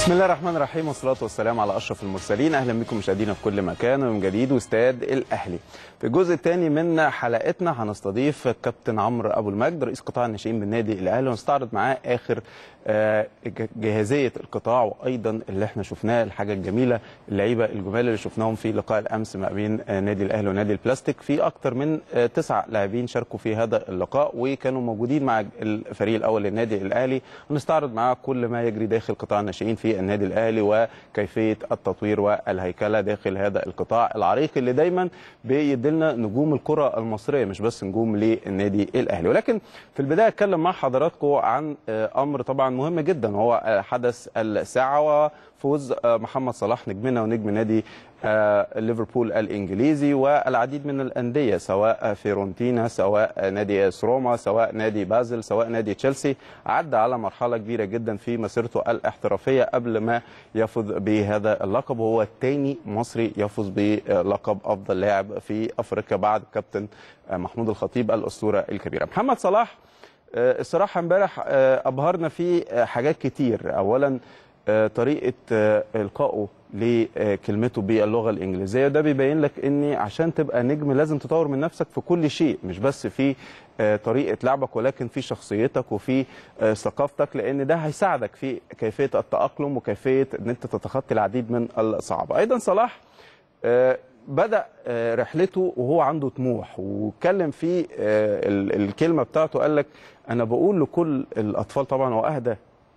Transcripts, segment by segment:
بسم الله الرحمن الرحيم والصلاة والسلام على أشرف المرسلين أهلا بكم مشاهدينا في كل مكان ومن جديد واستاد الأهلي في الجزء الثاني من حلقتنا هنستضيف كابتن عمرو أبو المجد رئيس قطاع الناشئين بالنادي الأهلي ونستعرض معاه آخر آه، جاهزية القطاع وأيضا اللي احنا شفناه الحاجة الجميلة اللعيبة الجمال اللي شفناهم في لقاء الأمس ما بين آه، نادي الأهلي ونادي البلاستيك في أكثر من آه، تسع لاعبين شاركوا في هذا اللقاء وكانوا موجودين مع الفريق الأول للنادي الأهلي ونستعرض معاه كل ما يجري داخل قطاع الناشئين في النادي الأهلي وكيفية التطوير والهيكلة داخل هذا القطاع العريق اللي دايما بيدلنا نجوم الكرة المصرية مش بس نجوم للنادي الأهلي ولكن في البداية أتكلم مع حضراتكم عن آه، أمر طبعا مهم جدا وهو آه، حدث الساعة وفوز آه، محمد صلاح نجمنا ونجم نادي آه، ليفربول الانجليزي والعديد من الانديه سواء فيرونتينا سواء نادي اس روما سواء نادي بازل سواء نادي تشيلسي عدى على مرحله كبيره جدا في مسيرته الاحترافيه قبل ما يفوز بهذا اللقب وهو الثاني مصري يفوز بلقب افضل لاعب في افريقيا بعد كابتن آه، محمود الخطيب الاسطوره الكبيره محمد صلاح آه، الصراحه امبارح آه، ابهرنا في آه، حاجات كتير اولا آه، طريقه آه، القائه لكلمته باللغه الانجليزيه ده بيبين لك ان عشان تبقى نجم لازم تطور من نفسك في كل شيء مش بس في آه، طريقه لعبك ولكن في شخصيتك وفي آه، ثقافتك لان ده هيساعدك في كيفيه التاقلم وكيفيه ان انت تتخطي العديد من الصعاب ايضا صلاح آه، بدا آه، رحلته وهو عنده طموح واتكلم في آه، ال- الكلمه بتاعته قال لك انا بقول لكل الاطفال طبعا واهدى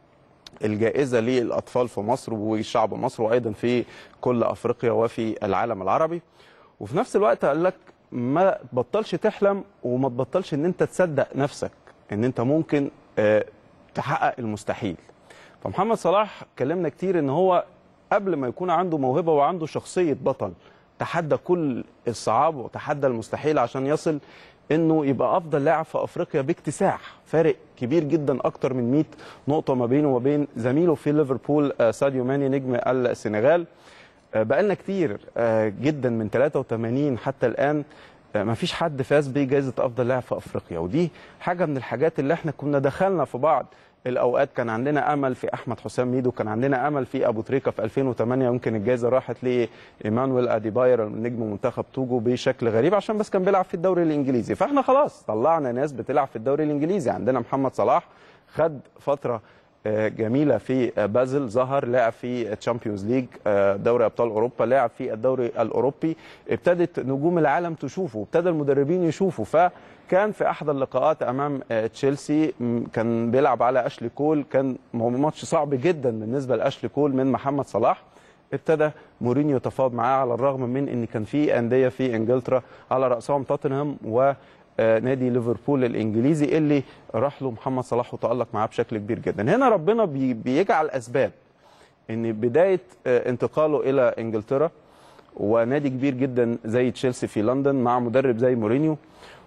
الجائزه للاطفال في مصر وشعب مصر وايضا في كل افريقيا وفي العالم العربي وفي نفس الوقت قال لك ما تبطلش تحلم وما تبطلش ان انت تصدق نفسك ان انت ممكن آه، تحقق المستحيل فمحمد صلاح كلمنا كتير ان هو قبل ما يكون عنده موهبه وعنده شخصيه بطل تحدى كل الصعاب وتحدى المستحيل عشان يصل انه يبقى افضل لاعب في افريقيا باكتساح فارق كبير جدا اكتر من 100 نقطه ما بينه وما بين زميله في ليفربول آه، ساديو ماني نجم السنغال آه، بقالنا كتير آه، جدا من 83 حتى الان ما فيش حد فاز بجائزه افضل لاعب في افريقيا ودي حاجه من الحاجات اللي احنا كنا دخلنا في بعض الاوقات كان عندنا امل في احمد حسام ميدو كان عندنا امل في ابو تريكه في 2008 يمكن الجائزه راحت لايمانويل اديباير نجم منتخب توجو بشكل غريب عشان بس كان بيلعب في الدوري الانجليزي فاحنا خلاص طلعنا ناس بتلعب في الدوري الانجليزي عندنا محمد صلاح خد فتره آه، جميله في آه، بازل ظهر لعب في تشامبيونز ليج آه، دوري ابطال اوروبا لعب في الدوري الاوروبي ابتدت نجوم العالم تشوفه ابتدى المدربين يشوفوا فكان في احد اللقاءات امام آه، تشيلسي م، كان بيلعب على اشلي كول كان ماتش صعب جدا بالنسبه لاشلي كول من محمد صلاح ابتدى مورينيو يتفاوض معاه على الرغم من ان كان في انديه في انجلترا على راسهم توتنهام و آه، نادي ليفربول الانجليزي اللي راح له محمد صلاح وتالق معاه بشكل كبير جدا هنا ربنا بي- بيجعل اسباب ان بدايه آه، انتقاله الى انجلترا ونادي كبير جدا زي تشيلسي في لندن مع مدرب زي مورينيو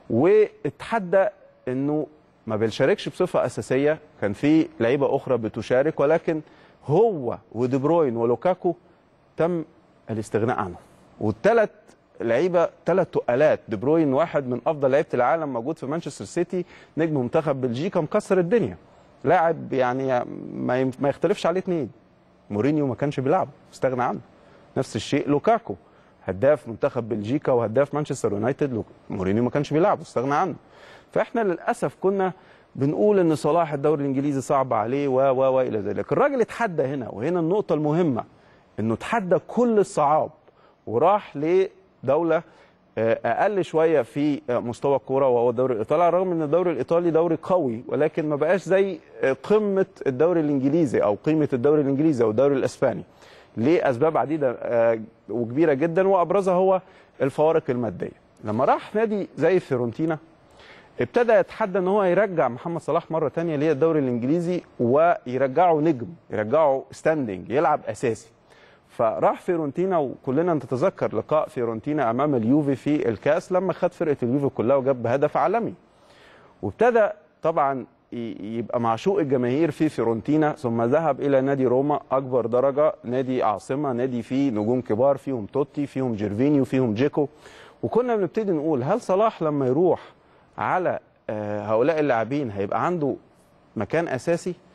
واتحدى انه ما بيشاركش بصفه اساسيه كان في لعيبه اخرى بتشارك ولكن هو ودي بروين ولوكاكو تم الاستغناء عنه والثلاث لعيبه ثلاث تقالات دي بروين واحد من افضل لعيبه العالم موجود في مانشستر سيتي نجم منتخب بلجيكا مكسر الدنيا لاعب يعني ما يم- ما يختلفش عليه اثنين مورينيو ما كانش بيلعبه استغنى عنه نفس الشيء لوكاكو هداف منتخب بلجيكا وهداف مانشستر يونايتد لو- مورينيو ما كانش بيلعبه استغنى عنه فاحنا للاسف كنا بنقول ان صلاح الدوري الانجليزي صعب عليه و و و الى ذلك الراجل اتحدى هنا وهنا النقطه المهمه انه اتحدى كل الصعاب وراح لدوله آه، اقل شويه في آه، مستوى الكوره وهو الدوري الايطالي على الرغم ان الدوري الايطالي دوري قوي ولكن ما بقاش زي آه، قمه الدوري الانجليزي او قيمه الدوري الانجليزي او الدوري الاسباني لاسباب عديده آه، وكبيره جدا وابرزها هو الفوارق الماديه لما راح نادي زي فيورنتينا ابتدى يتحدى ان هو يرجع محمد صلاح مره تانية للدوري الانجليزي ويرجعه نجم يرجعه ستاندنج يلعب اساسي فراح فيورنتينا وكلنا نتذكر لقاء فيورنتينا امام اليوفي في الكاس لما خد فرقه اليوفي كلها وجاب هدف عالمي وابتدى طبعا ي- يبقى معشوق الجماهير في فيورنتينا ثم ذهب الى نادي روما اكبر درجه نادي عاصمه نادي فيه نجوم كبار فيهم توتي فيهم جيرفينيو فيهم جيكو وكنا بنبتدي نقول هل صلاح لما يروح على آه، هؤلاء اللاعبين هيبقى عنده مكان اساسي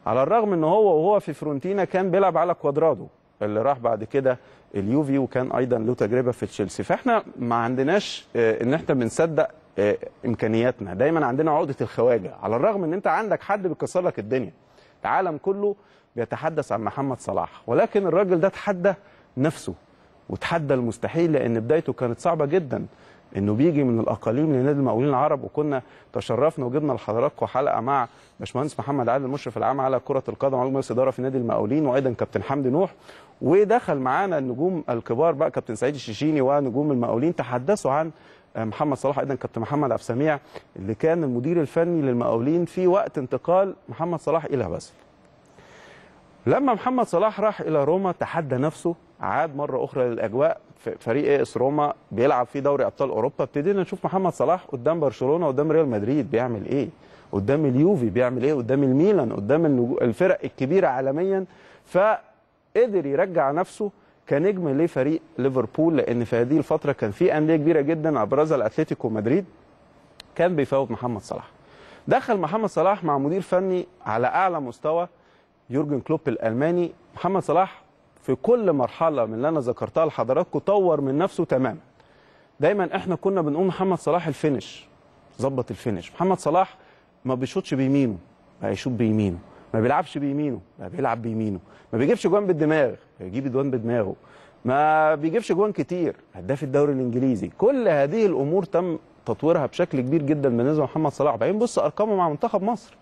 على الرغم ان هو وهو في فرونتينا كان بيلعب على كوادرادو اللي راح بعد كده اليوفي وكان ايضا له تجربه في تشيلسي فاحنا ما عندناش آه، ان احنا بنصدق آه، امكانياتنا دايما عندنا عقده الخواجه على الرغم ان انت عندك حد بيكسر لك الدنيا العالم كله بيتحدث عن محمد صلاح ولكن الراجل ده تحدى نفسه وتحدى المستحيل لان بدايته كانت صعبه جدا انه بيجي من الاقاليم لنادي المقاولين العرب وكنا تشرفنا وجبنا لحضراتكم حلقه مع باشمهندس محمد عادل المشرف العام على كره القدم على مجلس اداره في نادي المقاولين وايضا كابتن حمدي نوح ودخل معانا النجوم الكبار بقى كابتن سعيد الشيشيني ونجوم المقاولين تحدثوا عن محمد صلاح ايضا كابتن محمد عبد السميع اللي كان المدير الفني للمقاولين في وقت انتقال محمد صلاح الى باسل لما محمد صلاح راح الى روما تحدى نفسه عاد مره اخرى للاجواء في فريق اس روما بيلعب في دوري ابطال اوروبا ابتدينا نشوف محمد صلاح قدام برشلونه قدام ريال مدريد بيعمل ايه قدام اليوفي بيعمل ايه قدام الميلان قدام النجو- الفرق الكبيره عالميا فقدر يرجع نفسه كنجم لفريق ليفربول لان في هذه الفتره كان في انديه كبيره جدا ابرزها الاتلتيكو مدريد كان بيفاوض محمد صلاح دخل محمد صلاح مع مدير فني على اعلى مستوى يورجن كلوب الالماني محمد صلاح في كل مرحله من اللي انا ذكرتها لحضراتكم طور من نفسه تماما دايما احنا كنا بنقول محمد صلاح الفينش ظبط الفينش محمد صلاح ما بيشوطش بيمينه بقى يشوط بيمينه ما بيلعبش بيمينه بقى بيلعب بيمينه ما بيجيبش جوان بالدماغ بيجيب جوان بدماغه ما بيجيبش جوان كتير هداف الدوري الانجليزي كل هذه الامور تم تطويرها بشكل كبير جدا بالنسبه لمحمد صلاح بعدين بص ارقامه مع منتخب مصر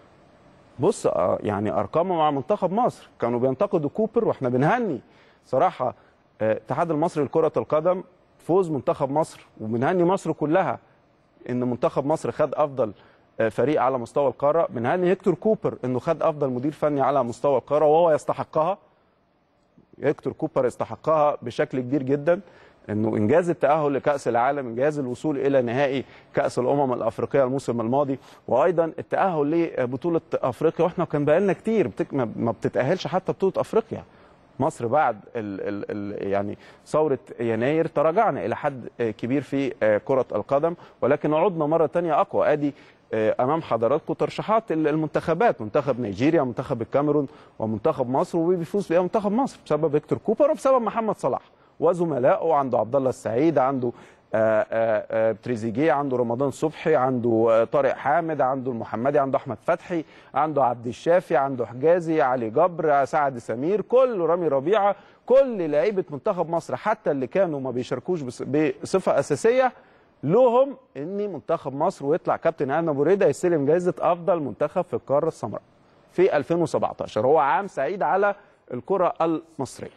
بص آه، يعني ارقامه مع منتخب مصر كانوا بينتقدوا كوبر واحنا بنهني صراحه آه، الاتحاد المصري لكره القدم فوز منتخب مصر وبنهني مصر كلها ان منتخب مصر خد افضل آه، فريق على مستوى القاره بنهني هيكتور كوبر انه خد افضل مدير فني على مستوى القاره وهو يستحقها هيكتور كوبر يستحقها بشكل كبير جدا انه انجاز التاهل لكاس العالم انجاز الوصول الى نهائي كاس الامم الافريقيه الموسم الماضي وايضا التاهل لبطوله افريقيا واحنا كان بقالنا كتير بتك... ما ما بتتاهلش حتى بطوله افريقيا مصر بعد ال ال ال يعني ثوره يناير تراجعنا الى حد كبير في كره القدم ولكن عدنا مره تانية اقوى ادي امام حضراتكم ترشيحات المنتخبات منتخب نيجيريا منتخب الكاميرون ومنتخب مصر وبيفوز بيها منتخب مصر بسبب فيكتور كوبر وبسبب محمد صلاح وزملائه عنده عبد الله السعيد عنده آآ آآ تريزيجيه عنده رمضان صبحي عنده طارق حامد عنده المحمدي عنده احمد فتحي عنده عبد الشافي عنده حجازي علي جبر سعد سمير كل رامي ربيعه كل لعيبه منتخب مصر حتى اللي كانوا ما بيشاركوش بصفه اساسيه لهم ان منتخب مصر ويطلع كابتن ايمن ابو ريده يستلم جائزه افضل منتخب في القاره السمراء في 2017 هو عام سعيد على الكره المصريه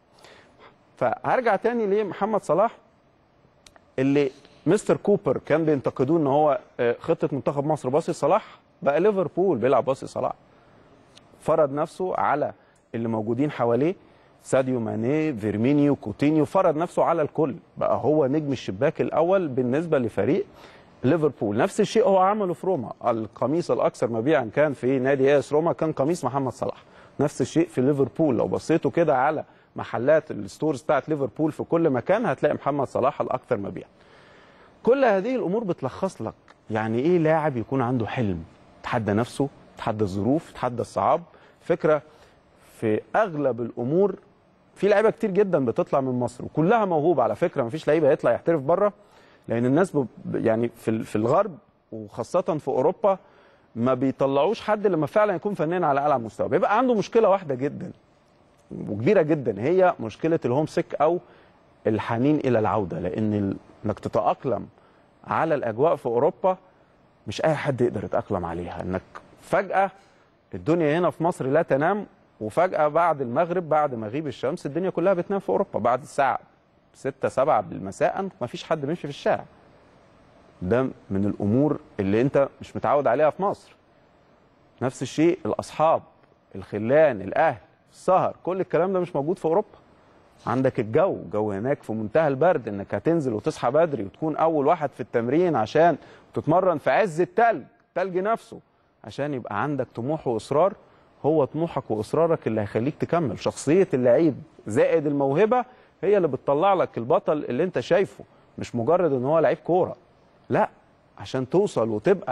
فهرجع تاني لمحمد صلاح اللي مستر كوبر كان بينتقدوه ان هو خطه منتخب مصر باصي صلاح بقى ليفربول بيلعب باصي صلاح فرض نفسه على اللي موجودين حواليه ساديو ماني فيرمينيو كوتينيو فرض نفسه على الكل بقى هو نجم الشباك الاول بالنسبه لفريق ليفربول نفس الشيء هو عمله في روما القميص الاكثر مبيعا كان في نادي اس روما كان قميص محمد صلاح نفس الشيء في ليفربول لو بصيتوا كده على محلات الستورز بتاعت ليفربول في كل مكان هتلاقي محمد صلاح الاكثر مبيعا كل هذه الامور بتلخص لك يعني ايه لاعب يكون عنده حلم تحدى نفسه تحدى الظروف تحدى الصعاب فكره في اغلب الامور في لعيبه كتير جدا بتطلع من مصر وكلها موهوبه على فكره مفيش لعيبه يطلع يحترف بره لان الناس ب... يعني في في الغرب وخاصه في اوروبا ما بيطلعوش حد لما فعلا يكون فنان على اعلى مستوى بيبقى عنده مشكله واحده جدا وكبيره جدا هي مشكله الهوم سيك او الحنين الى العوده لان انك تتاقلم على الاجواء في اوروبا مش اي حد يقدر يتاقلم عليها انك فجاه الدنيا هنا في مصر لا تنام وفجاه بعد المغرب بعد مغيب الشمس الدنيا كلها بتنام في اوروبا بعد الساعه 6 7 بالمساء ما فيش حد بيمشي في الشارع ده من الامور اللي انت مش متعود عليها في مصر نفس الشيء الاصحاب الخلان الاهل السهر كل الكلام ده مش موجود في اوروبا عندك الجو الجو هناك في منتهى البرد انك هتنزل وتصحى بدري وتكون اول واحد في التمرين عشان تتمرن في عز التلج التلج نفسه عشان يبقى عندك طموح واصرار هو طموحك واصرارك اللي هيخليك تكمل شخصيه اللعيب زائد الموهبه هي اللي بتطلع لك البطل اللي انت شايفه مش مجرد ان هو لعيب كوره لا عشان توصل وتبقى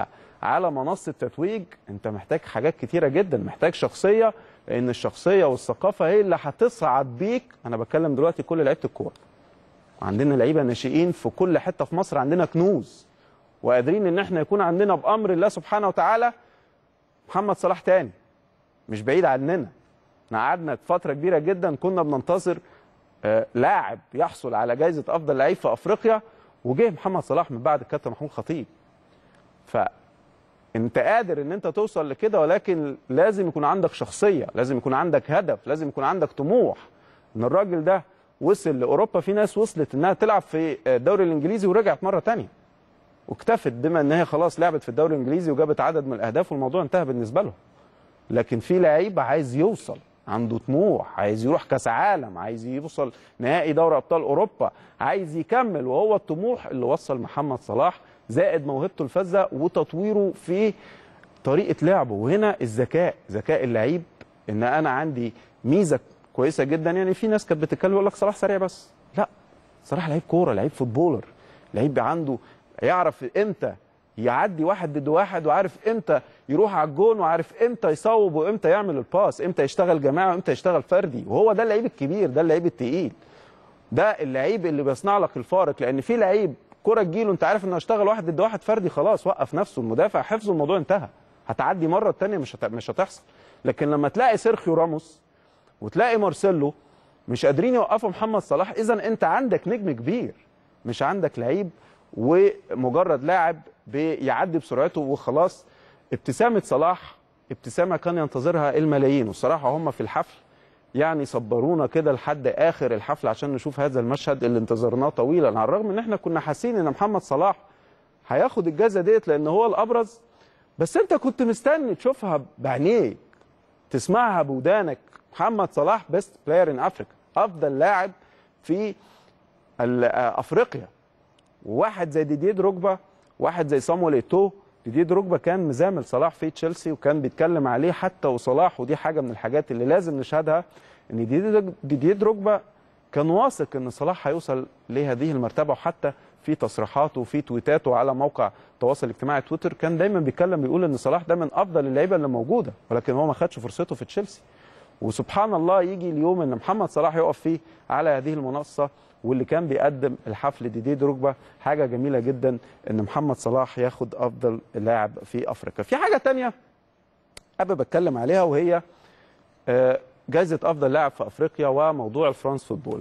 على منصه تتويج انت محتاج حاجات كتيره جدا محتاج شخصيه لان الشخصيه والثقافه هي اللي هتصعد بيك انا بتكلم دلوقتي كل لعيبه الكوره عندنا لعيبه ناشئين في كل حته في مصر عندنا كنوز وقادرين ان احنا يكون عندنا بامر الله سبحانه وتعالى محمد صلاح تاني مش بعيد عننا احنا قعدنا فتره كبيره جدا كنا بننتظر آه، لاعب يحصل على جائزه افضل لعيب في افريقيا وجه محمد صلاح من بعد الكابتن محمود خطيب فانت قادر ان انت توصل لكده ولكن لازم يكون عندك شخصيه لازم يكون عندك هدف لازم يكون عندك طموح ان الراجل ده وصل لاوروبا في ناس وصلت انها تلعب في الدوري الانجليزي ورجعت مره تانية واكتفت بما ان هي خلاص لعبت في الدوري الانجليزي وجابت عدد من الاهداف والموضوع انتهى بالنسبه له لكن في لعيب عايز يوصل عنده طموح عايز يروح كاس عالم عايز يوصل نهائي دوري ابطال اوروبا عايز يكمل وهو الطموح اللي وصل محمد صلاح زائد موهبته الفذه وتطويره في طريقه لعبه وهنا الذكاء ذكاء اللعيب ان انا عندي ميزه كويسه جدا يعني في ناس كانت بتتكلم يقول لك صلاح سريع بس لا صلاح لعيب كوره لعيب فوتبولر لعيب عنده يعرف امتى يعدي واحد ضد واحد وعارف امتى يروح على الجون وعارف امتى يصوب وامتى يعمل الباس امتى يشتغل جماعي وامتى يشتغل فردي وهو ده اللعيب الكبير ده اللعيب التقيل ده اللعيب اللي بيصنع لك الفارق لان في لعيب كرة تجيله انت عارف انه هيشتغل واحد ضد واحد فردي خلاص وقف نفسه المدافع حفظه الموضوع انتهى هتعدي مره الثانيه مش هت... مش هتحصل لكن لما تلاقي سيرخيو راموس وتلاقي مارسيلو مش قادرين يوقفوا محمد صلاح اذا انت عندك نجم كبير مش عندك لعيب ومجرد لاعب بيعدي بسرعته وخلاص ابتسامه صلاح ابتسامه كان ينتظرها الملايين والصراحه هم في الحفل يعني صبرونا كده لحد اخر الحفل عشان نشوف هذا المشهد اللي انتظرناه طويلا على الرغم ان احنا كنا حاسين ان محمد صلاح هياخد الجائزه ديت لان هو الابرز بس انت كنت مستني تشوفها بعينيك تسمعها بودانك محمد صلاح بيست بلاير ان افريكا افضل لاعب في ال- افريقيا وواحد زي ديديه دروجبا واحد زي صامويل ايتو ديديه دروجبا كان مزامل صلاح في تشيلسي وكان بيتكلم عليه حتى وصلاح ودي حاجه من الحاجات اللي لازم نشهدها ان ديديه ديديه دروجبا كان واثق ان صلاح هيوصل لهذه المرتبه وحتى في تصريحاته وفي تويتاته على موقع التواصل الاجتماعي تويتر كان دايما بيتكلم بيقول ان صلاح ده من افضل اللعيبه اللي موجوده ولكن هو ما خدش فرصته في تشيلسي وسبحان الله يجي اليوم ان محمد صلاح يقف فيه على هذه المنصه واللي كان بيقدم الحفل ديدي دروجبا حاجه جميله جدا ان محمد صلاح ياخد افضل لاعب في افريقيا في حاجه تانية حابب اتكلم عليها وهي آه، جائزه افضل لاعب في افريقيا وموضوع الفرانس فوتبول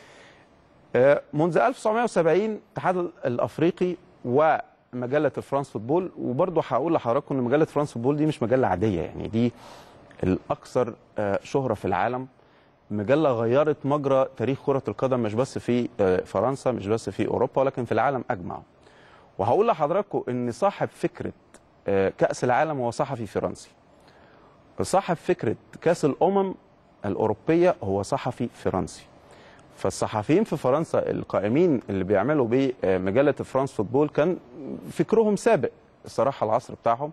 آه، منذ 1970 الاتحاد الافريقي ومجله فرانس فوتبول وبرضه هقول لحضراتكم ان مجله فرانس فوتبول دي مش مجله عاديه يعني دي الاكثر آه، شهره في العالم مجله غيرت مجرى تاريخ كره القدم مش بس في آه، فرنسا مش بس في اوروبا ولكن في العالم اجمع وهقول لحضراتكم ان صاحب فكره آه، كاس العالم هو صحفي فرنسي صاحب فكره كاس الامم الاوروبيه هو صحفي فرنسي فالصحفيين في فرنسا القائمين اللي بيعملوا بمجله فرانس فوتبول كان فكرهم سابق الصراحه العصر بتاعهم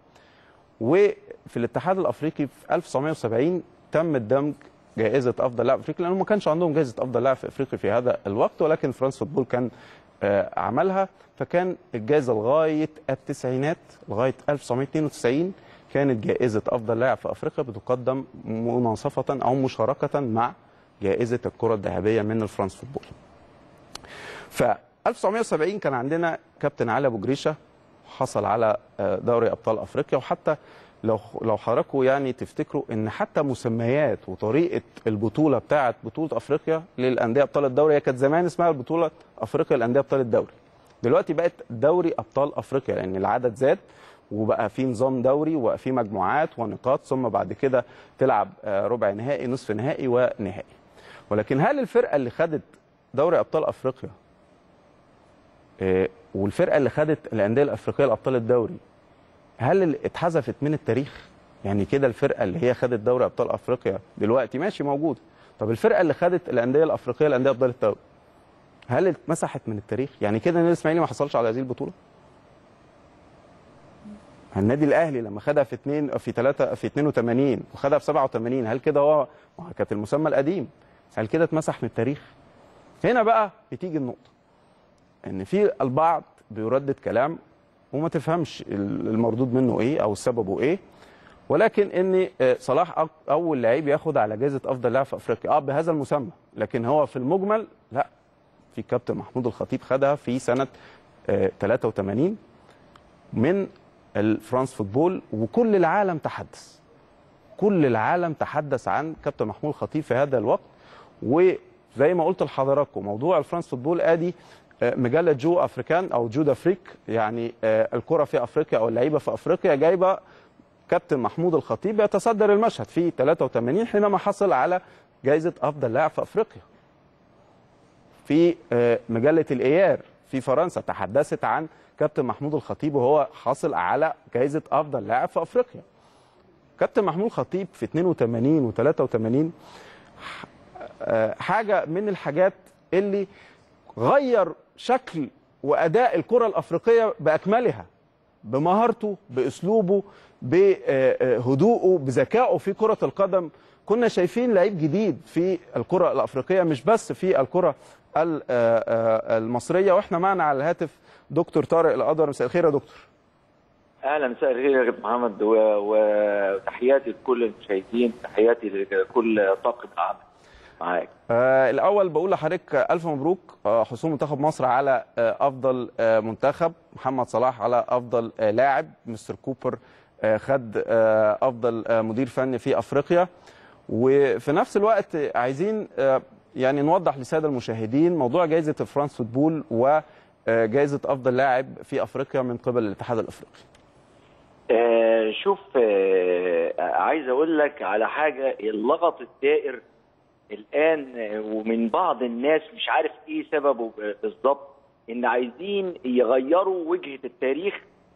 وفي الاتحاد الافريقي في 1970 تم الدمج جائزه افضل لاعب افريقي لانه ما كانش عندهم جائزه افضل لاعب في افريقيا في هذا الوقت ولكن فرانس فوتبول كان آه، عملها فكان الجائزه لغايه التسعينات لغايه 1992 كانت جائزه افضل لاعب في افريقيا بتقدم مناصفه او مشاركه مع جائزه الكره الذهبيه من الفرانس فوتبول. ف 1970 كان عندنا كابتن علي ابو جريشه حصل على آه، دوري ابطال افريقيا وحتى لو لو حضراتكم يعني تفتكروا ان حتى مسميات وطريقه البطوله بتاعه بطوله افريقيا للانديه ابطال الدوري هي كانت زمان اسمها البطوله افريقيا للانديه ابطال الدوري. دلوقتي بقت دوري ابطال افريقيا لان العدد زاد وبقى في نظام دوري وبقى في مجموعات ونقاط ثم بعد كده تلعب آه، ربع نهائي نصف نهائي ونهائي. ولكن هل الفرقه اللي خدت دوري ابطال افريقيا آه، والفرقه اللي خدت الانديه الافريقيه لابطال الدوري هل ال- اتحذفت من التاريخ؟ يعني كده الفرقه اللي هي خدت دوري ابطال افريقيا دلوقتي ماشي موجوده. طب الفرقه اللي خدت الانديه الافريقيه لانديه ابطال الدوري هل اتمسحت من التاريخ؟ يعني كده النادي الاسماعيلي ما حصلش على هذه البطوله؟ النادي الاهلي لما خدها في 2 في 3 في 82 وخدها في 87 هل كده هو ما هو كانت المسمى القديم هل كده اتمسح من التاريخ؟ هنا بقى بتيجي النقطه ان في البعض بيردد كلام وما تفهمش المردود منه ايه او سببه ايه ولكن ان صلاح أك- اول لعيب ياخد على جائزه افضل لاعب في افريقيا اه بهذا المسمى لكن هو في المجمل لا في كابتن محمود الخطيب خدها في سنه آه، 83 من الفرانس فوتبول وكل العالم تحدث كل العالم تحدث عن كابتن محمود الخطيب في هذا الوقت وزي ما قلت لحضراتكم موضوع الفرانس فوتبول ادي آه، مجله جو افريكان او جو دافريك يعني آه، الكره في افريقيا او اللعيبه في افريقيا جايبه كابتن محمود الخطيب يتصدر المشهد في 83 حينما حصل على جائزه افضل لاعب في افريقيا في آه، مجله الايار في فرنسا تحدثت عن كابتن محمود الخطيب وهو حاصل على جائزه افضل لاعب في افريقيا كابتن محمود الخطيب في 82 و83 حاجه من الحاجات اللي غير شكل واداء الكره الافريقيه باكملها بمهارته باسلوبه بهدوءه بذكائه في كره القدم كنا شايفين لعيب جديد في الكره الافريقيه مش بس في الكره ال- آه، آه، المصريه واحنا معنا على الهاتف دكتور طارق القدر مساء الخير يا دكتور اهلا مساء الخير يا كابتن محمد و- وتحياتي لكل المشاهدين تحياتي لكل طاقم العمل معاك آه الاول بقول لحضرتك الف مبروك آه حصول منتخب مصر على آه افضل آه منتخب محمد صلاح على افضل آه لاعب مستر كوبر آه خد آه افضل آه مدير فني في افريقيا وفي نفس الوقت آه، عايزين آه يعني نوضح للساده المشاهدين موضوع جائزه فرانس فوتبول وجائزه افضل لاعب في افريقيا من قبل الاتحاد الافريقي آه شوف آه عايز اقول لك على حاجه اللغط الدائر الان آه، ومن بعض الناس مش عارف ايه سببه ب- بالظبط ان عايزين يغيروا وجهه التاريخ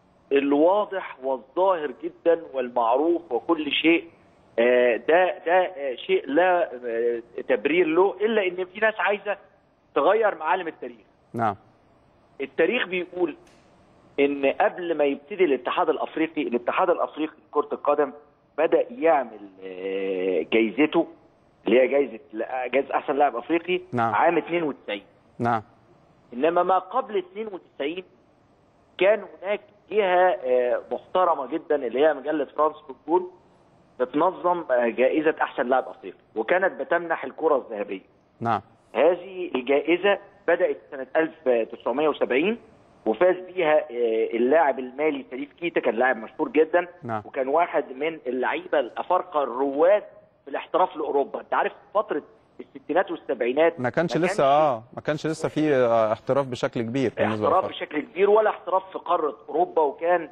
الواضح والظاهر جدا والمعروف وكل شيء آه، ده ده آه، شيء لا آه، تبرير له الا ان في ناس عايزه تغير معالم التاريخ نعم التاريخ بيقول ان قبل ما يبتدي الاتحاد الافريقي الاتحاد الافريقي لكره القدم بدا يعمل آه، جايزته اللي هي جايزه جايزه احسن لاعب افريقي نعم. عام 92 نعم انما ما قبل 92 كان هناك جهه آه، محترمه جدا اللي هي مجله فرانس فوتبول بتنظم آه، جائزه احسن لاعب افريقي وكانت بتمنح الكره الذهبيه نعم هذه الجائزة بدأت سنة 1970 وفاز بيها آه، اللاعب المالي سليف كيتا كان لاعب مشهور جدا نعم. وكان واحد من اللعيبة الأفارقة الرواد في الاحتراف لأوروبا أنت عارف فترة الستينات والسبعينات ما كانش لسه اه ما كانش لسه في آه، احتراف بشكل كبير بالنسبه احتراف للفرق. بشكل كبير ولا احتراف في قاره اوروبا وكان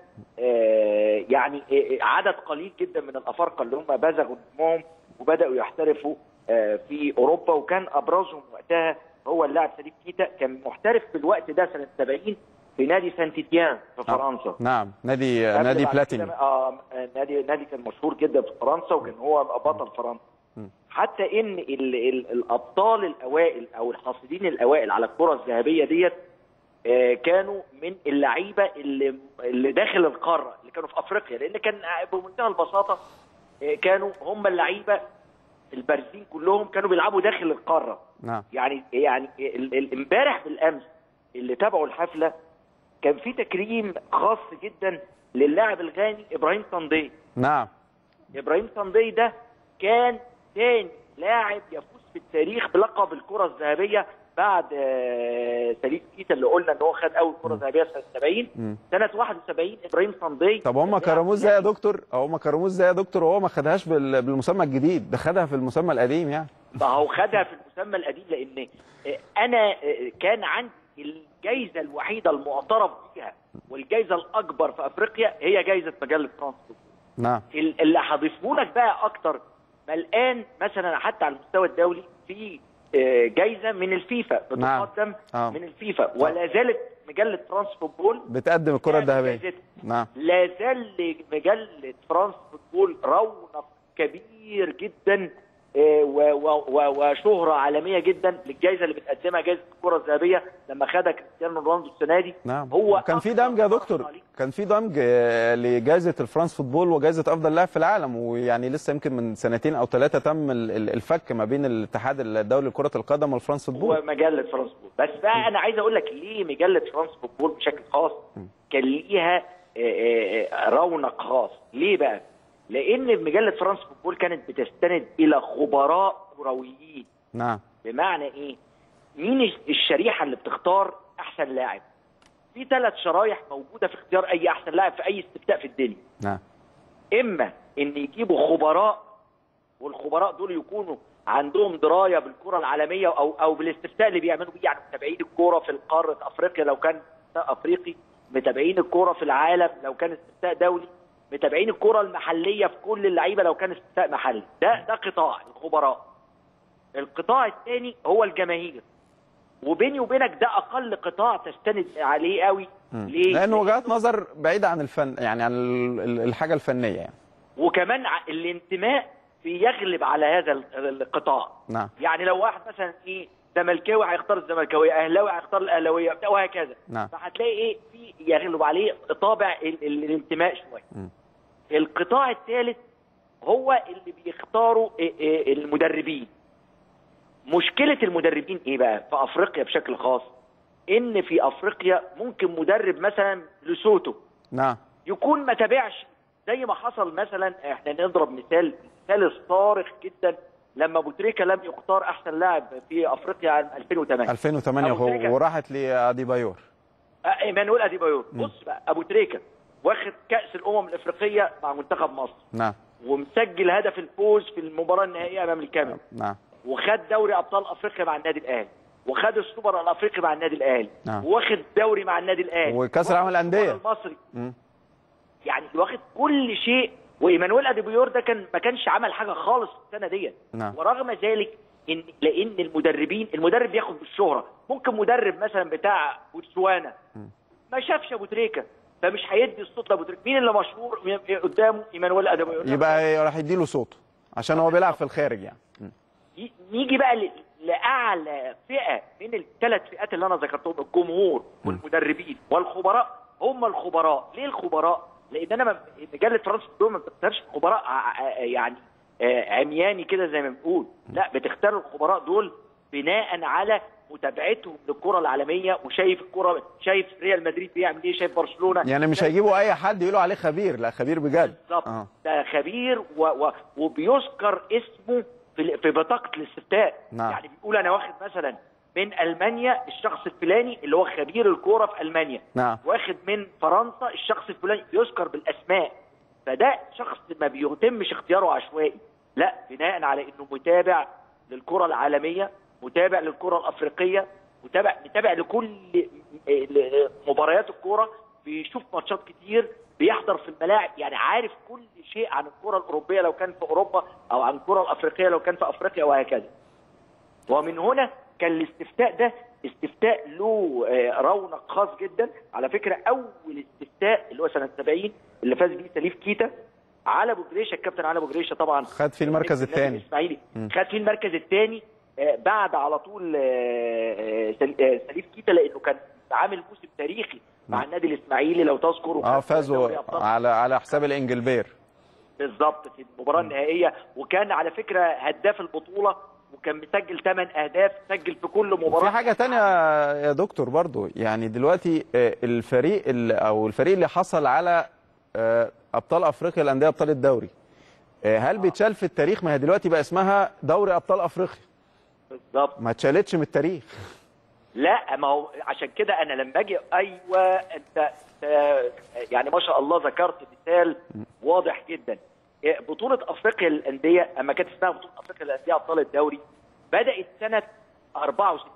آه، يعني آه، عدد قليل جدا من الافارقه اللي هم بزغوا دمهم وبداوا يحترفوا آه، في اوروبا وكان ابرزهم وقتها هو اللاعب سليم كيتا كان محترف في الوقت ده سنه 70 في نادي سان تيتيان في فرنسا نعم نادي قبل نادي بعد بلاتيني كده- اه نادي نادي كان مشهور جدا في فرنسا وكان هو بطل فرنسا حتى ان ال ال الابطال الاوائل او الحاصلين الاوائل على الكره الذهبيه ديت آه، كانوا من اللعيبه اللي اللي داخل القاره اللي كانوا في افريقيا لان كان بمنتهى البساطه آه، كانوا هم اللعيبه البارزين كلهم كانوا بيلعبوا داخل القاره نعم يعني يعني ال- ال- امبارح بالامس اللي تابعوا الحفله كان في تكريم خاص جدا للاعب الغاني ابراهيم صندي نعم ابراهيم صندي ده كان ثاني لاعب يفوز في التاريخ بلقب الكره الذهبيه بعد آه، سليم كيتا اللي قلنا ان هو خد اول كره ذهبيه سنه 70 سنه 71 ابراهيم صندي طب هم كرموه ازاي يا دكتور او هم كرموه ازاي يا دكتور وهو ما خدهاش بال- بالمسمى الجديد ده خدها في المسمى القديم يعني ما هو خدها في المسمى القديم لان آه، انا آه، كان عندي الجائزه الوحيده المعترف بها والجائزه الاكبر في افريقيا هي جائزه مجله فرانس نعم ال- اللي هضيفه لك بقى اكتر ما الان مثلا حتى على المستوى الدولي في آه، جايزه من الفيفا نعم. بتقدم آه. من الفيفا ولا زالت مجله فرانس فوتبول بتقدم الكره بتعمل الذهبيه جايزتها. نعم لا زال مجله فرانس فوتبول رونق كبير جدا آه، و- و- و- وشهره عالميه جدا للجائزه اللي بتقدمها جائزه الكره الذهبيه لما خدها كريستيانو رونالدو السنه دي نعم هو كان في أكتر دمج يا فرصة دكتور ليه. كان في دمج آه، لجائزه الفرانس فوتبول وجائزه افضل لاعب في العالم ويعني لسه يمكن من سنتين او ثلاثه تم ال- ال- الفك ما بين الاتحاد الدولي لكره القدم والفرانس فوتبول ومجله فرانس فوتبول بس بقى انا عايز اقول لك ليه مجله فرانس فوتبول بشكل خاص كان ليها آه، آه، آه، رونق خاص ليه بقى لان مجله فرانس فوتبول كانت بتستند الى خبراء كرويين نعم بمعنى ايه مين الش- الشريحه اللي بتختار احسن لاعب في ثلاث شرايح موجوده في اختيار اي احسن لاعب في اي استفتاء في الدنيا نعم اما ان يجيبوا خبراء والخبراء دول يكونوا عندهم درايه بالكره العالميه او او بالاستفتاء اللي بيعملوا بيه يعني متابعين الكوره في قاره افريقيا لو كان استفتاء افريقي متابعين الكوره في العالم لو كان استفتاء دولي متابعين الكره المحليه في كل اللعيبه لو كان استفتاء محلي ده ده قطاع الخبراء القطاع الثاني هو الجماهير وبيني وبينك ده اقل قطاع تستند عليه قوي ليه؟ لانه وجهات نظر بعيده عن الفن يعني عن ال- ال- الحاجه الفنيه يعني وكمان ع- الانتماء بيغلب على هذا ال- القطاع نعم يعني لو واحد مثلا ايه زملكاوي هيختار الزملكاويه اهلاوي هيختار الاهلاويه بتاع وهكذا نعم. فهتلاقي ايه في يغلب عليه طابع ال- ال- الانتماء شويه القطاع الثالث هو اللي بيختاروا إيه إيه المدربين مشكله المدربين ايه بقى في افريقيا بشكل خاص ان في افريقيا ممكن مدرب مثلا لسوتو نعم يكون ما تابعش زي ما حصل مثلا احنا نضرب مثال مثال الصارخ جدا لما ابو تريكه لم يختار احسن لاعب في افريقيا عام 2008 2008 أبو تريكة. هو وراحت لاديبايور آه، ايمانويل اديبايور بص بقى ابو تريكه واخد كاس الامم الافريقيه مع منتخب مصر نعم ومسجل هدف الفوز في المباراه النهائيه امام الكاميرون نعم وخد دوري ابطال افريقيا مع النادي الاهلي وخد السوبر الافريقي مع النادي الاهلي نعم. واخد دوري مع النادي الاهلي وكأس العالم واخد للأندية. السوبر المصري مم. يعني واخد كل شيء وايمانويل اديبيور ده كان ما كانش عمل حاجه خالص في السنه ديت نعم. ورغم ذلك ان لان المدربين المدرب بياخد بالشهره ممكن مدرب مثلا بتاع بوتسوانا ما شافش ابو تريكه فمش هيدي الصوت لابو تريكه مين اللي مشهور م- قدامه ايمانويل اديبيور يبقى راح يديله صوته عشان هو بيلعب في الخارج يعني مم. ي- نيجي بقى ل- لاعلى فئه من الثلاث فئات اللي انا ذكرتهم الجمهور والمدربين والخبراء هم الخبراء ليه الخبراء لان انا ما- مجله فرنسا دول ما بتختارش خبراء ع- ع- يعني آه، عمياني كده زي ما بنقول لا بتختار الخبراء دول بناء على متابعتهم للكره العالميه وشايف الكره شايف ريال مدريد بيعمل ايه شايف برشلونه يعني مش شايف- هيجيبوا اي حد يقولوا عليه خبير لا خبير بجد بالظبط اه ده خبير و... و... وبيذكر اسمه في ال- في بطاقه الاستفتاء نعم. يعني بيقول انا واخد مثلا من المانيا الشخص الفلاني اللي هو خبير الكوره في المانيا نعم. واخد من فرنسا الشخص الفلاني بيذكر بالاسماء فده شخص ما بيتمش اختياره عشوائي لا بناء على انه متابع للكره العالميه متابع للكره الافريقيه متابع متابع لكل ل- مباريات الكوره بيشوف ماتشات كتير بيحضر في الملاعب يعني عارف كل شيء عن الكره الاوروبيه لو كان في اوروبا او عن الكره الافريقيه لو كان في افريقيا وهكذا ومن هنا كان الاستفتاء ده استفتاء له آه، رونق خاص جدا على فكره اول استفتاء اللي هو سنه 70 اللي فاز بيه سليف كيتا على ابو جريشه الكابتن علي ابو جريشه طبعا خد فيه المركز النادي الثاني. الاسماعيلي خد فيه المركز الثاني بعد على طول آه، آه، سل- آه، سليف كيتا لانه كان عامل موسم تاريخي مع النادي الاسماعيلي لو تذكر اه وخد فازوا دوري أبطال على على حساب الانجلبير بالظبط في المباراه النهائيه وكان على فكره هداف البطوله وكان مسجل 8 اهداف سجل في كل مباراه في حاجه تانية يا دكتور برضو يعني دلوقتي آه، الفريق اللي او الفريق اللي حصل على آه، ابطال افريقيا الانديه ابطال الدوري آه، هل بيتشال في التاريخ ما هي دلوقتي بقى اسمها دوري ابطال افريقيا بالظبط ما اتشالتش من التاريخ لا ما هو عشان كده انا لما اجي ايوه انت آه، يعني ما شاء الله ذكرت مثال واضح جدا إيه، بطولة افريقيا للاندية اما كانت اسمها بطولة افريقيا للاندية ابطال الدوري بدأت سنة 64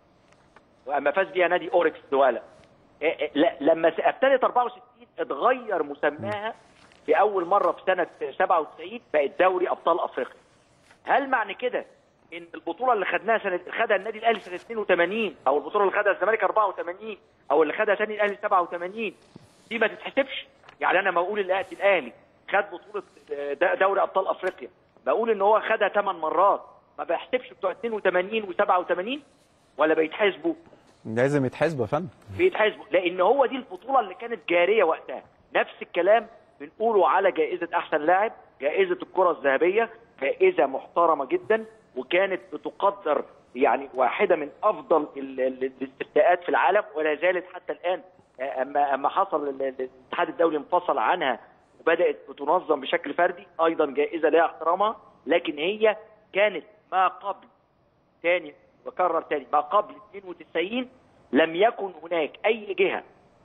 واما فاز بيها نادي اوركس دوالا إيه، إيه، لا، لما س- ابتدت 64 اتغير مسماها في اول مرة في سنة 97 بقت دوري ابطال افريقيا هل معنى كده ان البطوله اللي خدناها سنه خدها النادي الاهلي سنه 82 او البطوله اللي خدها الزمالك 84 او اللي خدها ثاني الاهلي 87 دي ما تتحسبش يعني انا ما اقول الأهلي- الاهلي خد بطوله د- دوري ابطال افريقيا بقول ان هو خدها 8 مرات ما بحسبش بتوع 82 و87 ولا بيتحاسبوا لازم يتحاسبوا يا فندم بيتحاسبوا لان هو دي البطوله اللي كانت جاريه وقتها نفس الكلام بنقوله على جائزه احسن لاعب جائزه الكره الذهبيه جائزه محترمه جدا وكانت بتقدر يعني واحده من افضل ال- ال- الاستفتاءات في العالم ولا زالت حتى الان آه، اما اما حصل ال- ال- الاتحاد الدولي انفصل عنها وبدات بتنظم بشكل فردي ايضا جائزه لها احترامها لكن هي كانت ما قبل تاني بكرر تاني ما قبل 92 لم يكن هناك اي جهه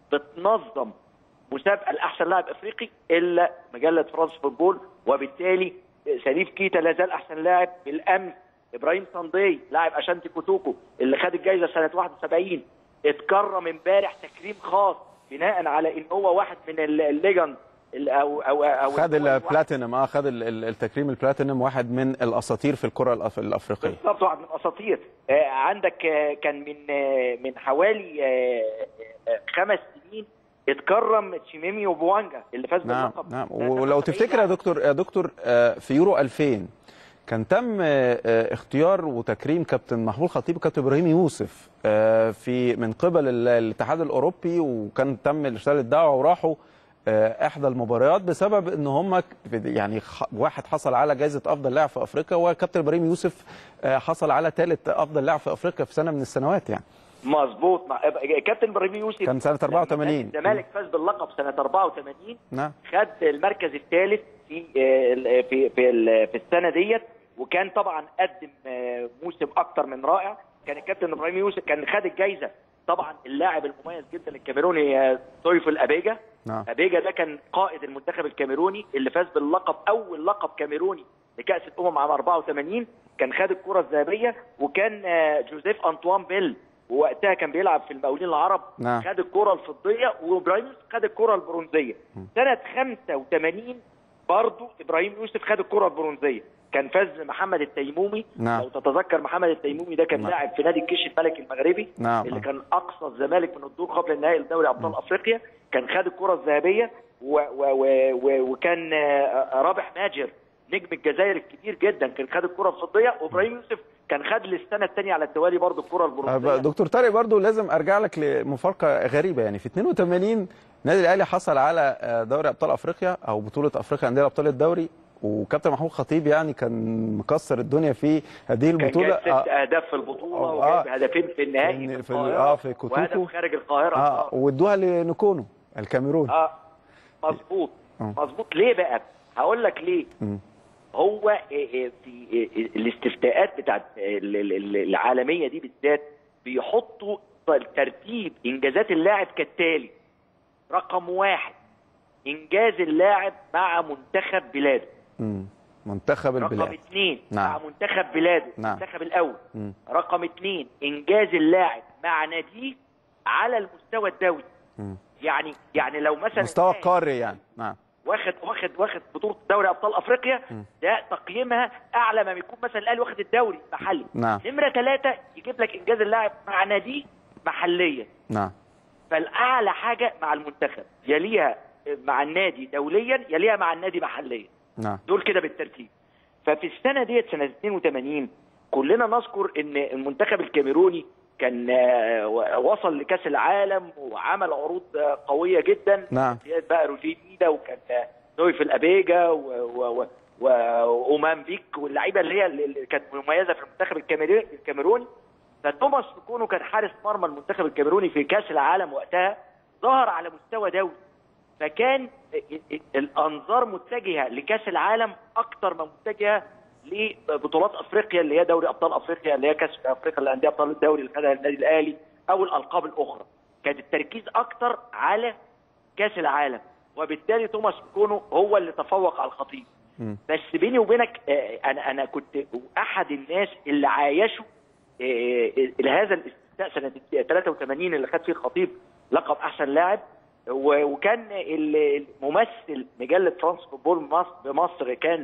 بتنظم مسابقه لاحسن لاعب افريقي الا مجله فرانس فوتبول وبالتالي شريف كيتا لا زال احسن لاعب بالامس ابراهيم صندي لاعب اشانتي كوتوكو اللي خد الجائزه سنه 71 اتكرم امبارح تكريم خاص بناء على ان هو واحد من ال- الليجند ال- او او او خد هو الواحد- البلاتينم اه خد ال- ال- التكريم البلاتينم واحد من الاساطير في الكره الأف- الافريقيه بالظبط واحد من الاساطير آه، عندك آه، كان من آه، من حوالي آه، آه، خمس سنين اتكرم تشيميمي وبوانجا اللي فاز نعم باللقب نعم سنة ولو 73 تفتكر يا دكتور يا دكتور آه، في يورو 2000 كان تم آه، آه، اختيار وتكريم كابتن محمود خطيب وكابتن ابراهيم يوسف آه، في من قبل ال- الاتحاد الاوروبي وكان تم ارسال الدعوه وراحوا آه، احدى المباريات بسبب ان هم يعني خ- واحد حصل على جائزه افضل لاعب في افريقيا وكابتن ابراهيم يوسف آه، حصل على ثالث افضل لاعب في افريقيا في سنه من السنوات يعني مظبوط مع- كابتن ابراهيم يوسف كان سنة 84. لما الزمالك فاز باللقب سنه 84 نعم خد المركز الثالث في آه، ال- في في ال- في السنه ديت وكان طبعا قدم آه، موسم اكتر من رائع كان الكابتن ابراهيم يوسف كان خد الجائزه طبعا اللاعب المميز جدا الكاميروني آه، تويفل ابيجا نعم ابيجا ده كان قائد المنتخب الكاميروني اللي فاز باللقب اول لقب كاميروني لكاس الامم عام 84 كان خد الكره الذهبيه وكان آه، جوزيف انطوان بيل ووقتها كان بيلعب في المقاولين العرب نعم. خد الكره الفضيه وابراهيم يوسف خد الكره البرونزيه سنه 85 برضه ابراهيم يوسف خد الكره البرونزيه كان فاز محمد التيمومي نعم. لو تتذكر محمد التيمومي ده كان نعم. لاعب في نادي الجيش الملكي المغربي نعم. اللي كان اقصى الزمالك من الدور قبل النهائي لدوري ابطال افريقيا كان خد الكره الذهبيه و و و و وكان آه، رابح ماجر نجم الجزائر الكبير جدا كان خد الكره الفضيه وابراهيم يوسف كان خد للسنه الثانيه على التوالي برضه الكره طب البرونزيه دكتور طارق برضو لازم ارجع لك لمفارقه غريبه يعني في 82 النادي الاهلي حصل على آه، دوري ابطال افريقيا او بطوله افريقيا انديه ابطال الدوري وكابتن محمود خطيب يعني كان مكسر الدنيا في هذه كان البطوله جاب ست آه، اهداف في البطوله آه. وجاب هدفين في النهائي في- في, في- القاهره آه، في كوتوكو. وهدف خارج القاهره اه وادوها لنكونو الكاميرون اه مظبوط آه. مظبوط ليه بقى؟ هقول لك ليه مم. هو إيه إيه في إيه إيه الاستفتاءات بتاعت ال- ال- ال- العالميه دي بالذات بيحطوا ترتيب انجازات اللاعب كالتالي رقم واحد انجاز اللاعب مع منتخب بلاده مم. منتخب رقم البلاد اثنين نعم. مع منتخب بلاده نعم. المنتخب الاول مم. رقم اثنين انجاز اللاعب مع ناديه على المستوى الدولي مم. يعني يعني لو مثلا مستوى اللاعب قاري يعني نعم واخد واخد واخد بطوله دوري ابطال افريقيا ده تقييمها اعلى ما بيكون مثلا الاهلي واخد الدوري محلي نعم. نمره ثلاثه يجيب لك انجاز اللاعب مع ناديه محليا نعم فالاعلى حاجه مع المنتخب يليها مع النادي دوليا يليها مع النادي محليا نعم دول كده بالترتيب ففي السنه ديت سنه 82 كلنا نذكر ان المنتخب الكاميروني كان آه، وصل لكاس العالم وعمل عروض آه، قويه جدا نعم. زياد بقى روجيه ميدا وكان آه، نويف الابيجا و- و- و- واومان بيك واللعيبه اللي هي اللي كانت مميزه في المنتخب الكاميري- الكاميروني فتوماس كونو كان حارس مرمى المنتخب الكاميروني في كاس العالم وقتها ظهر على مستوى دولي فكان الانظار متجهه لكاس العالم اكتر ما متجهه لبطولات افريقيا اللي هي دوري ابطال افريقيا اللي هي كاس افريقيا الانديه ابطال الدوري اللي خدها النادي الاهلي او الالقاب الاخرى كان التركيز اكتر على كاس العالم وبالتالي توماس كونو هو اللي تفوق على الخطيب مم. بس بيني وبينك آه، انا انا كنت احد الناس اللي عايشوا آه، آه، هذا الاستثناء سنه 83 اللي خد فيه الخطيب لقب احسن لاعب و- وكان ال- الممثل مجله فرانس فوتبول مصر بمصر كان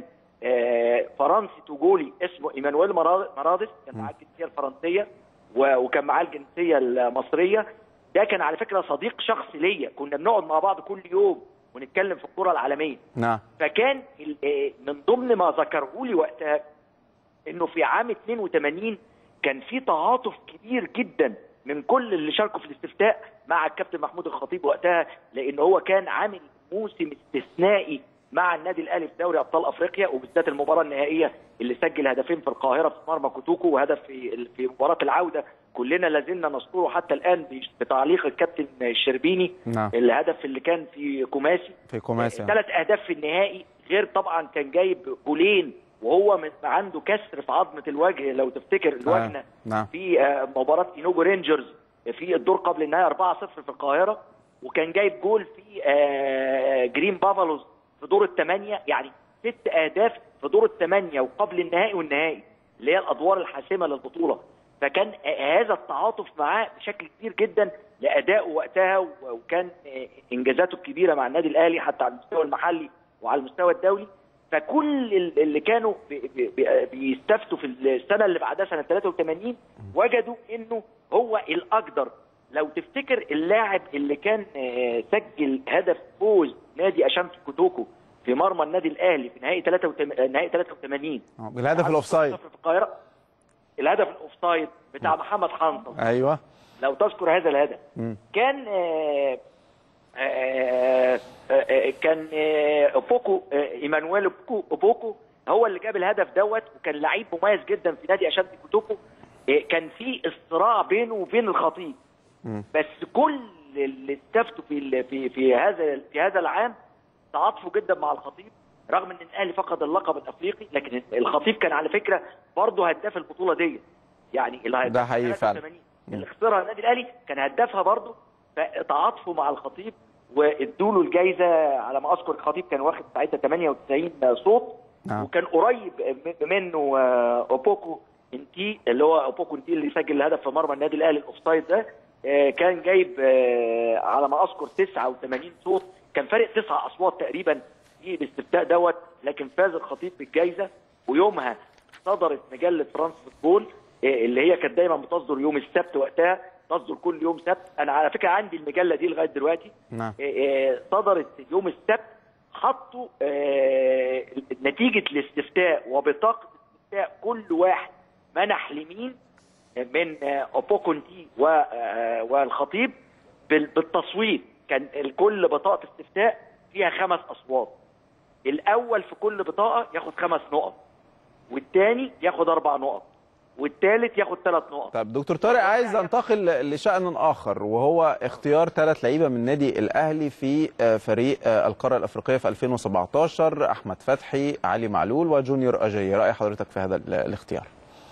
آه، فرنسي توجولي اسمه ايمانويل مرا- مرادس كان معاه الجنسيه الفرنسيه و- وكان معاه الجنسيه المصريه ده كان على فكره صديق شخصي ليا كنا بنقعد مع بعض كل يوم ونتكلم في الكره العالميه نعم فكان ال- آه، من ضمن ما ذكره لي وقتها انه في عام 82 كان في تعاطف كبير جدا من كل اللي شاركوا في الاستفتاء مع الكابتن محمود الخطيب وقتها لان هو كان عامل موسم استثنائي مع النادي الاهلي في دوري ابطال افريقيا وبالذات المباراه النهائيه اللي سجل هدفين في القاهره في مرمى كوتوكو وهدف في في مباراه العوده كلنا لازلنا نذكره حتى الان بتعليق الكابتن الشربيني نعم الهدف اللي كان في كوماسي في كوماسي ثلاث اهداف في النهائي غير طبعا كان جايب جولين وهو من عنده كسر في عظمه الوجه لو تفتكر الوجنه نعم في آه، مباراه اينوجو رينجرز في الدور قبل النهائي 4-0 في القاهره وكان جايب جول في آه، جرين بافالوز في دور الثمانيه يعني ست اهداف في دور الثمانيه وقبل النهائي والنهائي اللي هي الادوار الحاسمه للبطوله فكان آه، هذا التعاطف معاه بشكل كبير جدا لادائه وقتها و- وكان آه، انجازاته الكبيره مع النادي الاهلي حتى على المستوى المحلي وعلى المستوى الدولي فكل ال- اللي كانوا بي- بي- بي- بيستفتوا في السنه اللي بعدها سنه 83 وجدوا انه هو الاقدر لو تفتكر اللاعب اللي كان آه، سجل هدف فوز نادي اشامس كوتوكو في مرمى النادي الاهلي في نهائي 83 نهائي 83 آه، بالهدف الاوفسايد في القاهره الهدف الاوفسايد بتاع محمد حنطل ايوه لو تذكر هذا الهدف مم. كان آه، آه، آه، آه، كان آه، اوبوكو آه، ايمانويل اوبوكو أوبوكو هو اللي جاب الهدف دوت وكان لعيب مميز جدا في نادي اشانتي كوتوكو آه، كان في الصراع بينه وبين الخطيب مم. بس كل اللي استفتوا في ال- في في هذا في هذا العام تعاطفوا جدا مع الخطيب رغم ان الاهلي فقد اللقب الافريقي لكن الخطيب كان على فكره برضه هداف البطوله دي يعني اللي ده حقيقي فعلا. 83 اللي خسرها النادي الاهلي كان هدافها برضه فتعاطفوا مع الخطيب وادوا له الجائزه على ما اذكر الخطيب كان واخد ساعتها 98 صوت نعم. وكان قريب م- منه آه، اوبوكو انتي اللي هو اوبوكو انتي اللي سجل الهدف في مرمى النادي الاهلي الاوفسايد ده آه، كان جايب آه، على ما اذكر 89 صوت كان فارق تسع اصوات تقريبا في الاستفتاء دوت لكن فاز الخطيب بالجائزه ويومها صدرت مجله فرانس فوتبول آه، اللي هي كانت دايما بتصدر يوم السبت وقتها تصدر كل يوم سبت انا على فكره عندي المجله دي لغايه دلوقتي نعم آه، آه، صدرت يوم السبت حطوا آه، نتيجه الاستفتاء وبطاقه الاستفتاء كل واحد منح لمين من آه، اوبوكونتي و- آه، والخطيب بال- بالتصويت كان كل بطاقه استفتاء فيها خمس اصوات الاول في كل بطاقه ياخد خمس نقط والثاني ياخد اربع نقط والثالث ياخد ثلاث نقط طب دكتور طارق عايز انتقل لشأن آخر وهو اختيار ثلاث لعيبة من النادي الأهلي في آه، فريق آه، القارة الأفريقية في 2017 أحمد فتحي علي معلول وجونيور أجاي رأي حضرتك في هذا ال- الاختيار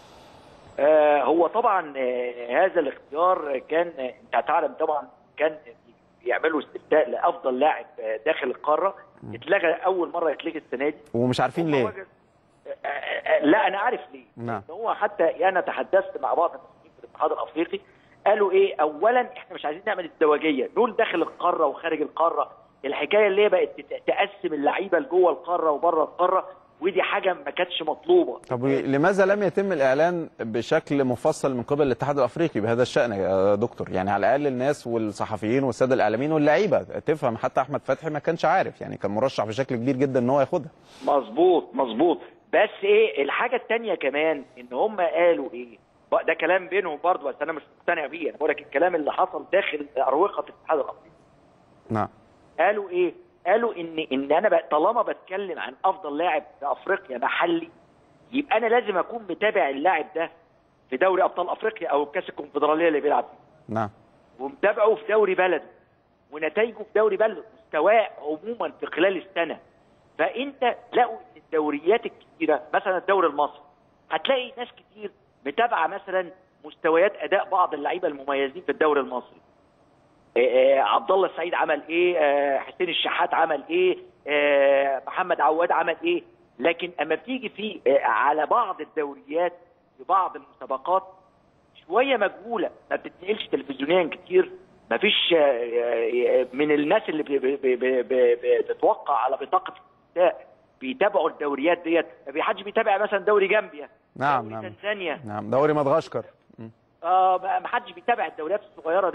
آه، هو طبعا آه، هذا الاختيار كان آه، انت تعلم طبعا كان بيعملوا استفتاء لافضل لاعب آه، داخل القاره اتلغى اول مره يتلغي السنه دي ومش عارفين هم ليه وجد- آه، آه، لا انا عارف ليه نعم. إن هو حتى انا تحدثت مع بعض المسؤولين في الاتحاد الافريقي قالوا ايه اولا احنا مش عايزين نعمل ازدواجيه دول داخل القاره وخارج القاره الحكايه اللي هي بقت تت- تقسم اللعيبه لجوه القاره وبره القاره ودي حاجه ما كانتش مطلوبه طب لماذا لم يتم الإعلان بشكل مفصل من قبل الاتحاد الأفريقي بهذا الشأن يا دكتور يعني على الأقل الناس والصحفيين والسادة الإعلاميين واللعيبة تفهم حتى أحمد فتحي ما كانش عارف يعني كان مرشح بشكل كبير جدا إن هو ياخدها مظبوط مظبوط بس ايه الحاجه الثانيه كمان ان هم قالوا ايه بقى ده كلام بينهم برضه بس انا مش مقتنع بيه انا بقول لك الكلام اللي حصل داخل اروقه الاتحاد الافريقي نعم قالوا ايه قالوا ان ان انا بقى طالما بتكلم عن افضل لاعب في افريقيا محلي يبقى انا لازم اكون متابع اللاعب ده في دوري ابطال افريقيا او كاس الكونفدراليه اللي بيلعب فيه نعم ومتابعه في دوري بلده ونتائجه في دوري بلده مستواه عموما في خلال السنه فانت لقوا ان الدوريات الكتيره مثلا الدوري المصري هتلاقي ناس كتير متابعه مثلا مستويات اداء بعض اللعيبه المميزين في الدوري المصري آه، آه، عبد الله السعيد عمل ايه آه، حسين الشحات عمل ايه آه، محمد عواد عمل ايه لكن اما بتيجي في آه، على بعض الدوريات في بعض المسابقات شويه مجهوله ما بتتنقلش تلفزيونيا كتير ما فيش من الناس اللي بي- بي- بي- بي- بي- بتتوقع على بطاقه الاستفتاء بيتابعوا الدوريات ديت ما في حدش بيتابع مثلا دوري جامبيا نعم دوري نعم تنزانيا نعم دوري مدغشقر م. اه ما ما حدش بيتابع الدوريات الصغيره ديت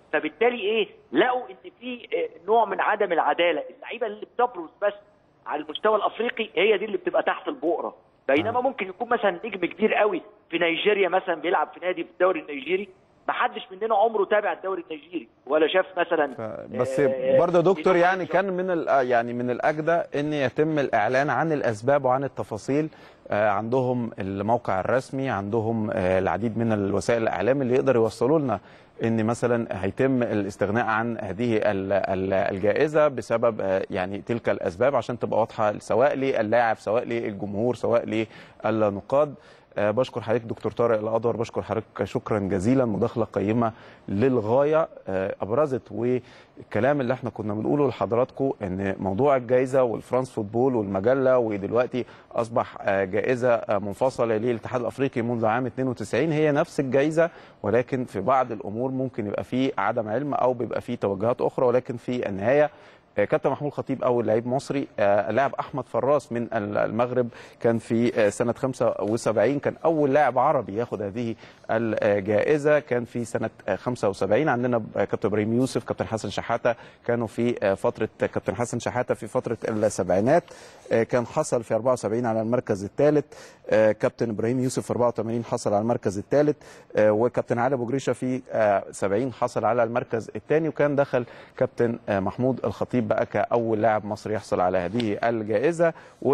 فبالتالي ايه لقوا ان في آه، نوع من عدم العداله اللعيبه اللي بتبرز بس على المستوى الافريقي هي دي اللي بتبقى تحت البؤره بينما ممكن يكون مثلا نجم كبير قوي في نيجيريا مثلا بيلعب في نادي في الدوري النيجيري ما حدش مننا عمره تابع الدوري النيجيري ولا شاف مثلا ف- بس آه، برضه يا دكتور في يعني نوع- كان من ال- يعني من الاجدى ان يتم الاعلان عن الاسباب وعن التفاصيل آه، عندهم الموقع الرسمي عندهم آه، العديد من الوسائل الاعلام اللي يقدر يوصلوا لنا ان مثلا هيتم الاستغناء عن هذه ال- ال- الجائزه بسبب آه، يعني تلك الاسباب عشان تبقى واضحه سواء للاعب سواء للجمهور سواء للنقاد آه، بشكر حضرتك دكتور طارق الادور بشكر حضرتك شكرا جزيلا مداخله قيمه للغايه آه، ابرزت والكلام اللي احنا كنا بنقوله لحضراتكم ان موضوع الجائزه والفرانس فوتبول والمجله ودلوقتي اصبح آه، جائزه آه، منفصله للاتحاد الافريقي منذ عام 92 هي نفس الجائزه ولكن في بعض الامور ممكن يبقى فيه عدم علم او بيبقى فيه توجهات اخرى ولكن في النهايه آه، كابتن محمود خطيب اول لعيب مصري آه، اللاعب احمد فراس من ال- المغرب كان في آه، سنه 75 كان اول لاعب عربي ياخد هذه الجائزه كان في سنه آه، 75 عندنا آه، كابتن ابراهيم يوسف كابتن حسن شحاته كانوا في آه، فتره كابتن حسن شحاته في فتره السبعينات آه، كان حصل في 74 على المركز الثالث آه، كابتن ابراهيم يوسف في 84 حصل على المركز الثالث آه، وكابتن علي ابو جريشه في آه، 70 حصل على المركز الثاني وكان دخل كابتن آه، محمود الخطيب بقى كاول لاعب مصري يحصل على هذه الجائزه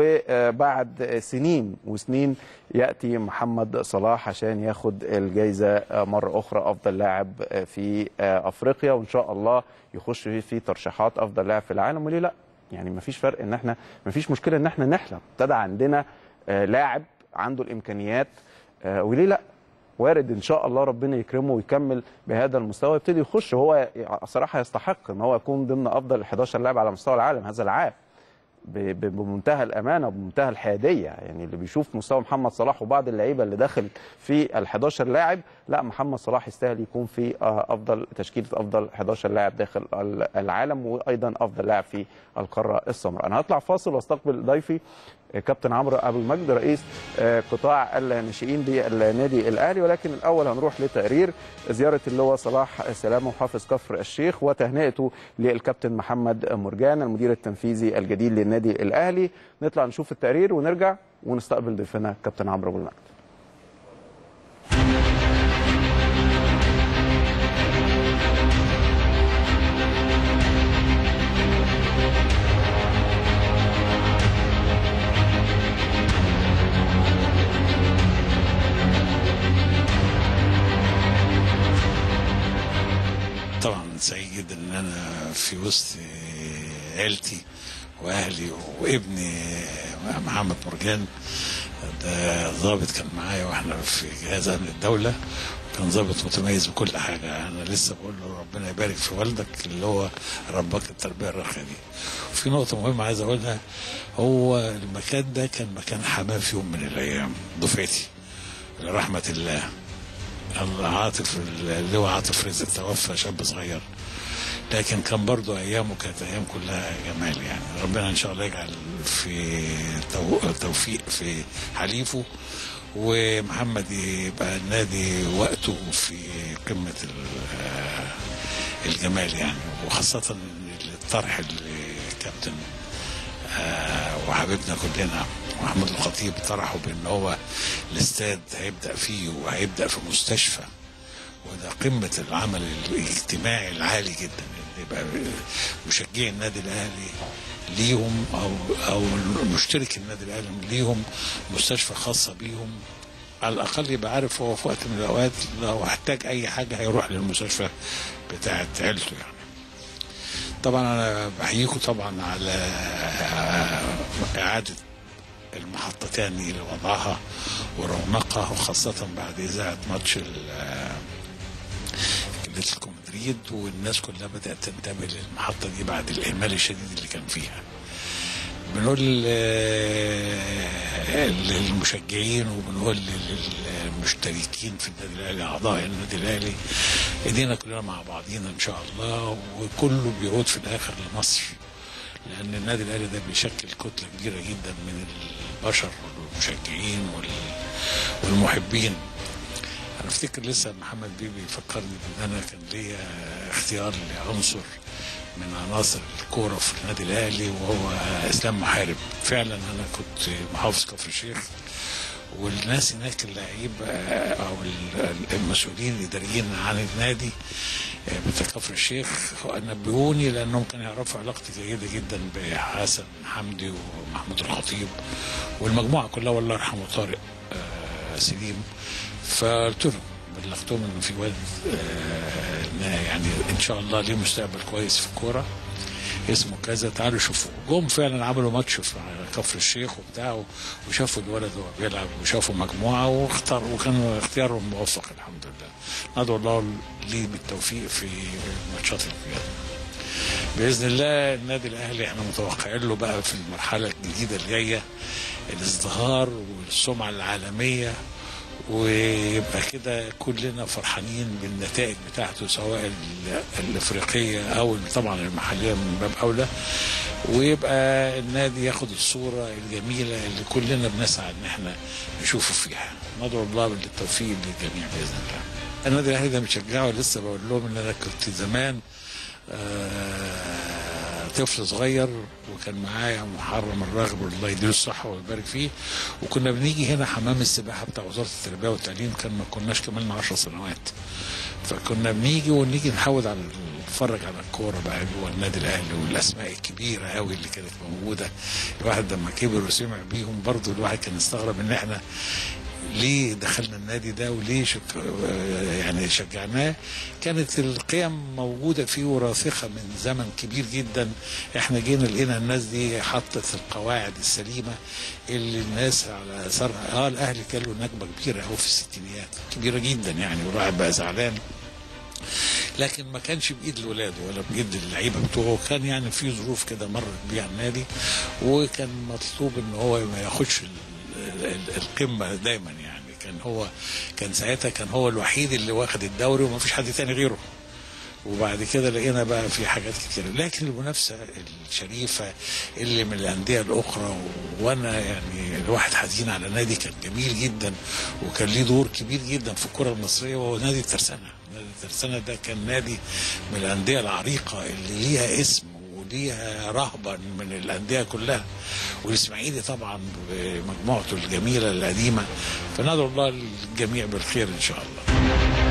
وبعد سنين وسنين ياتي محمد صلاح عشان ياخد الجائزه آه، مره اخرى افضل لاعب آه، في آه، افريقيا وان شاء الله يخش في- في ترشيحات افضل لاعب في العالم وليه لا يعني مفيش فرق ان احنا مفيش مشكله ان احنا نحلم ابتدى عندنا آه، لاعب عنده الامكانيات آه، وليه لا وارد ان شاء الله ربنا يكرمه ويكمل بهذا المستوى يبتدي يخش هو صراحه يستحق ان هو يكون ضمن افضل 11 لاعب على مستوى العالم هذا العام ب- ب- بمنتهى الامانه وبمنتهى الحياديه يعني اللي بيشوف مستوى محمد صلاح وبعض اللعيبه اللي داخل في ال 11 لاعب لا محمد صلاح يستاهل يكون في آه، افضل تشكيله افضل 11 لاعب داخل ال- العالم وايضا افضل لاعب في القاره السمراء انا هطلع فاصل واستقبل ضيفي آه، كابتن عمرو ابو المجد رئيس آه، قطاع الناشئين بالنادي الاهلي ولكن الاول هنروح لتقرير زياره اللواء صلاح سلامه وحافظ كفر الشيخ وتهنئته للكابتن محمد مرجان المدير التنفيذي الجديد للنادي الاهلي نطلع نشوف التقرير ونرجع ونستقبل ضيفنا كابتن عمرو ابو المجد طبعا سعيد جدا ان انا في وسط عيلتي واهلي وابني محمد مرجان ده ضابط كان معايا واحنا في جهاز امن الدوله كان ضابط متميز بكل حاجه انا لسه بقول له ربنا يبارك في والدك اللي هو ربك التربيه الراقيه دي في نقطه مهمه عايز اقولها هو المكان ده كان مكان حماه في يوم من الايام دفعتي لرحمه الله عاطف اللي هو عاطف رزق توفى شاب صغير لكن كان برضه ايامه كانت ايام كلها جمال يعني ربنا ان شاء الله يجعل في تو- توفيق في حليفه ومحمد يبقى النادي وقته في قمه ال- الجمال يعني وخاصه الطرح اللي كابتن آه، وحبيبنا كلنا محمود الخطيب طرحه بان هو الاستاد هيبدا فيه وهيبدا في مستشفى وده قمه العمل الاجتماعي العالي جدا إن يبقى مشجعي النادي الاهلي ليهم او او مشترك النادي الاهلي ليهم مستشفى خاصه بيهم على الاقل يبقى عارف هو في وقت من الاوقات لو احتاج اي حاجه هيروح للمستشفى بتاعت عيلته يعني طبعا انا بحييكم طبعا على اعاده المحطه تاني لوضعها ورونقها وخاصه بعد اذاعه ماتش ال- اتلتيكو مدريد والناس كلها بدات تنتبه للمحطه دي بعد الاهمال الشديد اللي كان فيها بنقول آه، للمشجعين وبنقول للمشتركين في النادي الاهلي اعضاء النادي الاهلي ايدينا كلنا مع بعضينا ان شاء الله وكله بيعود في الاخر لمصر لان النادي الاهلي ده بيشكل كتله كبيره جدا من البشر والمشجعين وال- والمحبين انا افتكر لسه محمد بيبي فكرني ان انا كان ليا اختيار لعنصر من عناصر الكوره في النادي الاهلي وهو اسلام محارب فعلا انا كنت محافظ كفر الشيخ والناس هناك اللعيبه او ال- المسؤولين الاداريين عن النادي بتاع كفر الشيخ نبهوني لانهم كانوا يعرفوا علاقتي جيده جدا بحسن حمدي ومحمود الخطيب والمجموعه كلها والله يرحمه طارق آه، سليم فقلت لهم بلغتهم انه في واد آه، إن يعني ان شاء الله ليه مستقبل كويس في الكوره اسمه كذا تعالوا شوفوا جم فعلا عملوا ماتش في كفر الشيخ وبتاع وشافوا الولد وهو بيلعب وشافوا مجموعه واختار وكان اختيارهم موفق الحمد لله ندعو الله ليه بالتوفيق في الماتشات الجايه باذن الله النادي الاهلي احنا متوقعين له بقى في المرحله الجديده اللي جايه الازدهار والسمعه العالميه ويبقى كده كلنا فرحانين بالنتائج بتاعته سواء ال- الافريقيه او طبعا المحليه من باب اولى ويبقى النادي ياخد الصوره الجميله اللي كلنا بنسعى ان احنا نشوفه فيها ندعو الله بالتوفيق للجميع باذن الله النادي الاهلي ده مشجعه لسه بقول لهم ان انا كنت زمان آه، طفل صغير وكان معايا محرم الراغب الله يديله الصحه ويبارك فيه وكنا بنيجي هنا حمام السباحه بتاع وزاره التربيه والتعليم كان ما كناش كملنا 10 سنوات فكنا بنيجي ونيجي نحاول على نتفرج على الكوره بقى جوه النادي الاهلي والاسماء الكبيره قوي اللي كانت موجوده الواحد لما كبر وسمع بيهم برضه الواحد كان استغرب ان احنا ليه دخلنا النادي ده وليه شك... يعني شجعناه كانت القيم موجودة فيه وراسخة من زمن كبير جدا احنا جينا لقينا الناس دي حطت القواعد السليمة اللي الناس على اثرها اه الاهلي كان له نكبة كبيرة قوي في الستينيات كبيرة جدا يعني والواحد بقى زعلان لكن ما كانش بايد الولاد ولا بايد اللعيبه بتوعه كان يعني في ظروف كده مرت بيها النادي وكان مطلوب ان هو ما ياخدش ال- ال- القمه دايما يعني كان هو كان ساعتها كان هو الوحيد اللي واخد الدوري وما فيش حد تاني غيره وبعد كده لقينا بقى في حاجات كتير لكن المنافسه الشريفه اللي من الانديه الاخرى و- وانا يعني الواحد حزين على نادي كان جميل جدا وكان ليه دور كبير جدا في الكره المصريه وهو نادي الترسانه نادي الترسانه ده كان نادي من الانديه العريقه اللي ليها اسم وليها رهبه من الانديه كلها والاسماعيلي طبعا بمجموعته الجميله القديمه فندعو الله للجميع بالخير ان شاء الله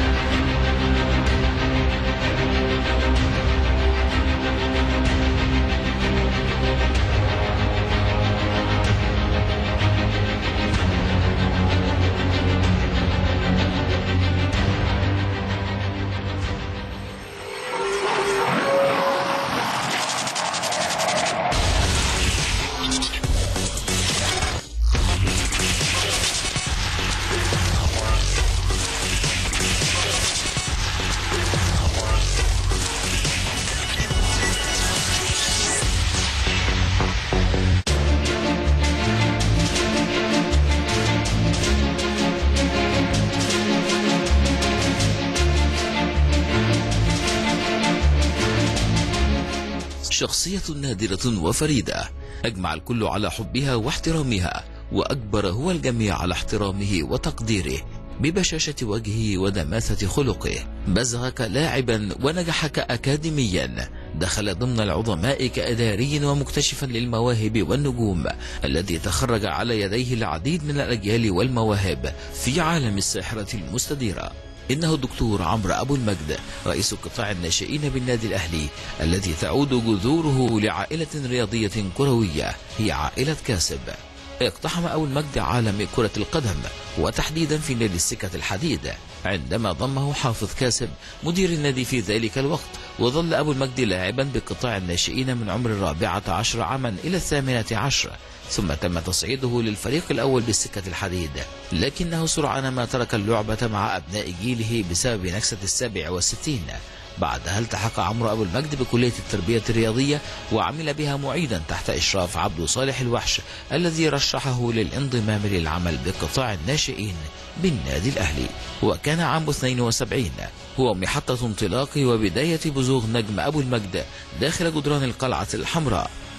شخصية نادرة وفريدة أجمع الكل على حبها واحترامها وأكبر هو الجميع على احترامه وتقديره ببشاشة وجهه ودماثة خلقه بزغ كلاعبا ونجح كأكاديميا دخل ضمن العظماء كإداري ومكتشفا للمواهب والنجوم الذي تخرج على يديه العديد من الأجيال والمواهب في عالم الساحرة المستديرة إنه الدكتور عمرو أبو المجد رئيس قطاع الناشئين بالنادي الأهلي الذي تعود جذوره لعائلة رياضية كروية هي عائلة كاسب اقتحم أبو المجد عالم كرة القدم وتحديدا في نادي السكة الحديد عندما ضمه حافظ كاسب مدير النادي في ذلك الوقت وظل أبو المجد لاعبا بقطاع الناشئين من عمر الرابعة عشر عاما إلى الثامنة عشر ثم تم تصعيده للفريق الأول بالسكة الحديد لكنه سرعان ما ترك اللعبة مع أبناء جيله بسبب نكسة السابع والستين بعدها التحق عمرو أبو المجد بكلية التربية الرياضية وعمل بها معيدا تحت إشراف عبد صالح الوحش الذي رشحه للانضمام للعمل بقطاع الناشئين بالنادي الأهلي وكان عام 72 هو محطة انطلاق وبداية بزوغ نجم أبو المجد داخل جدران القلعة الحمراء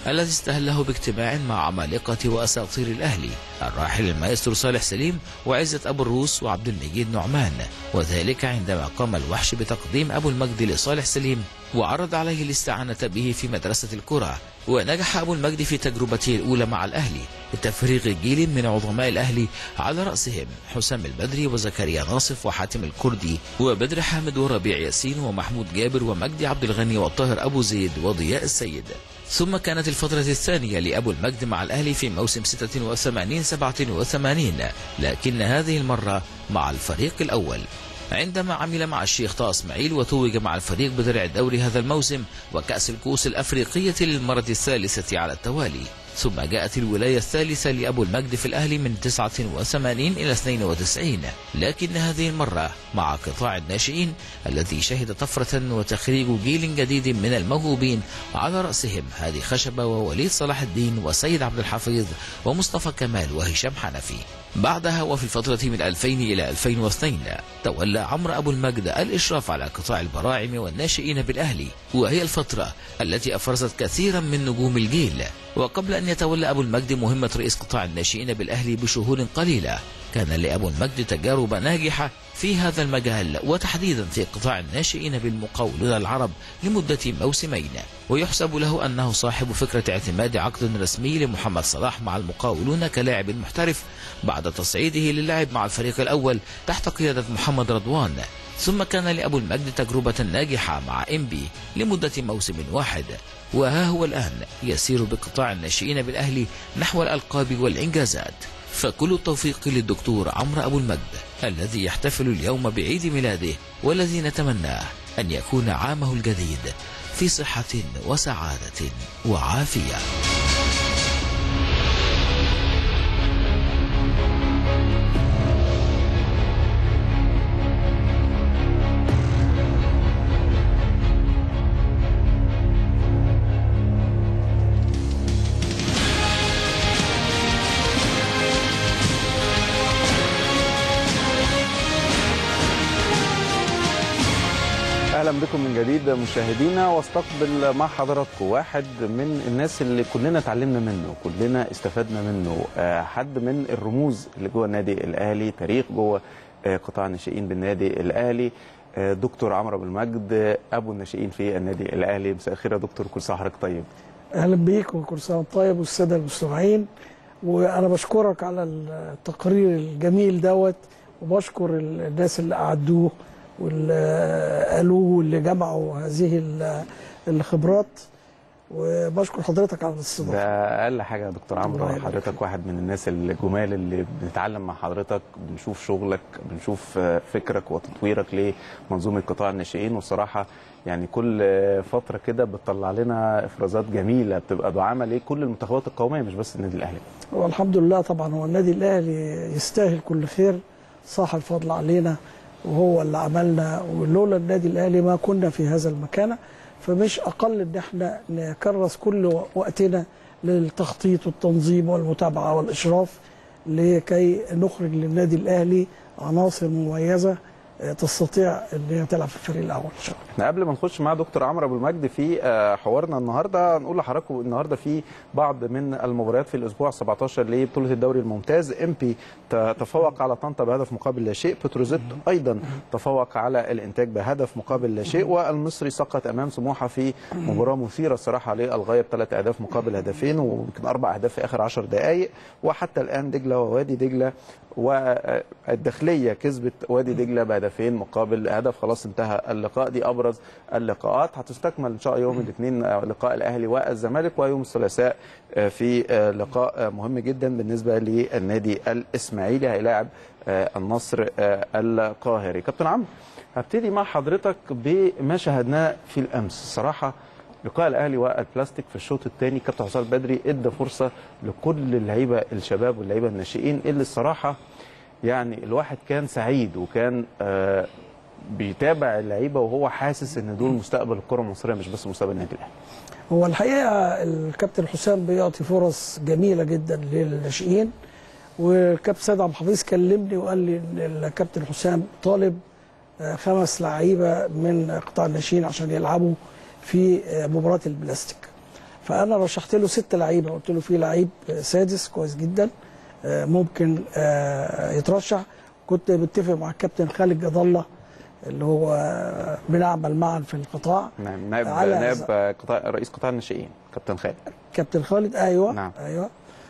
الذي استهله باجتماع مع عمالقة وأساطير الأهلي الراحل المايسترو صالح سليم وعزة أبو الروس وعبد المجيد نعمان وذلك عندما قام الوحش بتقديم أبو المجد لصالح سليم وعرض عليه الاستعانة به في مدرسة الكرة ونجح أبو المجد في تجربته الأولى مع الأهلي بتفريغ جيل من عظماء الأهلي على رأسهم حسام البدري وزكريا ناصف وحاتم الكردي وبدر حامد وربيع ياسين ومحمود جابر ومجدي عبد الغني والطاهر أبو زيد وضياء السيد ثم كانت الفترة الثانية لأبو المجد مع الأهلي في موسم 86 87 لكن هذه المرة مع الفريق الأول عندما عمل مع الشيخ طه اسماعيل وتوج مع الفريق بدرع الدوري هذا الموسم وكأس الكؤوس الأفريقية للمرة الثالثة على التوالي ثم جاءت الولاية الثالثة لأبو المجد في الأهلي من 89 إلى 92 لكن هذه المرة مع قطاع الناشئين الذي شهد طفرة وتخريج جيل جديد من الموهوبين على رأسهم هادي خشبة ووليد صلاح الدين وسيد عبد الحفيظ ومصطفى كمال وهشام حنفي بعدها وفي الفترة من 2000 إلى 2002 تولى عمرو أبو المجد الإشراف على قطاع البراعم والناشئين بالأهلي وهي الفترة التي أفرزت كثيرا من نجوم الجيل وقبل أن يتولى أبو المجد مهمة رئيس قطاع الناشئين بالأهلي بشهور قليلة كان لأبو المجد تجارب ناجحة في هذا المجال وتحديدا في قطاع الناشئين بالمقاولون العرب لمدة موسمين ويحسب له أنه صاحب فكرة اعتماد عقد رسمي لمحمد صلاح مع المقاولون كلاعب محترف بعد تصعيده للعب مع الفريق الأول تحت قيادة محمد رضوان ثم كان لأبو المجد تجربة ناجحة مع إنبي لمدة موسم واحد وها هو الآن يسير بقطاع الناشئين بالأهلي نحو الألقاب والإنجازات فكل التوفيق للدكتور عمرو أبو المجد الذي يحتفل اليوم بعيد ميلاده والذي نتمناه أن يكون عامه الجديد في صحة وسعادة وعافية اهلا بكم من جديد مشاهدينا واستقبل مع حضراتكم واحد من الناس اللي كلنا اتعلمنا منه كلنا استفدنا منه آه، حد من الرموز اللي جوه النادي الاهلي تاريخ جوه آه، قطاع الناشئين بالنادي الاهلي آه، دكتور عمرو ابو المجد آه، ابو الناشئين في النادي الاهلي مساء الخير يا دكتور كل سنه وحضرتك طيب اهلا بيك وكل سنه وأنت طيب والساده المستمعين وانا بشكرك على التقرير الجميل دوت وبشكر الناس اللي اعدوه واللي قالوه واللي جمعوا هذه ال- الخبرات وبشكر حضرتك على ده الاستضافه اقل حاجه يا دكتور عمرو الله يبارك حضرتك فيك. واحد من الناس الجمال اللي بنتعلم مع حضرتك بنشوف شغلك بنشوف آه، فكرك وتطويرك لمنظومه قطاع الناشئين والصراحه يعني كل آه، فتره كده بتطلع لنا افرازات جميله بتبقى دعامه لكل المنتخبات القوميه مش بس النادي الاهلي والحمد لله طبعا هو النادي الاهلي يستاهل كل خير صاحب الفضل علينا وهو اللي عملنا ولولا النادي الاهلي ما كنا في هذا المكانه فمش اقل ان احنا نكرس كل وقتنا للتخطيط والتنظيم والمتابعه والاشراف لكي نخرج للنادي الاهلي عناصر مميزه آه، تستطيع ان هي تلعب في الفريق الاول ان شاء الله احنا قبل ما نخش مع دكتور عمرو ابو المجد في آه، حوارنا النهارده نقول لحضراتكم النهارده في بعض من المباريات في الاسبوع 17 لبطوله الدوري الممتاز امبي ت- تفوق على طنطا بهدف مقابل لا شيء بتروزيت ايضا تفوق على الانتاج بهدف مقابل لا شيء والمصري سقط امام سموحه في مباراه مثيره الصراحه للغايه بثلاث اهداف مقابل هدفين ويمكن اربع اهداف في اخر 10 دقائق وحتى الان دجله ووادي دجله والداخليه كسبت وادي دجله بهدفين مقابل هدف خلاص انتهى اللقاء دي ابرز اللقاءات هتستكمل ان شاء الله يوم الاثنين لقاء الاهلي والزمالك ويوم الثلاثاء في لقاء مهم جدا بالنسبه للنادي الاسماعيلي هيلاعب النصر القاهري كابتن عمرو هبتدي مع حضرتك بما شاهدناه في الامس الصراحه لقاء الاهلي والبلاستيك في الشوط الثاني كابتن حسام البدري ادى فرصه لكل اللعيبه الشباب واللعيبه الناشئين اللي الصراحه يعني الواحد كان سعيد وكان آه بيتابع اللعيبه وهو حاسس ان دول مستقبل الكره المصريه مش بس مستقبل النادي الاهلي هو الحقيقه الكابتن حسام بيعطي فرص جميله جدا للناشئين والكابتن سيد عبد الحفيظ كلمني وقال لي ان الكابتن حسام طالب آه، خمس لعيبه من قطاع الناشئين عشان يلعبوا في آه، مباراه البلاستيك فانا رشحت له ست لعيبه قلت له في لعيب سادس كويس جدا آه، ممكن آه، يترشح كنت متفق مع الكابتن خالد جد الله اللي هو آه، بنعمل معا في القطاع نعم نائب على- نائب قطاع رئيس قطاع الناشئين كابتن خالد كابتن خالد ايوه نعم. ايوه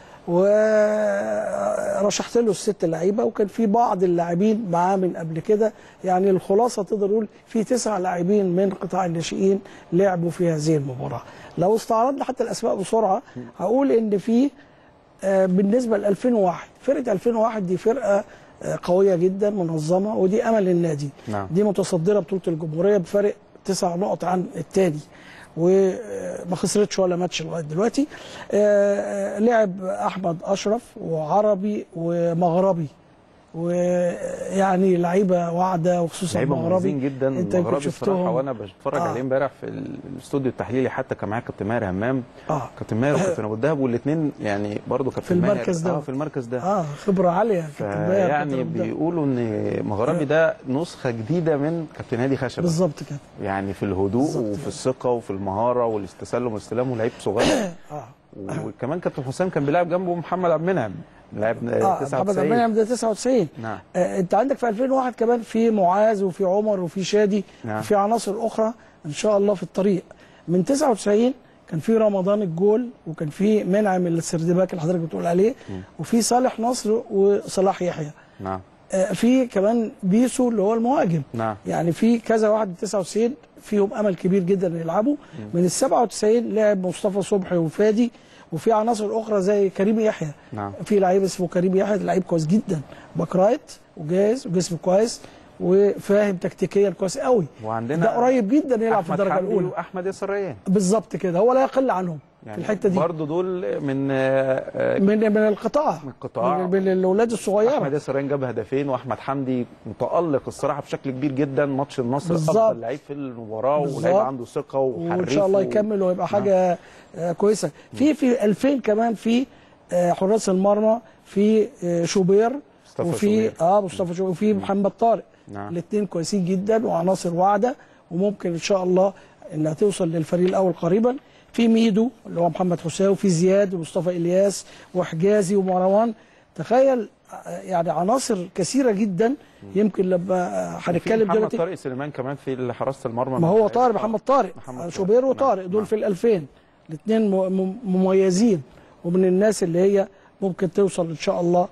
ورشحت له الست لعيبه وكان في بعض اللاعبين معاه من قبل كده يعني الخلاصه تقدر نقول في تسع لاعبين من قطاع الناشئين لعبوا في هذه المباراه لو استعرضنا حتى الاسماء بسرعه هقول ان في آه، بالنسبه ل 2001 فرقه 2001 دي فرقه آه، قويه جدا منظمه ودي امل النادي نعم. دي متصدره بطوله الجمهوريه بفارق تسع نقط عن الثاني وما خسرتش ولا ماتش لغايه دلوقتي آه، آه، لعب احمد اشرف وعربي ومغربي ويعني لعيبه واعده وخصوصا لعيبه مغربي مميزين جدا انت يمكن مغربي الصراحه شفتهم وانا بتفرج آه. عليه امبارح في الاستوديو التحليلي حتى كان معايا كابتن ماهر همام اه كابتن ماهر وكابتن ابو الدهب والاثنين يعني برضه كابتن في المركز ماهر ده. اه في المركز ده اه خبره عاليه كابتن ماهر، يعني كابتن عبد الله. بيقولوا ان مغربي ده نسخه جديده من كابتن هادي خشبه بالظبط كده يعني في الهدوء بالظبط وفي كده. الثقه وفي المهاره والاستسلام والاستلام ولعيب صغير اه وكمان كابتن حسام كان بيلعب جنبه محمد عبد المنعم لاعب اه محمد عبد 99 المنعم ده 99 نعم آه انت عندك في 2001 كمان في معاذ وفي عمر وفي شادي نعم. وفي عناصر اخرى ان شاء الله في الطريق من 99 كان في رمضان الجول وكان في منعم السردباك اللي حضرتك بتقول عليه وفي صالح نصر وصلاح يحيى نعم آه في كمان بيسو اللي هو المهاجم نعم يعني في كذا واحد من 99 فيهم امل كبير جدا ان يلعبوا من ال 97 لعب مصطفى صبحي وفادي وفي عناصر اخرى زي كريم يحيى نعم في لعيب اسمه كريم يحيى لعيب كويس جدا باك رايت وجاهز وجسمه كويس وفاهم تكتيكيا كويس قوي وعندنا ده قريب جدا يلعب في أحمد الدرجه حمدي الاولى واحمد ياسر ريان بالظبط كده هو لا يقل عنهم يعني في الحته دي برضه دول من آه، آه، من من القطاع من القطاع. من, من الاولاد الصغيره احمد ياسر ريان جاب هدفين واحمد حمدي متالق الصراحه بشكل كبير جدا ماتش النصر بالظبط. افضل لعيب في المباراه بالظبط. ولعيب عنده ثقه وحريف وان شاء الله و- يكمل ويبقى حاجه آه كويسه في في 2000 كمان في آه حراس المرمى في آه شوبير مصطفى وفي شوبير. اه مصطفى شوبير وفي محمد طارق نعم. الاثنين كويسين جدا وعناصر واعده وممكن ان شاء الله انها توصل للفريق الاول قريبا في ميدو اللي هو محمد حسين وفي زياد ومصطفى الياس وحجازي ومروان تخيل آه، يعني عناصر كثيره جدا يمكن لما آه، وفي هنتكلم محمد دلوقتي طارق سليمان كمان في حراسه المرمى ما هو طارق محمد طارق محمد طارق. شوبير نعم. وطارق دول نعم. في الألفين الاثنين مميزين ومن الناس اللي هي ممكن توصل إن شاء الله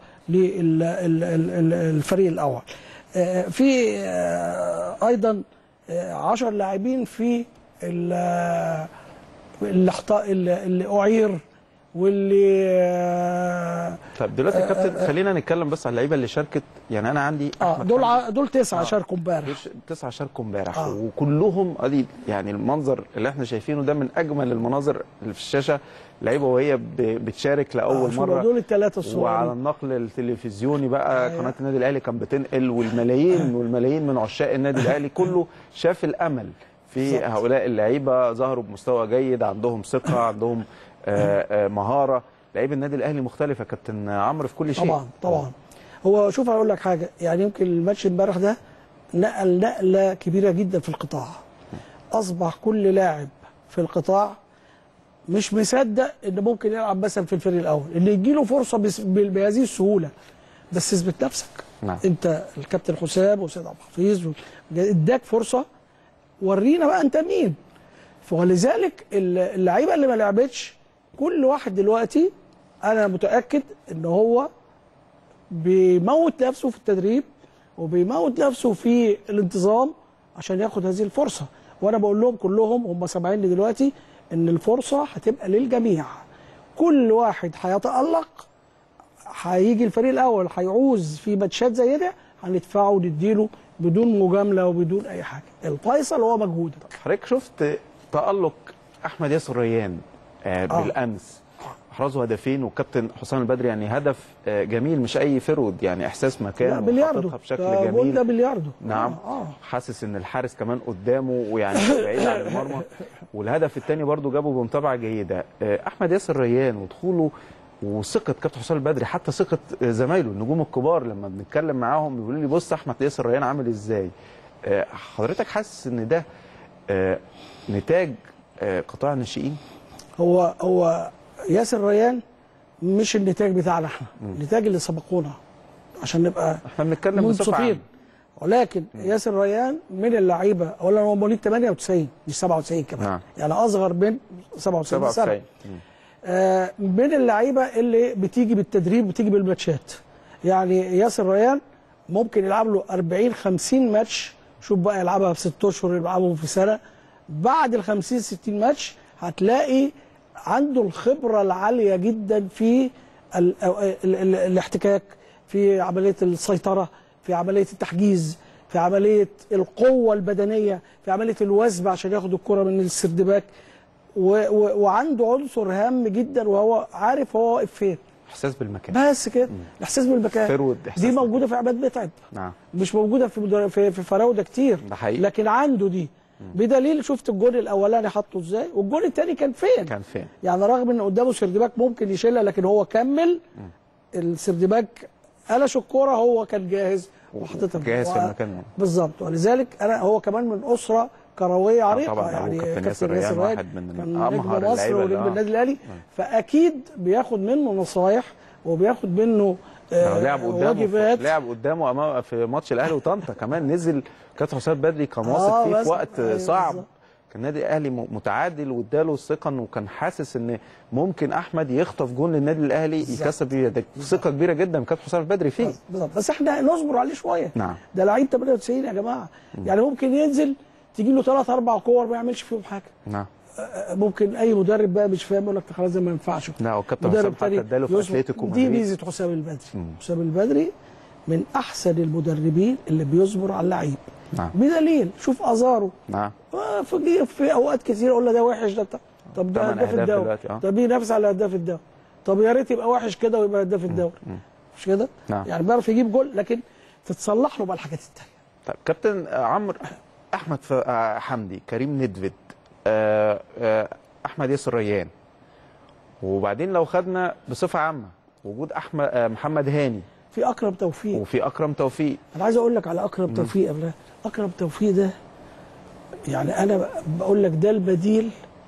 للفريق الأول آه، في آه، أيضا 10 لاعبين في ال- آه، اللي احط- اللي اللي أعير واللي آه، طب دلوقتي يا كابتن خلينا نتكلم بس على اللعيبه اللي شاركت يعني انا عندي اه أحمد دول حمدي. ع- دول تسعة آه. شاركوا امبارح دول ش- تسعة شاركوا امبارح آه. وكلهم ادي يعني المنظر اللي احنا شايفينه ده من اجمل المناظر اللي في الشاشه لعيبه وهي ب- بتشارك لاول شوفوا مره دول الثلاثة وعلى الصغيرين النقل التلفزيوني بقى أيوة. قناه النادي الاهلي كان بتنقل والملايين والملايين من عشاق النادي الاهلي كله شاف الامل في بالظبط. هؤلاء اللعيبه ظهروا بمستوى جيد عندهم ثقه عندهم آه، آه، مهاره لعيب النادي الاهلي مختلفه كابتن عمرو في كل شيء طبعا طبعا هو شوف هقول لك حاجه يعني يمكن الماتش امبارح ده نقل نقله كبيره جدا في القطاع اصبح كل لاعب في القطاع مش مصدق ان ممكن يلعب مثلا في الفريق الاول ان يجيله فرصه بس- ب- بهذه السهوله بس اثبت نفسك نعم. انت الكابتن حسام وسيد عبد الحفيظ و- اداك فرصه ورينا بقى انت مين ولذلك اللعيبه اللي ما لعبتش كل واحد دلوقتي انا متاكد ان هو بيموت نفسه في التدريب وبيموت نفسه في الانتظام عشان ياخد هذه الفرصه وانا بقول لهم كلهم هم سامعيني دلوقتي ان الفرصه هتبقى للجميع كل واحد هيتالق هيجي الفريق الاول هيعوز في ماتشات زي ده هندفعه ونديله بدون مجامله وبدون اي حاجه الفيصل هو مجهودك حضرتك شفت تألق أحمد ياسر ريان آه آه. بالأمس أحرزوا هدفين والكابتن حسام البدري يعني هدف آه جميل مش أي فرود يعني إحساس مكان لا بلياردو وحاططها بشكل ده جول ده جميل بلياردو نعم آه. آه. حاسس ان الحارس كمان قدامه ويعني بعيد عن المرمى والهدف الثاني برضو جابه بمتابعه جيده آه، احمد ياسر ريان ودخوله وثقه كابتن حسام البدري حتى ثقه آه، زمايله النجوم الكبار لما بنتكلم معاهم بيقولوا لي بص احمد ياسر ريان عامل ازاي آه، حضرتك حاسس ان ده آه، نتاج آه، قطاع الناشئين هو هو ياسر ريان مش النتاج بتاعنا احنا النتاج اللي سبقونا عشان نبقى احنا بنتكلم بصفه منصفين عامه ولكن ياسر ريان من اللعيبه اولا هو مواليد 98 مش 97 كمان نعم. يعني اصغر من 97 سنه 97 آه، من اللعيبه اللي بتيجي بالتدريب بتيجي بالماتشات يعني ياسر ريان ممكن يلعب له 40 50 ماتش شوف بقى يلعبها في 6 اشهر يلعبهم في سنه بعد ال 50 60 ماتش هتلاقي عنده الخبره العاليه جدا في ال ال ال الاحتكاك في عمليه السيطره في عمليه التحجيز في عمليه القوه البدنيه في عمليه الوثب عشان ياخد الكره من السردباك و و وعنده عنصر هام جدا وهو عارف هو واقف فين احساس بالمكان بس كده الاحساس بالمكان فرود إحساس دي بالمكان. موجوده في عماد متعب نعم مش موجوده في مدر- في, في فراوده كتير ده حقيقي. لكن عنده دي بدليل شفت الجون الاولاني حطه ازاي والجون الثاني كان فين كان فين يعني رغم ان قدامه سردباك ممكن يشيلها لكن هو كمل السردباك قلش الكوره هو كان جاهز وحطيتها جاهز في و- المكان بالظبط ولذلك انا هو كمان من اسره كرويه عريقه طبعاً، يعني أبوه كابتن ياسر ريان واحد من كان أمهر نجم مصر اللعيبة اللي- ونجم آه. النادي الاهلي فاكيد بياخد منه نصايح وبياخد منه آه، لعب قدامه واجبات لعب قدامه امام في ماتش الاهلي وطنطا كمان نزل كابتن حسام بدري كان واثق آه، فيه بس- في وقت أيوة صعب بالظبط. كان النادي الاهلي م- متعادل واداله الثقه وكان حاسس ان ممكن احمد يخطف جون للنادي الاهلي يكسب بيه ده ثقه كبيره جدا من كابتن حسام بدري فيه بالظبط بس احنا نصبر عليه شويه نعم. ده لعيب 98 يا جماعه يعني ممكن ينزل تجي له ثلاث اربع كور ما يعملش فيهم حاجه نعم آه، ممكن اي مدرب بقى مش فاهم يقول لك خلاص ده ما ينفعش لا والكابتن مدرب حسام حتى تاني اداله في يصبر. اتلتيكو دي مدريد ميزه حسام البدري حسام البدري من احسن المدربين اللي بيصبر على اللعيب نعم بدليل شوف ازارو نعم آه، في في اوقات كتير اقول له ده وحش ده بتاع. طب ده تمن هداف أهداف الدوري دلوقتي، آه. طب بينافس على هداف الدوري طب يا ريت يبقى وحش كده ويبقى هداف الدوري مش كده؟ نعم. يعني بيعرف يجيب جول لكن تتصلح له بقى الحاجات التانيه طيب كابتن آه، عمرو احمد ف... آه، حمدي كريم ندفد آه، آه، احمد ياسر ريان وبعدين لو خدنا بصفه عامه وجود احمد آه، محمد هاني في اكرم توفيق وفي اكرم توفيق انا عايز اقول لك على اكرم توفيق قبل اكرم توفيق ده يعني انا بقول لك ده البديل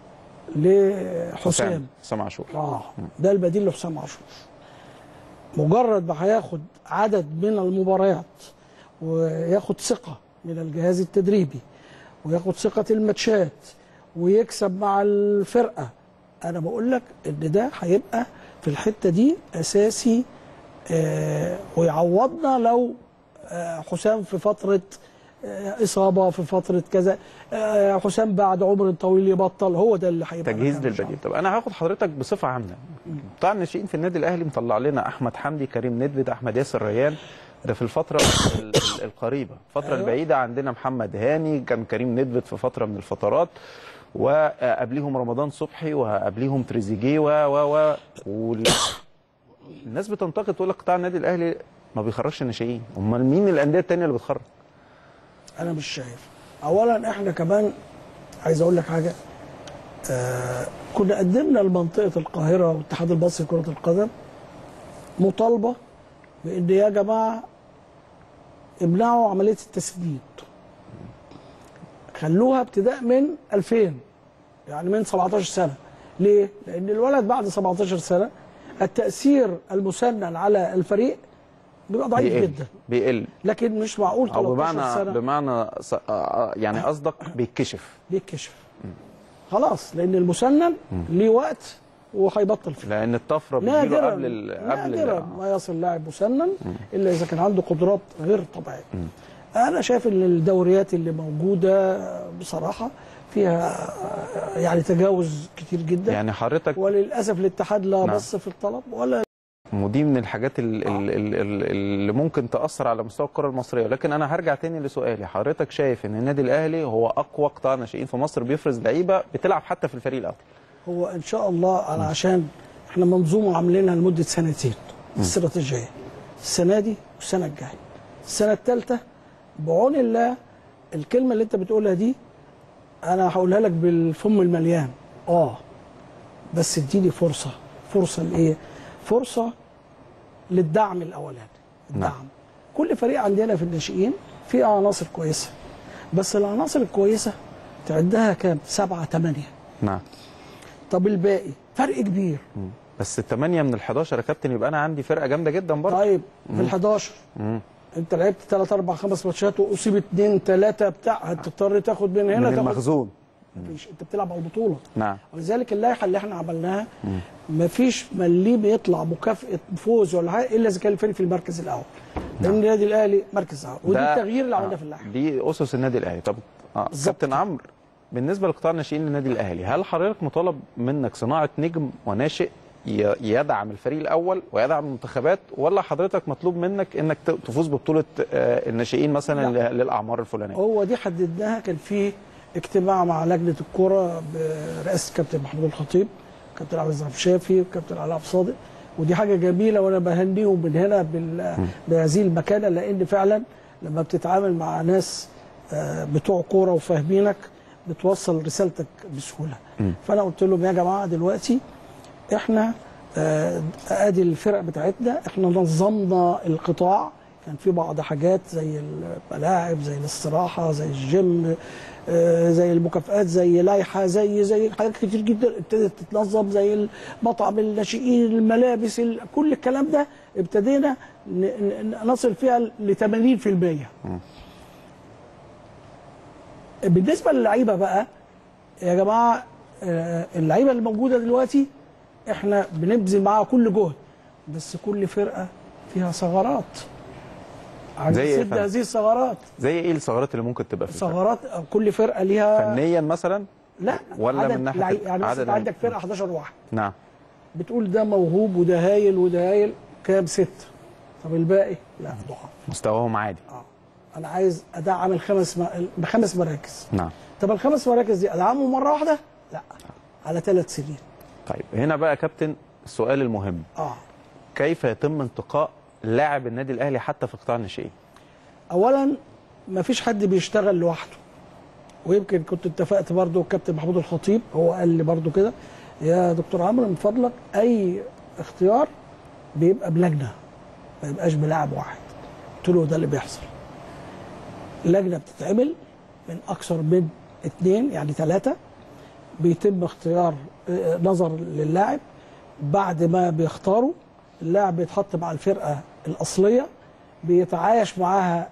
لحسام حسام عاشور اه ده البديل لحسام عاشور مجرد ما هياخد عدد من المباريات وياخد ثقه من الجهاز التدريبي وياخد ثقه الماتشات ويكسب مع الفرقه انا بقول لك ان ده هيبقى في الحته دي اساسي آه ويعوضنا لو آه حسام في فتره آه اصابه في فتره كذا آه حسام بعد عمر طويل يبطل هو ده اللي هيبقى تجهيز مكانه إن شاء للبديل طب انا هاخد حضرتك بصفه عامه قطاع الناشئين في النادي الاهلي مطلع لنا احمد حمدي كريم ندفد احمد ياسر ريان ده في الفتره ال- ال- القريبه الفتره أيوة. البعيده عندنا محمد هاني كان كريم ندفد في فتره من الفترات وقبليهم رمضان صبحي وقبليهم تريزيجيه و و و وال- الناس بتنتقد تقول لك قطاع النادي الاهلي ما بيخرجش الناشئين امال مين الانديه الثانيه اللي بتخرج انا مش شايف اولا احنا كمان عايز اقول لك حاجه آه كنا قدمنا لمنطقه القاهره والاتحاد المصري لكره القدم مطالبه بان يا جماعه امنعوا عمليه التسديد خلوها ابتداء من 2000 يعني من 17 سنه ليه؟ لان الولد بعد 17 سنه التاثير المسنن على الفريق بيبقى ضعيف بيقل جدا بيقل لكن مش معقول او 13 بمعنى سنه بمعنى ص- آه، آه، يعني قصدك بيتكشف بيتكشف خلاص لان المسنن ليه وقت وهيبطل فيه لان الطفره بتجيله نادرا قبل ال... قبل نادرا ال... ما يصل لاعب مسنن الا اذا كان عنده قدرات غير طبيعيه انا شايف ان الدوريات اللي موجوده بصراحه فيها يعني تجاوز كتير جدا يعني حضرتك وللاسف الاتحاد لا نعم. بص في الطلب ولا ودي من الحاجات ال- ال- ال- ال- اللي ممكن تاثر على مستوى الكره المصريه لكن انا هرجع تاني لسؤالي حضرتك شايف ان النادي الاهلي هو اقوى قطاع ناشئين في مصر بيفرز لعيبه بتلعب حتى في الفريق الاول هو ان شاء الله انا عشان احنا منظومه عاملينها لمده سنتين استراتيجيه السنه دي والسنه الجايه السنه الثالثه بعون الله الكلمه اللي انت بتقولها دي انا هقولها لك بالفم المليان اه بس اديني فرصه فرصه لايه فرصه للدعم الاولاني الدعم كل فريق عندنا في الناشئين فيه عناصر كويسه بس العناصر الكويسه تعدها كام سبعة ثمانية نعم طب الباقي فرق كبير بس الثمانيه من ال 11 يا كابتن يبقى انا عندي فرقه جامده جدا برضه طيب في ال 11 انت لعبت 3 4 5 ماتشات واصيب 2 3 بتاع هتضطر تاخد من هنا من تاخد المخزون مفيش انت بتلعب على البطوله نعم ولذلك اللائحه اللي احنا عملناها مفيش مليه بيطلع مكافاه فوز ولا حاجه الا اذا كان الفريق في المركز الاول لان النادي الاهلي مركز اول ودي ده- التغيير اللي عملناه آه، في اللائحه دي اسس النادي الاهلي طب آه. بالظبط. كابتن عمرو بالنسبه لقطاع الناشئين للنادي الاهلي هل حضرتك مطالب منك صناعه نجم وناشئ ي- يدعم الفريق الاول ويدعم المنتخبات ولا حضرتك مطلوب منك انك ت- تفوز ببطوله آه، الناشئين مثلا لا. ل- للاعمار الفلانيه هو دي حددناها كان في اجتماع مع لجنه الكره برئاسه الكابتن محمود الخطيب كابتن عبد الرزاق شافي وكابتن علاء عبد صادق ودي حاجه جميله وانا بهنيهم من هنا بال- بهذه المكانه لان فعلا لما بتتعامل مع ناس آه، بتوع كوره وفاهمينك بتوصل رسالتك بسهوله فانا قلت لهم يا جماعه دلوقتي احنا آه، ادي الفرق بتاعتنا احنا نظمنا القطاع كان في بعض حاجات زي الملاعب زي الاستراحه زي الجيم آه، زي المكافآت زي لائحه زي زي حاجات كتير جدا ابتدت تتنظم زي المطعم الناشئين الملابس ال- كل الكلام ده ابتدينا ن- ن- نصل فيها ل 80% بالنسبه للعيبه بقى يا جماعه آه، اللعيبه اللي موجوده دلوقتي احنا بنبذل معاها كل جهد بس كل فرقه فيها ثغرات عايز زي إيه يا نسد فندم؟ هذه الثغرات زي ايه الثغرات اللي ممكن تبقى في الفرق؟ ثغرات كل فرقه ليها فنيا مثلا لا ولا عدد من ناحية لعي- يعني عدد مثلا لعيبة؟ عندك فرقه 11 واحد نعم بتقول ده موهوب وده هايل وده هايل كام ست طب الباقي لا ضعاف مستواهم عادي اه انا عايز ادعم الخمس م... بخمس مراكز نعم طب الخمس مراكز دي ادعمهم مره واحده لا على ثلاث سنين طيب هنا بقى يا كابتن السؤال المهم اه كيف يتم انتقاء لاعب النادي الاهلي حتى في قطاع الناشئين اولا ما فيش حد بيشتغل لوحده ويمكن كنت اتفقت برضو الكابتن محمود الخطيب هو قال لي برضو كده يا دكتور عمرو من فضلك اي اختيار بيبقى بلجنه ما يبقاش بلاعب واحد قلت له ده اللي بيحصل لجنه بتتعمل من اكثر من اثنين يعني ثلاثه بيتم اختيار آه، نظر للاعب بعد ما بيختاروا اللاعب بيتحط مع الفرقه الاصليه بيتعايش معاها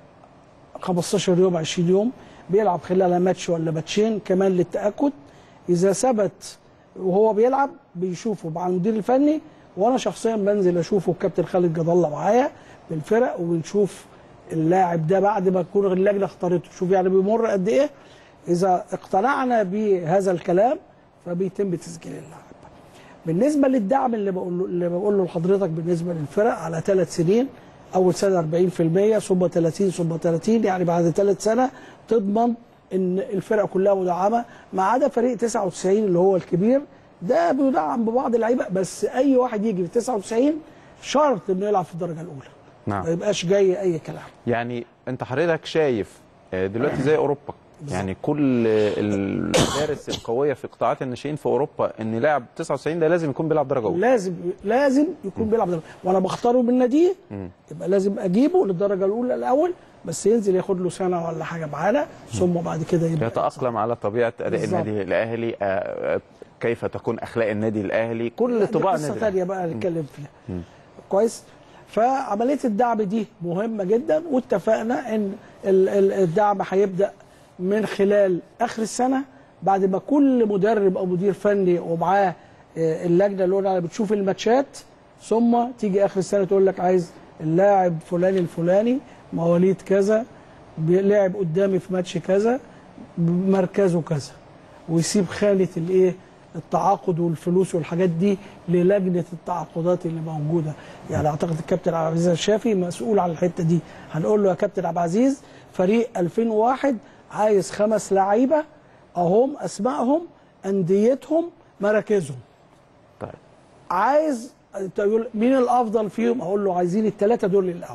15 يوم 20 يوم بيلعب خلالها ماتش ولا ماتشين كمان للتاكد اذا ثبت وهو بيلعب بيشوفه مع المدير الفني وانا شخصيا بنزل اشوفه الكابتن خالد جد الله معايا بالفرق وبنشوف اللاعب ده بعد ما تكون اللجنه اختارته شوف يعني بيمر قد ايه اذا اقتنعنا بهذا الكلام فبيتم تسجيل اللاعب بالنسبه للدعم اللي بقول له اللي بقول له لحضرتك بالنسبه للفرق على ثلاث سنين اول سنه 40% ثم 30 ثم 30 يعني بعد ثلاث سنه تضمن ان الفرق كلها مدعمه ما عدا فريق 99 اللي هو الكبير ده بيدعم ببعض اللعيبه بس اي واحد يجي في 99 شرط انه يلعب في الدرجه الاولى نعم ما يبقاش جاي اي كلام يعني انت حضرتك شايف آه، دلوقتي زي اوروبا يعني كل المدارس القويه في قطاعات الناشئين في اوروبا ان لاعب 99 ده لازم يكون بيلعب درجه اولى لازم لازم يكون بيلعب درجة. وانا بختاره من ناديه يبقى لازم اجيبه للدرجه الاولى الاول بس ينزل ياخد له سنه ولا حاجه معانا ثم بعد كده يبقى يتاقلم على طبيعه اداء بالظبط. النادي الاهلي آه، آه، كيف تكون اخلاق النادي الاهلي كل دي طباع قصه النادي ثانيه الأهلي. بقى نتكلم فيها كويس فعمليه الدعم دي مهمه جدا واتفقنا ان ال- ال- الدعم هيبدا من خلال اخر السنه بعد ما كل مدرب او مدير فني ومعاه آه، اللجنه اللي قلنا بتشوف الماتشات ثم تيجي اخر السنه تقول لك عايز اللاعب فلان الفلاني مواليد كذا لعب قدامي في ماتش كذا مركزه كذا ويسيب خانه الايه التعاقد والفلوس والحاجات دي للجنه التعاقدات اللي موجوده يعني اعتقد الكابتن عبد العزيز الشافي مسؤول عن الحته دي هنقول له يا كابتن عبد العزيز فريق 2001 عايز خمس لعيبه اهم اسمائهم انديتهم مراكزهم طيب عايز انت يقول مين الافضل فيهم اقول له عايزين الثلاثه دول الاول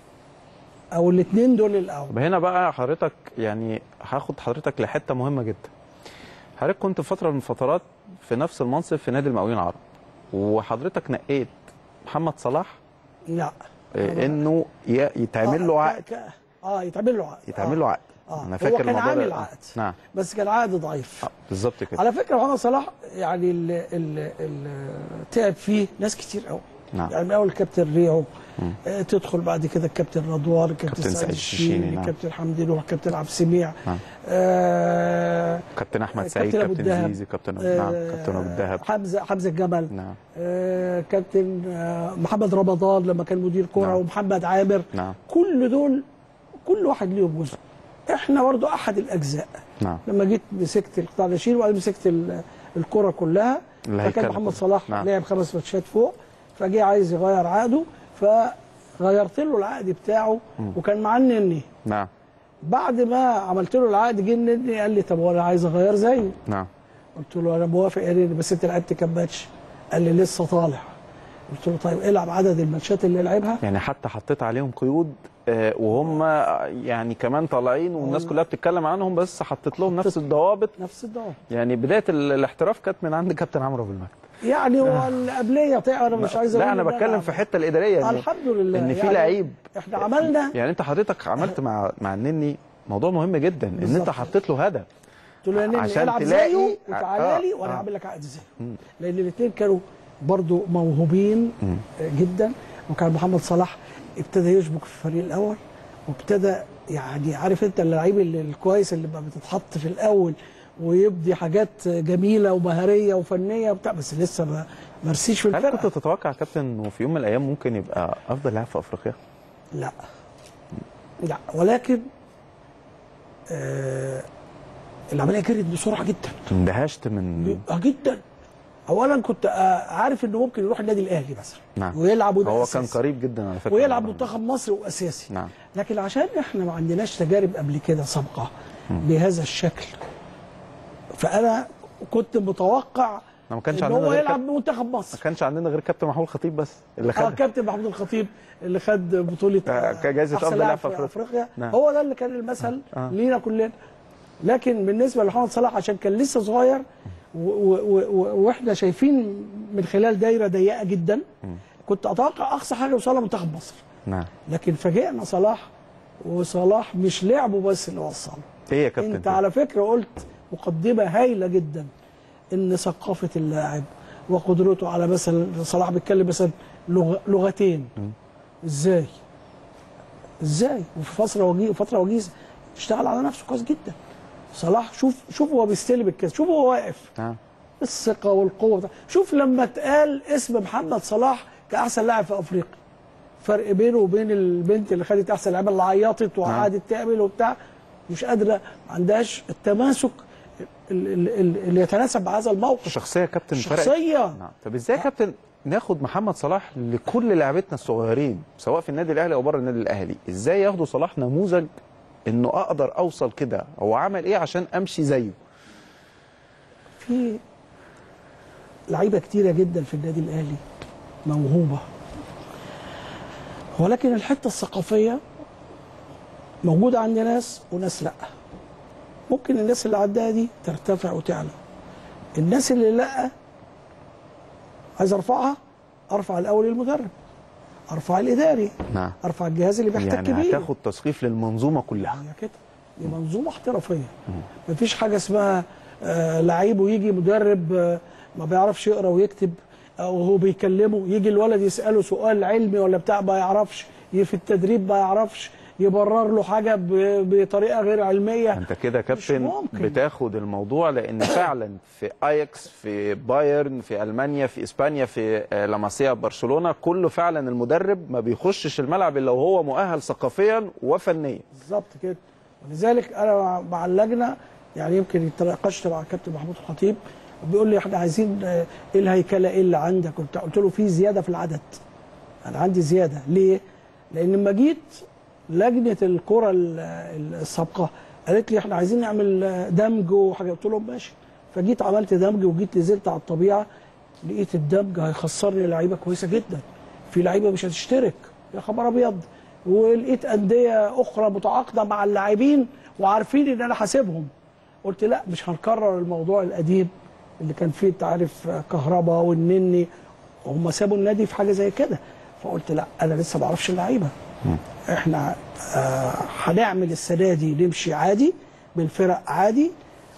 او الاثنين دول الاول طب هنا بقى حضرتك يعني هاخد حضرتك لحته مهمه جدا حضرتك كنت في فتره من الفترات في نفس المنصب في نادي المقاولين العرب وحضرتك نقيت محمد صلاح لا آه، انه ي- يتعمل له آه، عقد ك- ك- اه يتعمل له عقد يتعمل له عقد اه انا هو فاكر كان الموضوع ده. عامل آه. عقد نعم بس كان عقد ضعيف آه، بالظبط كده على فكره محمد صلاح يعني اللي, اللي, اللي تعب فيه ناس كتير قوي نعم. يعني من اول الكابتن ريعو آه تدخل بعد كده الكابتن رضوان الكابتن كابتن سعيد سعيد الشيشيني الشيشيني، نعم. الكابتن حمدي نوح الكابتن عبد السميع نعم. آه كابتن احمد كابتن سعيد أبو كابتن الدهب. زيزي كابتن أبو- آه، نعم كابتن ابو الدهب حمزه حمزه الجمل نعم آه كابتن آه محمد رمضان لما كان مدير كوره نعم. ومحمد عامر نعم كل دول كل واحد ليهم جزء احنا برضو احد الاجزاء نعم لما جيت مسكت القطاع الناشئين وبعدين مسكت ال- الكره كلها الهيكل فكان محمد كله. صلاح نعم. لعب خمس ماتشات فوق فجه عايز يغير عقده فغيرت له العقد بتاعه وكان معاه النني نعم بعد ما عملت له العقد جه النني قال لي طب وانا عايز اغير زيه نعم قلت له انا موافق يا نني بس انت لعبت كام ماتش قال لي لسه طالع قلت له طيب العب عدد الماتشات اللي لعبها يعني حتى حطيت عليهم قيود آه، وهم يعني كمان طالعين والناس كلها بتتكلم عنهم بس حطيت لهم نفس الضوابط نفس الدور يعني بدايه ال- الاحتراف كانت من عند كابتن عمرو ابو المجد يعني هو القبليه طيب انا مش عايز لا أقول انا إن بتكلم في الحته الاداريه يعني الحمد لله ان في يعني لعيب احنا عملنا يعني انت حضرتك عملت مع مع النني موضوع مهم جدا ان انت بالظبط. حطيت له هدف قلت له يا نني عشان العب تلاقي- زيه وتعالى لي آه، وانا آه. هعمل لك عقد زيه لان الاثنين كانوا برضو موهوبين آه، جدا وكان محمد صلاح ابتدى يشبك في الفريق الاول وابتدى يعني عارف انت اللعيب اللي- الكويس اللي بقى بتتحط في الاول ويبدي حاجات جميله ومهاريه وفنيه وبتاع بس لسه ما مرسيش في هل كنت الفرقه تتوقع يا كابتن انه في يوم من الايام ممكن يبقى افضل لاعب في افريقيا؟ لا لا ولكن آه العمليه جرت بسرعه جدا اندهشت من آه جدا اولا كنت آه عارف انه ممكن يروح النادي الاهلي مثلا نعم ويلعب ويبقى هو أساسي. كان قريب جدا على فكره ويلعب منتخب مصر واساسي نعم لكن عشان احنا ما عندناش تجارب قبل كده سابقه بهذا الشكل فانا كنت متوقع ما ما كانش ان عندنا هو غير يلعب كاب- بمنتخب ما مصر كانش عندنا غير كابتن محمود الخطيب بس اللي اه خد كابتن محمود الخطيب اللي خد بطوله آه، آه، كجائزة أحسن أفضل لاعب في في أفريقيا. افريقيا نعم. هو ده اللي كان المثل آه. لينا كلنا لكن بالنسبه لمحمد صلاح عشان كان لسه صغير و- و- و- واحنا شايفين من خلال دايره ضيقه جدا كنت اتوقع اقصى حاجه يوصلها منتخب مصر نعم لكن فاجئنا صلاح وصلاح مش لعبه بس اللي وصله ايه يا كابتن انت على فكره قلت مقدمه هايله جدا ان ثقافه اللاعب وقدرته على مثلا صلاح بيتكلم مثلا لغ- لغتين ازاي ازاي وفي فتره وجيزه فتره وجيزه اشتغل على نفسه كويس جدا صلاح شوف شوف هو بيستلم الكاس شوف هو واقف نعم الثقه والقوه بتاع. شوف لما اتقال اسم محمد صلاح كاحسن لاعب في افريقيا فرق بينه وبين البنت اللي خدت احسن لعيبه اللي عيطت وقعدت تعمل وبتاع مش قادره ما عندهاش التماسك ال- ال- ال- اللي يتناسب مع هذا الموقف الشخصيه يا كابتن فرقت شخصيه نعم طب ازاي يا كابتن ناخد محمد صلاح لكل لاعبتنا الصغيرين سواء في النادي الاهلي او بره النادي الاهلي ازاي ياخدوا صلاح نموذج انه اقدر اوصل كده هو عمل ايه عشان امشي زيه في لعيبه كتيره جدا في النادي الاهلي موهوبه ولكن الحته الثقافيه موجوده عند ناس وناس لا ممكن الناس اللي عندها دي ترتفع وتعلى الناس اللي لا عايز ارفعها ارفع الاول المدرب ارفع الاداري نعم ارفع الجهاز اللي بيحتك يعني بيه هتاخد تصنيف للمنظومه كلها هي كده دي منظومه احترافيه مفيش حاجه اسمها آه لعيب ويجي مدرب آه ما بيعرفش يقرا ويكتب او هو بيكلمه يجي الولد يساله سؤال علمي ولا بتاع ما يعرفش ي- في التدريب ما يعرفش يبرر له حاجه ب- بطريقه غير علميه انت كده يا مش كابتن ممكن. بتاخد الموضوع لان فعلا في اياكس في بايرن في المانيا في اسبانيا في آه، لاماسيا برشلونه كله فعلا المدرب ما بيخشش الملعب الا وهو مؤهل ثقافيا وفنيا بالظبط كده ولذلك انا مع- مع اللجنه يعني يمكن اتناقشت مع الكابتن محمود الخطيب بيقول لي احنا عايزين آه، ايه الهيكله ايه اللي عندك قلت قلت له في زياده في العدد انا عندي زياده ليه؟ لان لما جيت لجنه الكره ال- ال- السابقه قالت لي احنا عايزين نعمل آه، دمج وحاجه قلت لهم ماشي فجيت عملت دمج وجيت نزلت على الطبيعه لقيت الدمج هيخسرني لعيبه كويسه جدا في لعيبه مش هتشترك يا خبر ابيض ولقيت انديه اخرى متعاقده مع اللاعبين وعارفين ان انا حاسبهم قلت لا مش هنكرر الموضوع القديم اللي كان فيه انت عارف كهربا والنني هم سابوا النادي في حاجه زي كده فقلت لا انا لسه ما اعرفش اللعيبه احنا آه، هنعمل السنه دي نمشي عادي بالفرق عادي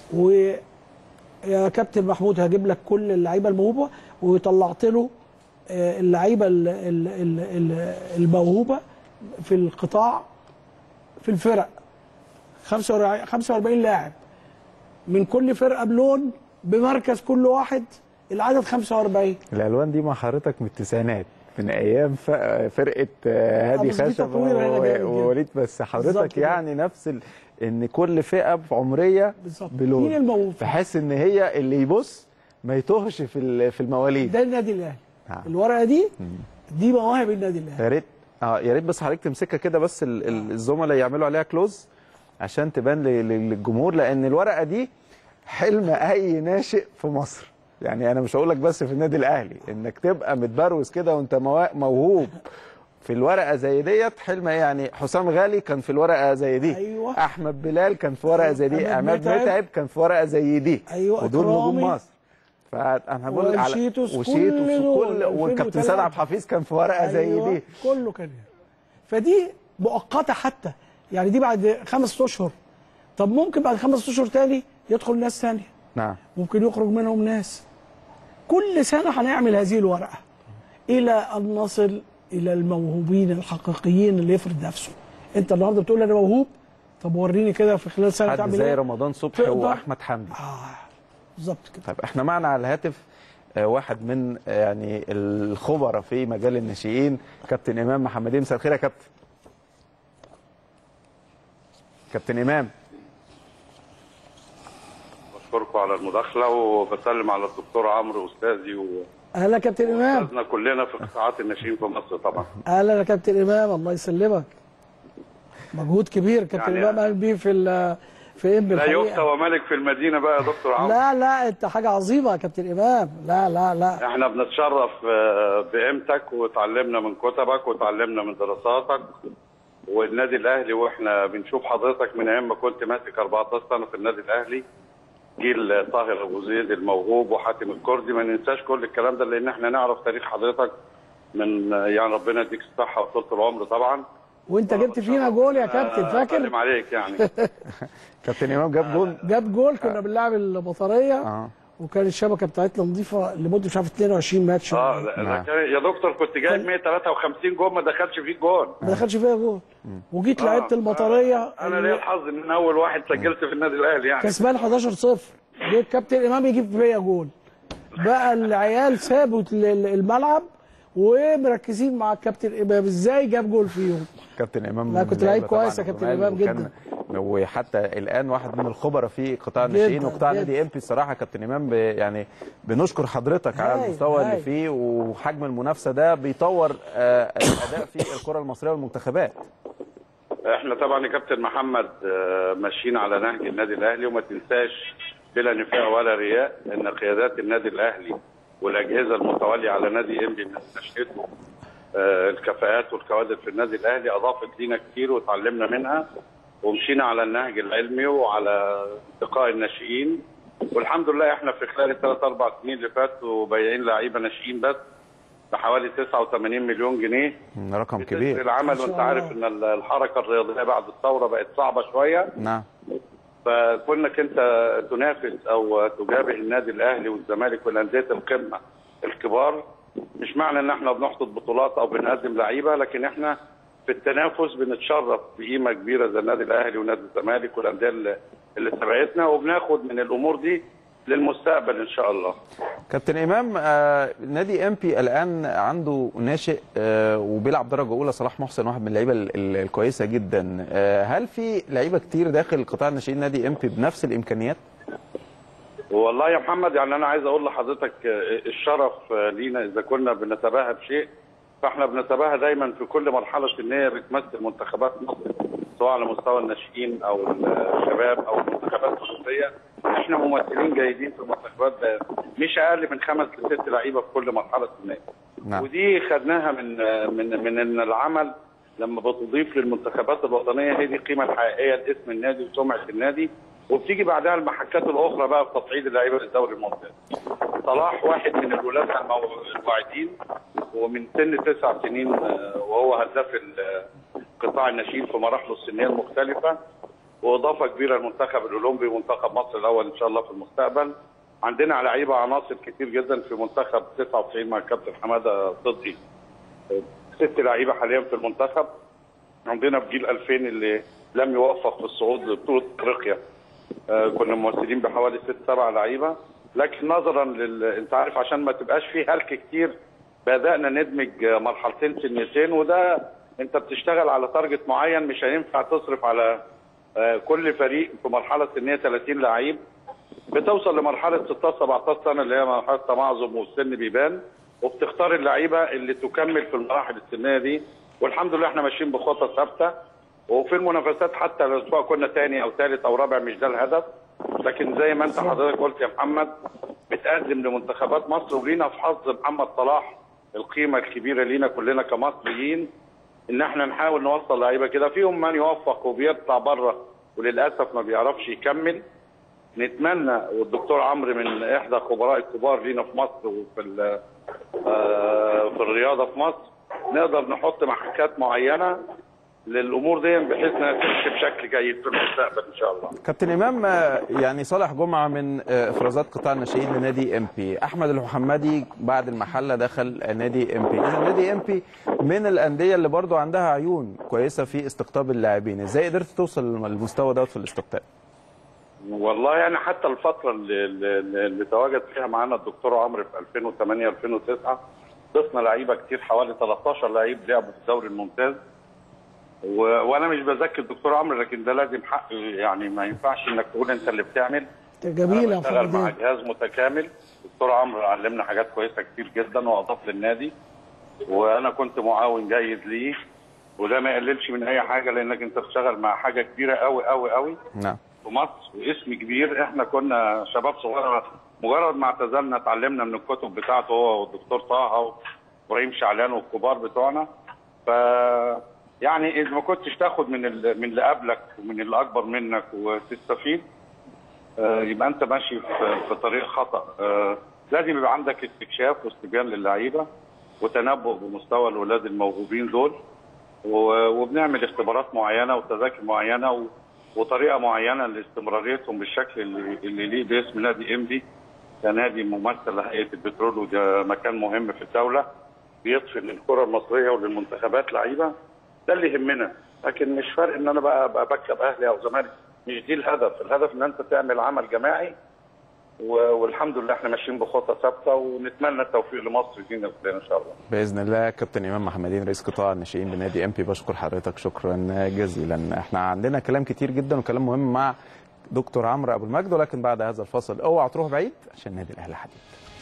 ويا كابتن محمود هجيب لك كل اللعيبه الموهوبه وطلعت له آه، اللعيبه ال- ال- ال- ال- الموهوبه في القطاع في الفرق 45 45 لاعب من كل فرقه بلون بمركز كل واحد العدد 45 الالوان دي مع حضرتك من التسعينات من ايام ف- فرقه آه، هادي بس دي خشب تطوير هنا جامد جدا. ووليد بس بالظبط حضرتك كده. يعني نفس ال... ان كل فئه عمريه بالظبط. بلون مين الموهوب؟ بحيث ان هي اللي يبص ما يتوهش في ال- في المواليد ده النادي الاهلي آه. الورقه دي دي مواهب النادي الاهلي يا ريت اه يا ريت بس حضرتك تمسكها كده بس ال- ال- الزملاء يعملوا عليها كلوز عشان تبان ل- ل- للجمهور لان الورقه دي حلم اي ناشئ في مصر يعني انا مش هقول لك بس في النادي الاهلي انك تبقى متبروز كده وانت موا- موهوب في الورقه زي ديت حلم ايه يعني حسام غالي كان في الورقه زي دي أيوة. احمد بلال كان في ورقه زي دي عماد عماد متعب. متعب كان في ورقه زي دي أيوة، ودول نجوم إكرامي. مصر فانا بقول على وشيتوس، كل وشيتوس دول، وكل والكابتن 2003. سيد عبد الحفيظ كان في ورقه زي أيوة، دي كله كان هنا. فدي مؤقته حتى يعني دي بعد خمس اشهر طب ممكن بعد خمس اشهر تاني يدخل ناس ثانيه نعم ممكن يخرج منهم ناس كل سنه هنعمل هذه الورقه الى ان نصل الى الموهوبين الحقيقيين اللي يفرض نفسه انت النهارده بتقول انا موهوب طب وريني كده في خلال سنه حد تعمل زي ايه رمضان صبحي تقدر؟ واحمد حمدي اه بالظبط كده طيب احنا معنا على الهاتف آه، واحد من آه، يعني الخبراء في مجال الناشئين كابتن امام محمدين مساء الخير يا كابتن كابتن امام بشكركم على المداخلة وبسلم على الدكتور عمرو أستاذي اهلا يا كابتن امام وأستاذنا كلنا في قطاعات الناشئين في مصر طبعا اهلا يا كابتن امام الله يسلمك مجهود كبير كابتن يعني- امام قال بيه في ال- في ام لا يخطى بالحقيقه وملك في المدينة بقى يا دكتور عمرو لا لا انت حاجه عظيمه يا كابتن امام لا لا لا احنا بنتشرف آه، بقيمتك وتعلمنا من كتبك وتعلمنا من دراساتك والنادي الاهلي واحنا بنشوف حضرتك من ايام ما كنت ماسك 14 سنه في النادي الاهلي جيل طاهر ابو زيد الموهوب وحاتم الكردي ما ننساش كل الكلام ده لان احنا نعرف تاريخ حضرتك من آه، يعني ربنا يديك الصحه وطول العمر طبعا وانت جبت فينا جول يا كابتن آه، فاكر اسلم عليك يعني كابتن امام جاب جول جاب جول كنا بنلعب البطاريه اه وكان الشبكه بتاعتنا نظيفه لمده مش عارف 22 ماتش اه لا- نعم. لكن يا دكتور كنت جايب 153 جول ما دخلش فيك جول ما دخلش فيها جول وجيت لعبت آه، المطريه آه، انا ليا الحظ ان انا اول واحد سجلت في النادي الاهلي يعني كسبان 11 0 جه الكابتن امام يجيب فيا جول بقى العيال سابوا ال- ال- الملعب ومركزين مع الكابتن امام ازاي جاب جول فيهم كابتن امام لا، كنت من لعيب اللعيبة كويس طبعاً يا كابتن وكان- إمام وكان- جدا. وحتى الان واحد من الخبراء في قطاع الناشئين جدا، وقطاع جدا. نادي ام بي الصراحه كابتن امام ب- يعني بنشكر حضرتك على هاي، المستوى اللي هاي. فيه وحجم المنافسه ده بيطور آه، الاداء في الكره المصريه والمنتخبات احنا طبعا يا كابتن محمد آه، ماشيين على نهج النادي الاهلي وما تنساش بلا نفاق ولا رياء ان قيادات النادي الاهلي والاجهزه المتوليه على نادي انبي من نشأته آه، الكفاءات والكوادر في النادي الاهلي اضافت لينا كتير وتعلمنا منها ومشينا على النهج العلمي وعلى انتقاء الناشئين والحمد لله احنا في خلال الثلاث اربع سنين اللي فاتوا بايعين لعيبه ناشئين بس بحوالي 89 مليون جنيه رقم بتسري كبير العمل ما شاء وانت عارف ان ال- الحركه الرياضيه بعد الثوره بقت صعبه شويه نعم فكونك انت تنافس او تجابه النادي الاهلي والزمالك والانديه القمه الكبار مش معنى ان احنا بنحصد بطولات او بنقدم لعيبه لكن احنا في التنافس بنتشرف بقيمه كبيره زي النادي الاهلي ونادي الزمالك والانديه اللي اللي سبقتنا وبناخد من الامور دي للمستقبل ان شاء الله. كابتن امام آه، نادي ام بي الان عنده ناشئ آه، وبيلعب درجه اولى صلاح محسن واحد من اللعيبه ال- ال- الكويسه جدا آه، هل في لعيبه كتير داخل قطاع الناشئين نادي ام بي بنفس الامكانيات والله يا محمد يعني انا عايز اقول لحضرتك آه، الشرف آه، لينا اذا كنا بنتباهى بشيء فاحنا بنتباهى دايما في كل مرحله ان هي بتمثل منتخبات مصر سواء على مستوى الناشئين او الشباب او المنتخبات الاوروبيه احنا ممثلين جيدين في المنتخبات ده مش اقل من خمس لست لعيبه في كل مرحله سنيه نعم. ودي خدناها من من من ان العمل لما بتضيف للمنتخبات الوطنيه هي دي القيمه الحقيقيه لاسم النادي وسمعه النادي وبتيجي بعدها المحكات الاخرى بقى في تصعيد اللعيبه للدوري الممتاز. صلاح واحد من الولاد المو- الواعدين ومن سن تسع سنين آه، وهو هداف ال- قطاع الناشئين في مراحله السنيه المختلفه واضافه كبيره للمنتخب الاولمبي ومنتخب مصر الاول ان شاء الله في المستقبل عندنا لعيبه عناصر كتير جدا في منتخب 99 مع الكابتن حماده صدقي ست لعيبه حاليا في المنتخب عندنا في جيل 2000 اللي لم يوفق في الصعود لبطوله افريقيا آه، كنا ممثلين بحوالي ست سبع لعيبه لكن نظرا لل انت عارف عشان ما تبقاش فيه هلك كتير بدانا ندمج آه، مرحلتين سنتين وده انت بتشتغل على تارجت معين مش هينفع تصرف على آه، كل فريق في مرحله سنيه 30 لعيب بتوصل لمرحله 16 17 سنه اللي هي مرحله تمعظم والسن بيبان وبتختار اللعيبه اللي تكمل في المراحل السنيه دي والحمد لله احنا ماشيين بخطه ثابته وفي المنافسات حتى لو سواء كنا ثاني او ثالث او رابع مش ده الهدف لكن زي ما انت حضرتك قلت يا محمد بتقدم لمنتخبات مصر ولينا في حظ محمد صلاح القيمه الكبيره لينا كلنا كمصريين ان احنا نحاول نوصل لعيبه كده فيهم من يوفق وبيطلع بره وللاسف ما بيعرفش يكمل نتمنى والدكتور عمرو من احدى خبراء الكبار لينا في مصر وفي ال- آه، في الرياضه في مصر نقدر نحط محكات معينه للامور دي بحيث انها تمشي بشكل جيد في المستقبل ان شاء الله. كابتن امام آه، يعني صالح جمعه من آه، افرازات قطاع الناشئين لنادي ام بي احمد المحمدي بعد المحله دخل نادي ام بي اذا نادي ام بي من الانديه اللي برضو عندها عيون كويسه في استقطاب اللاعبين ازاي قدرت توصل للمستوى دوت في الاستقطاب والله يعني حتى الفتره اللي, اللي, اللي تواجد فيها معانا الدكتور عمرو في 2008 2009 ضفنا لعيبه كتير حوالي 13 لعيب لعبوا في الدوري الممتاز و... وانا مش بزكي الدكتور عمرو لكن ده لازم حق يعني ما ينفعش انك تقول انت اللي بتعمل جميل يا أنا بشتغل مع فندم جهاز متكامل الدكتور عمرو علمنا حاجات كويسه كتير جدا واضاف للنادي وانا كنت معاون جيد ليه وده ما يقللش من اي حاجه لانك انت بتشتغل مع حاجه كبيره قوي قوي قوي نعم في مصر واسم كبير احنا كنا شباب صغيره مجرد ما اعتزلنا اتعلمنا من الكتب بتاعته هو والدكتور طه وابراهيم شعلان والكبار بتوعنا ف يعني اذا ما كنتش تاخد من ال- من اللي قبلك ومن اللي اكبر منك وتستفيد آه، يبقى انت ماشي في في طريق خطا آه، لازم يبقى عندك استكشاف واستبيان للعيبه وتنبؤ بمستوى الاولاد الموهوبين دول و- وبنعمل اختبارات معينه وتذاكر معينه و- وطريقه معينه لاستمراريتهم بالشكل اللي اللي ليه باسم نادي انبي كنادي ممثل لهيئه البترول وده مكان مهم في الدوله بيضفي للكره المصريه وللمنتخبات لعيبه ده اللي يهمنا لكن مش فرق ان انا بقى, بقى بكسب اهلي او زمالك مش دي الهدف الهدف ان انت تعمل عمل جماعي و- والحمد لله احنا ماشيين بخطه ثابته ونتمنى التوفيق لمصر فينا كلنا ان شاء الله باذن الله كابتن امام محمدين رئيس قطاع الناشئين بنادي ام بي بشكر حضرتك شكرا جزيلا احنا عندنا كلام كتير جدا وكلام مهم مع دكتور عمرو ابو المجد ولكن بعد هذا الفصل اوعى تروح بعيد عشان نادي الاهلي حديد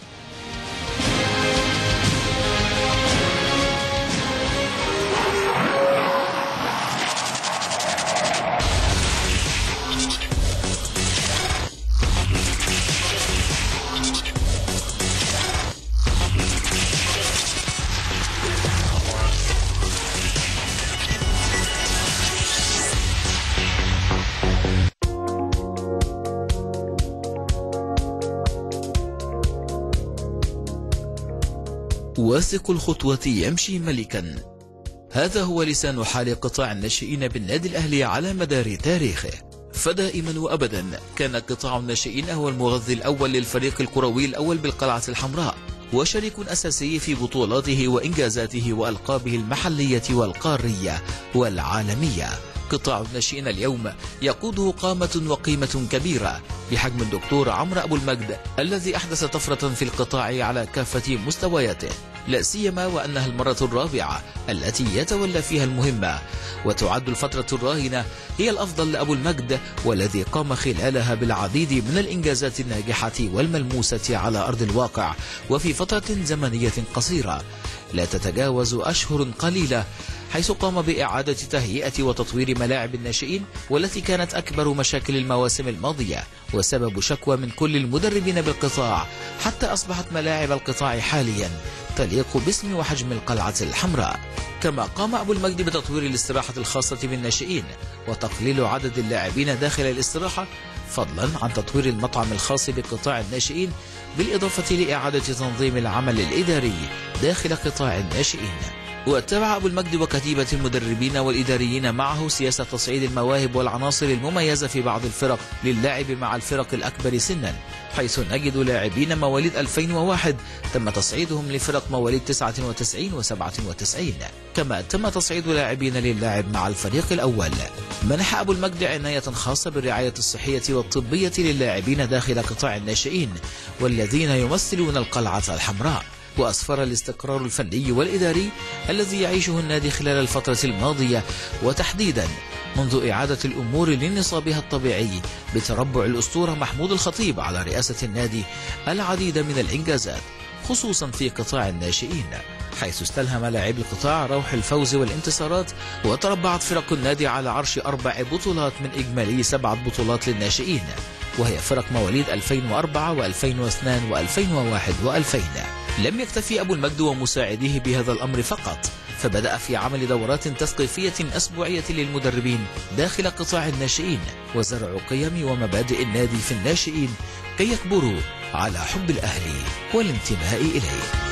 واثق الخطوة يمشي ملكا هذا هو لسان حال قطاع الناشئين بالنادي الأهلي على مدار تاريخه فدائما وأبدا كان قطاع الناشئين هو المغذي الأول للفريق الكروي الأول بالقلعة الحمراء وشريك أساسي في بطولاته وإنجازاته وألقابه المحلية والقارية والعالمية قطاع الناشئين اليوم يقوده قامة وقيمة كبيرة بحجم الدكتور عمرو أبو المجد الذي أحدث طفرة في القطاع على كافة مستوياته لا سيما وأنها المرة الرابعة التي يتولى فيها المهمة وتعد الفترة الراهنة هي الأفضل لأبو المجد والذي قام خلالها بالعديد من الإنجازات الناجحة والملموسة على أرض الواقع وفي فترة زمنية قصيرة لا تتجاوز أشهر قليلة حيث قام بإعادة تهيئة وتطوير ملاعب الناشئين والتي كانت أكبر مشاكل المواسم الماضية وسبب شكوى من كل المدربين بالقطاع حتى أصبحت ملاعب القطاع حاليا تليق باسم وحجم القلعة الحمراء كما قام أبو المجد بتطوير الاستراحة الخاصة بالناشئين وتقليل عدد اللاعبين داخل الاستراحة فضلا عن تطوير المطعم الخاص بقطاع الناشئين بالإضافة لإعادة تنظيم العمل الإداري داخل قطاع الناشئين واتبع أبو المجد وكتيبة المدربين والإداريين معه سياسة تصعيد المواهب والعناصر المميزة في بعض الفرق للعب مع الفرق الأكبر سنا حيث نجد لاعبين مواليد 2001 تم تصعيدهم لفرق مواليد 99 و 97 كما تم تصعيد لاعبين للعب مع الفريق الأول منح أبو المجد عناية خاصة بالرعاية الصحية والطبية للاعبين داخل قطاع الناشئين والذين يمثلون القلعة الحمراء وأسفر الاستقرار الفني والإداري الذي يعيشه النادي خلال الفترة الماضية وتحديدا منذ إعادة الأمور لنصابها الطبيعي بتربع الأسطورة محمود الخطيب على رئاسة النادي العديد من الإنجازات خصوصا في قطاع الناشئين حيث استلهم لاعبي القطاع روح الفوز والانتصارات وتربعت فرق النادي على عرش أربع بطولات من إجمالي سبعة بطولات للناشئين وهي فرق مواليد 2004 و2002 و2001 و2000 لم يكتفي أبو المجد ومساعديه بهذا الأمر فقط فبدأ في عمل دورات تثقيفية أسبوعية للمدربين داخل قطاع الناشئين وزرع قيم ومبادئ النادي في الناشئين كي يكبروا على حب الأهلي والانتماء إليه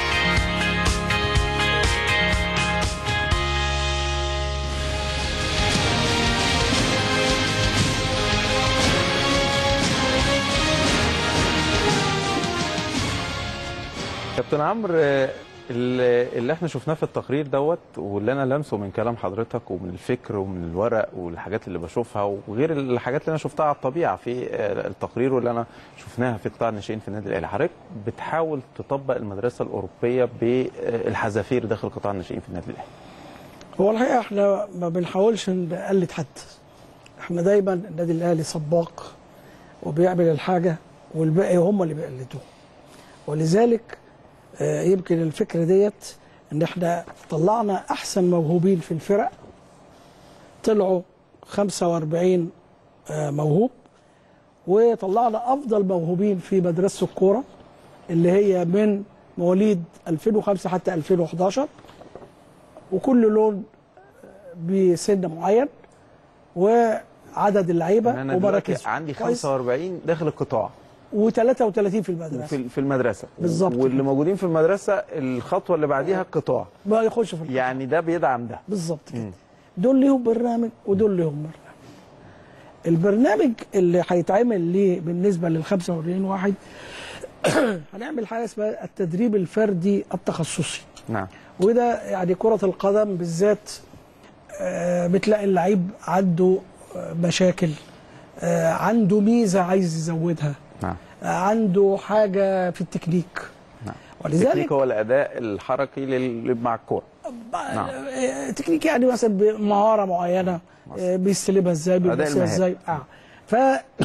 كابتن عمرو آه، اللي اللي احنا شفناه في التقرير دوت واللي انا لمسه من كلام حضرتك ومن الفكر ومن الورق والحاجات اللي بشوفها وغير الحاجات اللي انا شفتها على الطبيعه في آه، التقرير واللي انا شفناها في قطاع الناشئين في النادي الاهلي حضرتك بتحاول تطبق المدرسه الاوروبيه بالحذافير داخل قطاع الناشئين في النادي الاهلي هو الحقيقه احنا ما بنحاولش نقلد حد احنا دايما النادي الاهلي سباق وبيعمل الحاجه والباقي هم اللي بيقلدوه ولذلك آه، يمكن الفكره ديت ان احنا طلعنا احسن موهوبين في الفرق طلعوا 45 آه، موهوب وطلعنا افضل موهوبين في مدرسه الكوره اللي هي من مواليد 2005 حتى 2011 وكل لون بسن معين وعدد اللعيبه انا دلوقتي ومراكزهم عندي كويس؟ 45 داخل القطاع و33 في المدرسه في في المدرسه بالظبط واللي كده. موجودين في المدرسه الخطوه اللي بعديها القطاع بقى يخشوا في القطاع. يعني ده بيدعم ده بالظبط كده دول ليهم برنامج ودول ليهم برنامج البرنامج اللي هيتعمل ليه بالنسبه لل 45 واحد هنعمل حاجه اسمها التدريب الفردي التخصصي نعم وده يعني كرة القدم بالذات آه، بتلاقي اللعيب عنده آه، مشاكل آه، عنده ميزة عايز يزودها نعم آه، عنده حاجة في التكنيك نعم ولذلك التكنيك هو الاداء الحركي لل- مع الكوره نعم. آه، تكنيك يعني مثلا بمهارة معينة آه، بيستلمها ازاي أداء بيبصيها المهاري. ازاي اه ف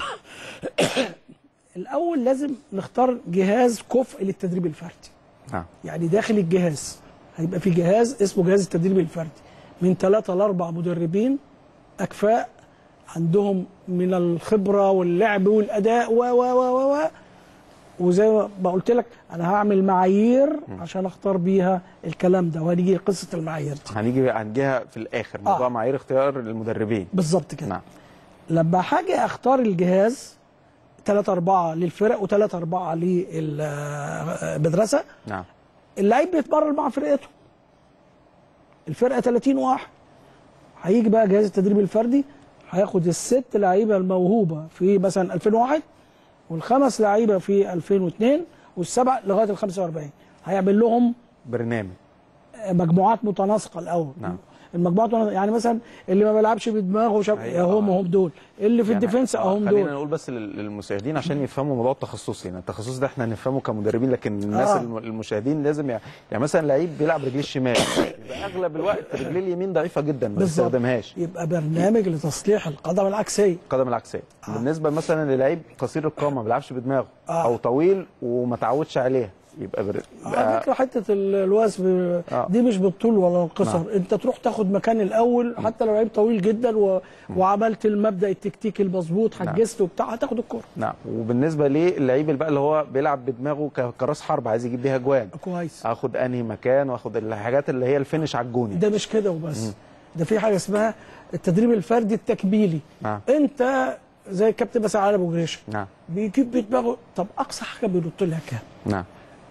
الاول لازم نختار جهاز كفء للتدريب الفردي نعم يعني داخل الجهاز هيبقى في جهاز اسمه جهاز التدريب الفردي من ثلاثة لأربع مدربين أكفاء عندهم من الخبرة واللعب والأداء و و و و و وزي ما قلت لك أنا هعمل معايير عشان أختار بيها الكلام ده وهنيجي قصة المعايير دي هنيجي هنجيها في الاخر موضوع آه. معايير اختيار المدربين بالظبط كده نعم لما حاجة أختار الجهاز ثلاثة أربعة للفرق وثلاثة أربعة للمدرسة نعم اللعيب بيتمرن مع فرقته الفرقه 30 واحد هيجي بقى جهاز التدريب الفردي هياخد الست لعيبه الموهوبه في مثلا 2001 والخمس لعيبه في 2002 والسبع لغايه ال 45 هيعمل لهم برنامج مجموعات متناسقه الاول نعم. المجموعات متناسقة. يعني مثلا اللي ما بيلعبش بدماغه شاب أيوة. هم هم دول اللي في يعني الديفنس آه، اهم خلينا دول نقول بس لل- للمشاهدين عشان يفهموا موضوع التخصص هنا التخصص ده احنا نفهمه كمدربين لكن الناس آه. الم- المشاهدين لازم يعني, يعني مثلا لعيب بيلعب رجليه الشمال يبقى اغلب الوقت رجليه اليمين ضعيفه جدا ما بالظبط. بيستخدمهاش يبقى برنامج لتصليح القدم العكسيه القدم العكسيه آه. بالنسبه مثلا للعيب قصير القامه ما بيلعبش بدماغه آه. او طويل وما تعودش عليها يبقى بر... على فكره حته ال- الوثب آه. دي مش بالطول ولا القصر نعم. انت تروح تاخد مكان الاول حتى لو لعيب طويل جدا و... وعملت المبدا التكتيكي المظبوط حجزت وبتاع هتاخد الكوره نعم وبالنسبه للعيب اللي بقى اللي هو بيلعب بدماغه ك- كراس حرب عايز يجيب بيها جوان كويس اخد انهي مكان واخد الحاجات اللي هي الفينش على الجون يعني. ده مش كده وبس ده في حاجه اسمها التدريب الفردي التكميلي نعم انت زي الكابتن مثلا علي ابو جريشه نعم بيجيب بدماغه طب اقصى حاجه بينط لها كام نعم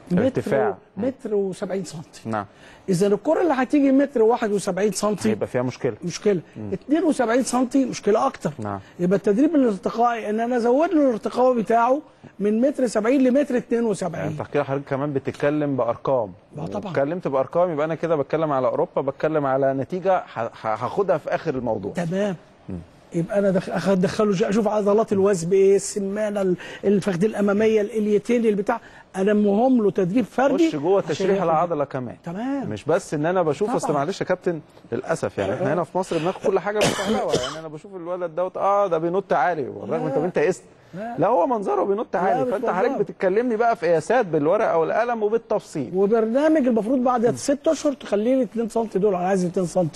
ارتفاع. متر متر و70 سم نعم اذا الكره اللي هتيجي متر 71 سم هيبقى فيها مشكله مشكله 72 سم مشكله اكتر نعم. يبقى التدريب الارتقائي ان انا ازود له الارتقاء بتاعه من متر 70 لمتر يعني 72 تحقيق حضرتك كمان بتتكلم بارقام آه طبعاً. اتكلمت بارقام يبقى انا كده بتكلم على اوروبا بتكلم على نتيجه ه- ه- هاخدها في اخر الموضوع تمام يبقى انا دخ- أخ- ادخله ج- اشوف عضلات الوثب ايه السمانه ال- الفخذين الاماميه الاليتين البتاع انمهم له تدريب فردي خش جوه عشان تشريح ياخد- العضله كمان تمام مش بس ان انا بشوف اصل طبعاً. معلش يا كابتن للاسف يعني احنا هنا في مصر بناخد كل حاجه بالفهلوه يعني انا بشوف الولد دوت اه ده بينط عالي والرغم انت انت قست لا هو منظره بينط عالي مش فانت منظره. حضرتك بتتكلمني بقى في قياسات بالورقه والقلم وبالتفصيل وبرنامج المفروض بعد ست اشهر تخليه ل 2 سم دول انا عايز 2 سم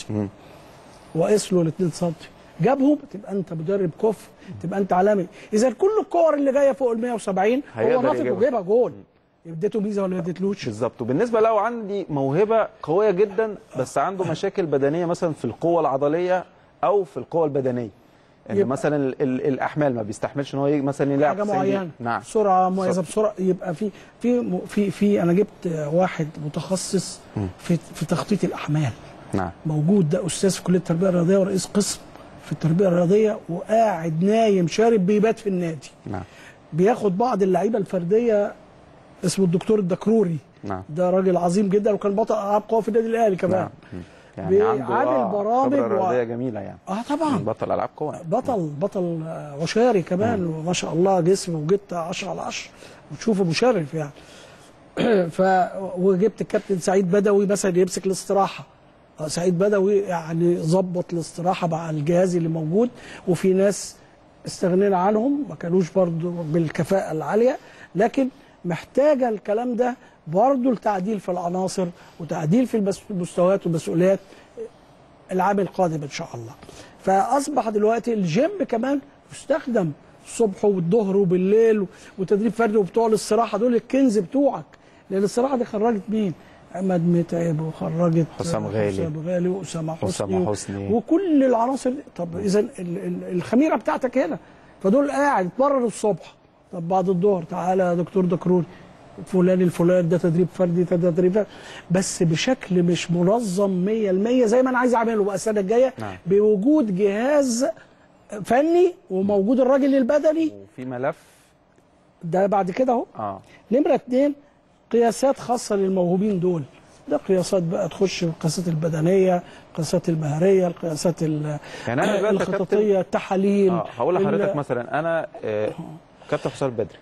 وقيس له ال 2 سم جابهم تبقى انت مدرب كفء تبقى انت عالمي اذا كل الكور اللي جايه فوق ال 170 هيقدر هو ناطق يجيبها. وجايبها جول اديته ميزه ولا ما اديتلوش بالظبط وبالنسبه لو عندي موهبه قويه جدا بس عنده مشاكل بدنيه مثلا في القوه العضليه او في القوه البدنيه ان يبقى- مثلا ال ال الاحمال ما بيستحملش ان هو ي- مثلا يلعب حاجه 90 دقيقة. معينه نعم سرعه مميزه بسرعه يبقى في في في في انا جبت واحد متخصص في في تخطيط الاحمال نعم موجود ده استاذ في كليه التربيه الرياضيه ورئيس قسم في التربيه الرياضيه وقاعد نايم شارب بيبات في النادي نعم بياخد بعض اللعيبه الفرديه اسمه الدكتور الدكروري نعم ده راجل عظيم جدا وكان بطل العاب قوه في النادي الاهلي كمان نعم مم. يعني عنده بيعمل آه برامج خبره و- رياضيه جميله يعني اه طبعا بطل العاب قوه بطل بطل آه، وشاري كمان وما شاء الله جسمه وجبت 10 على 10 وتشوفه مشرف يعني ف وجبت الكابتن سعيد بدوي مثلا يمسك الاستراحه آه، سعيد بدوي يعني ظبط الاستراحه مع الجهاز اللي موجود وفي ناس استغنينا عنهم ما كانوش برضو بالكفاءه العاليه لكن محتاجه الكلام ده برضو التعديل في العناصر وتعديل في المس- المستويات والمسؤوليات العام القادم ان شاء الله فاصبح دلوقتي الجيم كمان يستخدم الصبح والظهر وبالليل وتدريب فردي وبتوع الاستراحه دول الكنز بتوعك لان الاستراحه دي خرجت مين؟ عماد متعب وخرجت حسام غالي. حسام غالي واسامه حسني, أسامة حسني. وكل العناصر دي طب اذا ال- ال- الخميره بتاعتك هنا فدول قاعد اتمرن الصبح طب بعد الظهر تعالى يا دكتور دكروري فلان الفلان ده تدريب فردي ده تدريب فردي بس بشكل مش منظم 100% زي ما انا عايز اعمله بقى السنه الجايه نعم. بوجود جهاز فني وموجود الراجل البدني وفي ملف ده بعد كده اهو اه نمرة اتنين قياسات خاصة للموهوبين دول ده قياسات بقى تخش في القياسات البدنية القياسات المهرية القياسات ال- يعني أنا دلوقتي يا كابتن- الخططية التحاليل اه هقول لحضرتك ال- مثلا انا آه كابتن حسام البدري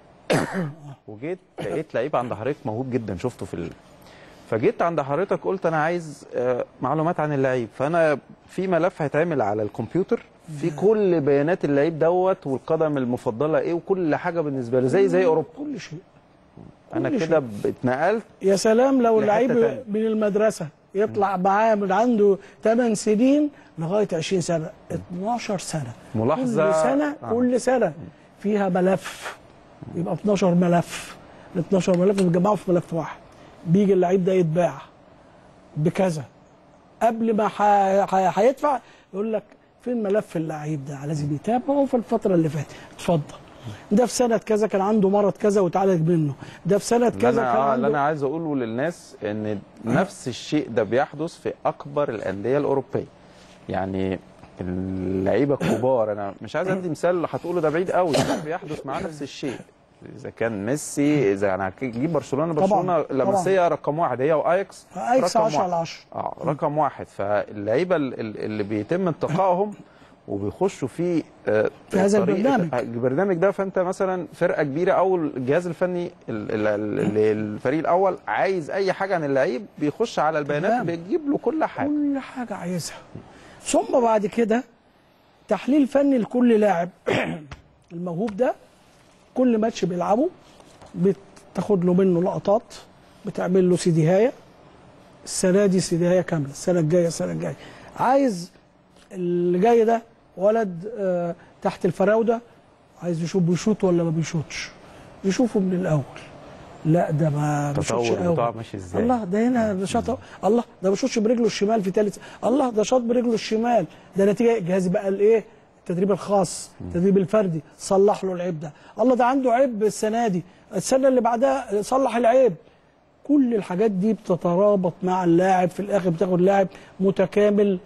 وجيت لقيت لعيب عند حضرتك موهوب جدا شفته في ال... فجيت عند حضرتك قلت انا عايز آه معلومات عن اللعيب فانا في ملف هيتعمل على الكمبيوتر في كل بيانات اللعيب دوت والقدم المفضله ايه وكل حاجه بالنسبه له زي زي اوروبا كل شيء انا كل كده اتنقلت يا سلام لو لحتة اللعيب تانية. من المدرسة يطلع معاه من عنده 8 سنين لغاية 20 سنة 12 سنة ملاحظة. كل سنة آه. كل سنة فيها ملف يبقى 12 ملف ال 12 ملف بيتجمعوا في ملف واحد بيجي اللعيب ده يتباع بكذا قبل ما ح- ح- هيدفع يقول لك فين ملف اللعيب ده لازم يتابعه في الفترة اللي فاتت اتفضل ده في سنة كذا كان عنده مرض كذا واتعالج منه ده في سنة اللي كذا انا كان آه اللي عنده انا عايز اقوله للناس ان نفس الشيء ده بيحدث في اكبر الانديه الاوروبيه يعني اللعيبه الكبار انا مش عايز ادي مثال هتقوله ده بعيد قوي ده بيحدث معاه نفس الشيء اذا كان ميسي اذا انا هجيب برشلونه طبعاً، برشلونه طبعاً. لمسيه رقم واحد هي واياكس ايكس رقم 10 واحد. على 10 اه رقم واحد فاللعيبه ال- ال- اللي بيتم انتقائهم وبيخشوا في آه، في هذا طريقة- البرنامج. البرنامج ده فانت مثلا فرقه كبيره او الجهاز الفني ال- ال- ال- الفريق الاول عايز اي حاجه عن اللعيب بيخش على البيانات تمام. بيجيب له كل حاجه كل حاجه عايزها ثم بعد كده تحليل فني لكل لاعب الموهوب ده كل ماتش بيلعبه بتاخد له منه لقطات بتعمل له سيديهايه السنه دي سيديهايه كامله السنه الجايه السنه الجايه عايز اللي جاي ده ولد آه، تحت الفراوده عايز يشوف بيشوط ولا ما بيشوطش يشوفه من الاول لا ده ما بيشوطش التطور قوي بتاعه ماشي ازاي الله ده هنا ده شاط الله ده ما بيشوطش برجله الشمال في ثالث الله ده شاط برجله الشمال ده نتيجه الجهاز بقى الايه التدريب الخاص التدريب الفردي صلح له العيب ده الله ده عنده عيب السنه دي السنه اللي بعدها صلح العيب كل الحاجات دي بتترابط مع اللاعب في الاخر بتاخد لاعب متكامل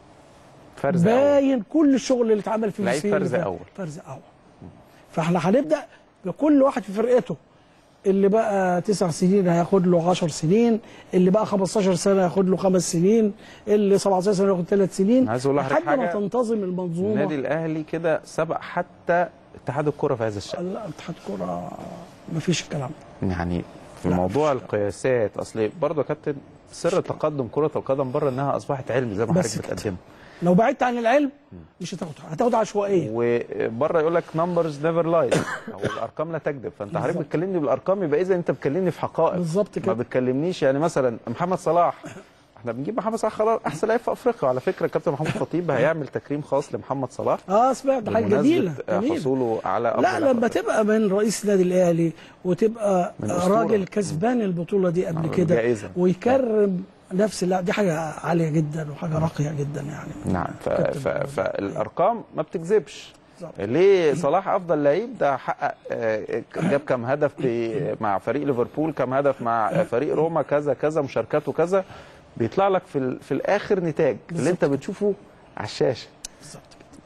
فرز أول. باين كل الشغل اللي اتعمل في لعيب السنين اللي فرز فاتت. أول. فرز اول فاحنا هنبدا بكل واحد في فرقته اللي بقى تسع سنين هياخد له 10 سنين اللي بقى 15 سنه هياخد له خمس سنين اللي 17 سنه ياخد ثلاث سنين عايز أقول لحضرتك لحد ما حاجة. تنتظم النادي المنظومه الاهلي كده سبق حتى اتحاد الكره في هذا الشان لا اتحاد كوره مفيش الكلام ده يعني في لا، موضوع مفيش. القياسات اصل برضه يا كابتن سر تقدم كره القدم بره انها اصبحت علم زي ما بس حضرتك كده. بتقدمه لو بعدت عن العلم مش هتاخد هتاخد عشوائيه وبره يقول لك نمبرز نيفر لاي او الارقام لا تكذب فانت حضرتك بالظبط. بتكلمني بالارقام يبقى اذا انت بتكلمني في حقائق بالظبط ما كده. بتكلمنيش يعني مثلا محمد صلاح احنا بنجيب محمد صلاح خلاص احسن لاعب في افريقيا وعلى فكره كابتن محمود خطيب هيعمل تكريم خاص لمحمد صلاح اه سمعت حاجه بمناسبة جميله آه، جميله حصوله على أفضل لا لاعب لما أفريقيا. تبقى من رئيس النادي الاهلي وتبقى من أسطورة. راجل كسبان البطوله دي قبل آه، كده جائزة. ويكرم نفس اللاعب دي حاجه عاليه جدا وحاجه راقيه جدا يعني نعم ف... كابتن ف... فالارقام ما بتكذبش بالظبط. ليه صلاح افضل لعيب ده حقق آه، جاب كام هدف في مع فريق ليفربول كام هدف مع فريق روما كذا كذا مشاركاته كذا بيطلع لك في ال... في الاخر نتاج اللي انت بتشوفه على الشاشه بالظبط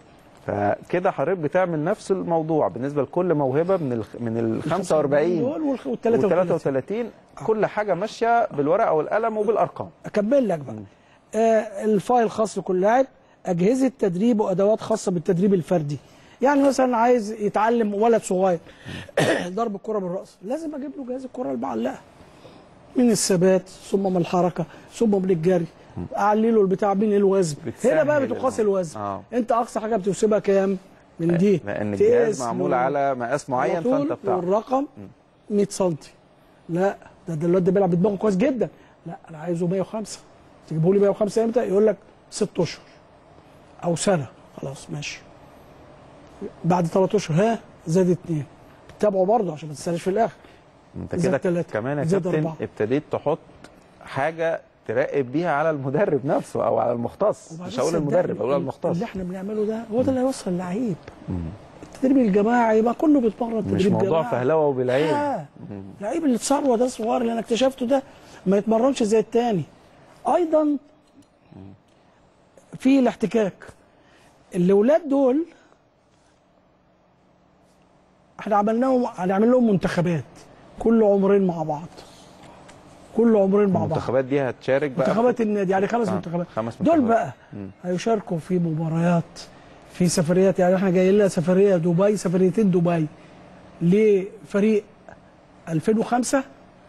فكده حضرتك بتعمل نفس الموضوع بالنسبه لكل موهبه من ال... من ال 45 دول وال وال 33 33 كل حاجه ماشيه بالورقه والقلم وبالارقام اكمل لك بقى آه الفايل خاص لكل لاعب اجهزه تدريب وادوات خاصه بالتدريب الفردي يعني مثلا عايز يتعلم ولد صغير ضرب الكره بالراس لازم اجيب له جهاز الكره المعلقه من الثبات ثم من الحركه ثم من الجري اعلي له البتاع من الوزن هنا بقى بتسهل بتقاس الموضوع. الوزن آه. انت اقصى حاجه بتوسبها كام من دي لان الجهاز تقيس معمول له على مقاس معين على طول فانت بتعرف والرقم 100 سم لا ده ده الواد ده بيلعب بدماغه كويس جدا لا انا عايزه 105 تجيبه لي 105 امتى يقول لك 6 اشهر او سنه خلاص ماشي بعد 3 اشهر ها زاد اثنين بتتابعه برضه عشان ما تستناش في الاخر انت زاد كده تلاتة، كمان يا زاد كابتن أربعة. ابتديت تحط حاجه تراقب بيها على المدرب نفسه او على المختص وبعدين مش هقول صدقني المدرب هقول على المختص اللي احنا بنعمله ده هو ده اللي هيوصل اللعيب التدريب الجماعي ما كله بيتمرن تدريب مش موضوع جماعي. فهلوه وبالعين آه. اللعيب اللي اتثروه ده الصغير اللي انا اكتشفته ده ما يتمرنش زي التاني ايضا في الاحتكاك الاولاد دول احنا عملناهم هنعمل لهم منتخبات كل عمرين مع بعض كل عمرين مع بعض المنتخبات دي هتشارك بقى منتخبات النادي يعني خمس آه، منتخبات خمس دول منتخبات. بقى هيشاركوا في مباريات في سفريات يعني احنا جايين لنا سفريه دبي سفريتين دبي لفريق 2005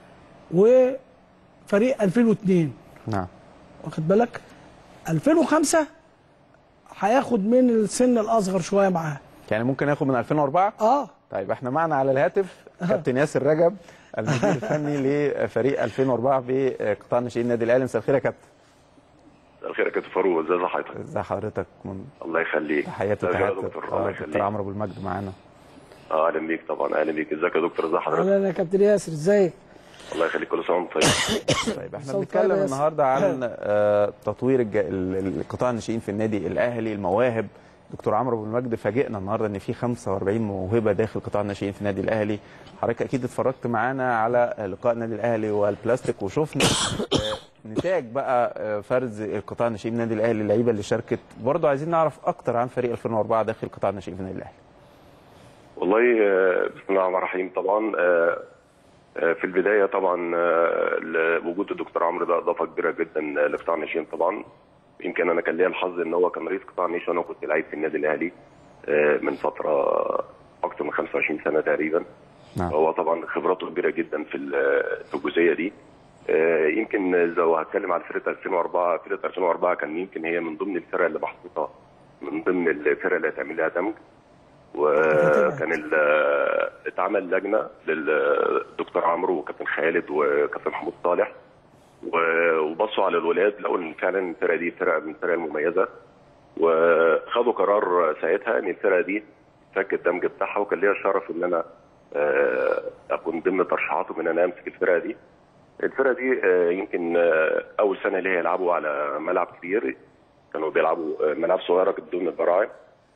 وفريق 2002 نعم واخد بالك 2005 هياخد من السن الاصغر شويه معاه يعني ممكن ياخد من 2004 اه طيب احنا معنا على الهاتف كابتن ياسر رجب المدير الفني لفريق 2004 بقطاع ناشئين النادي الاهلي مساء الخير يا كابتن مساء الخير يا كابتن فاروق ازي حضرتك ازي حضرتك من الله يخليك تحياتي ازيك يا وتحيات دكتور آه، الله دكتور يخليك عمرو ابو المجد معانا اه اهلا بيك طبعا اهلا بيك ازيك يا دكتور ازي حضرتك اهلا يا كابتن ياسر ازيك الله يخليك كل سنه وانت طيب طيب احنا صوت بنتكلم طيب يا النهارده عن آه، تطوير الج- ال- القطاع الناشئين في النادي الاهلي المواهب دكتور عمرو ابو المجد فاجئنا النهارده ان في 45 موهبه داخل قطاع الناشئين في النادي الاهلي حضرتك اكيد اتفرجت معانا على لقاء النادي الاهلي والبلاستيك وشفنا آه، نتاج بقى آه، فرز القطاع الناشئين في النادي الاهلي اللعيبه اللي شاركت برضه عايزين نعرف اكتر عن فريق 2004 داخل قطاع الناشئين في النادي الاهلي والله آه، بسم الله الرحمن الرحيم طبعا آه، آه، في البدايه طبعا آه، ل- وجود الدكتور عمرو ده اضافه كبيره جدا لقطاع الناشئين طبعا يمكن انا كان ليا الحظ ان هو كان رئيس قطاع الناشئين وانا كنت لعيب في النادي الاهلي آه، من فتره اكثر من 25 سنه تقريبا نعم. هو طبعا خبراته كبيره جدا في ال- في الجزئيه دي آه، يمكن لو هتكلم على فرقه 2004 فرقه 2004 كان يمكن هي من ضمن الفرق اللي محطوطه من ضمن الفرق اللي هتعمل لها دمج وكان ال- اتعمل لجنه للدكتور عمرو وكابتن خالد وكابتن محمود صالح و- وبصوا على الولاد لقوا ان فعلا الفرقه دي فرقه من الفرق المميزه وخدوا قرار ساعتها ان الفرقه دي فك الدمج بتاعها وكان ليا الشرف ان انا آه، اكون ضمن ترشيحاتهم ان انا امسك الفرقه دي. الفرقه دي آه، يمكن آه، اول سنه ليها يلعبوا على ملعب كبير كانوا بيلعبوا آه، ملاعب صغيره كانت ضمن البراعم.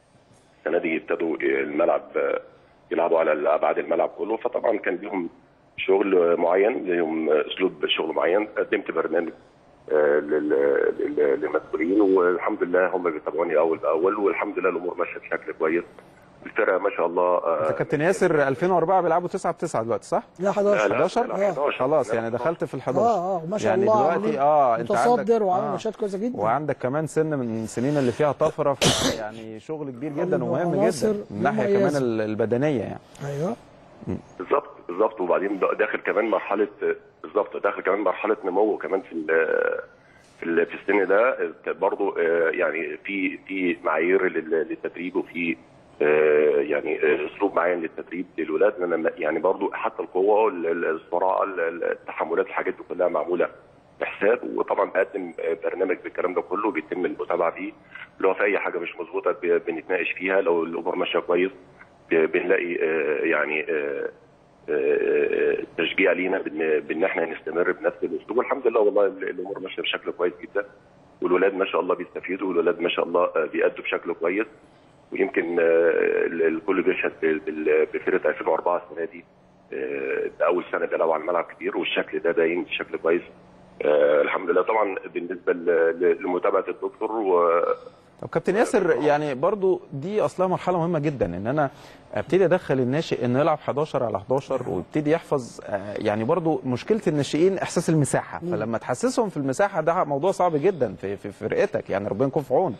السنه دي ابتدوا الملعب آه، يلعبوا على ابعاد الملعب كله فطبعا كان ليهم شغل معين لهم اسلوب شغل معين قدمت برنامج آه، لل- لل- للمسؤولين والحمد لله هم بيتابعوني اول باول والحمد لله الامور ماشيه بشكل كويس الفرقه ما شاء الله آه، انت كابتن ياسر 2004 بيلعبوا 9 ب 9 دلوقتي صح؟ لا 11 لا، 11 لا، آه. 11 خلاص لا، يعني 11. دخلت في ال 11 اه اه ما شاء يعني الله دلوقتي عليه. اه انت عندك متصدر وعامل آه. ماتشات كويسه جدا وعندك كمان سن من السنين اللي فيها طفره في يعني شغل كبير جدا ومهم عناصر جدا من ناحيه كمان مميزة. ال- البدنيه يعني ايوه بالظبط بالظبط وبعدين دا- داخل كمان مرحله بالظبط داخل كمان مرحله نمو كمان في ال- في ال- في السن ده برضه يعني في في معايير لل- للتدريب وفي آه، يعني آه، اسلوب معين للتدريب للولاد لان أنا يعني برضه حتى القوه ال- ال- السرعه ال- ال- التحملات الحاجات دي كلها معموله بحساب وطبعا بقدم آه، برنامج بالكلام ده كله بيتم المتابعه فيه لو في اي حاجه مش مظبوطه ب- بنتناقش فيها لو الامور ماشيه كويس ب- بنلاقي آه، يعني آه، آه، تشجيع لينا بان بان احنا نستمر بنفس الاسلوب والحمد لله والله ال- الامور ماشيه بشكل كويس جدا والولاد ما شاء الله بيستفيدوا والولاد ما شاء الله آه، بيأدوا بشكل كويس ويمكن آه، ال- الكل بيشهد بال- بال- بفرقه 2004 السنه دي آه، ده اول سنه بيلعبوا على الملعب كبير والشكل ده باين بشكل كويس آه، الحمد لله طبعا بالنسبه ل- ل- لمتابعه الدكتور و طب كابتن ياسر يعني برضو دي اصلها مرحله مهمه جدا ان انا ابتدي ادخل الناشئ انه يلعب 11 على 11 ويبتدي يحفظ آه، يعني برضو مشكله الناشئين احساس المساحه فلما تحسسهم في المساحه ده موضوع صعب جدا في في فرقتك يعني ربنا يكون في عونك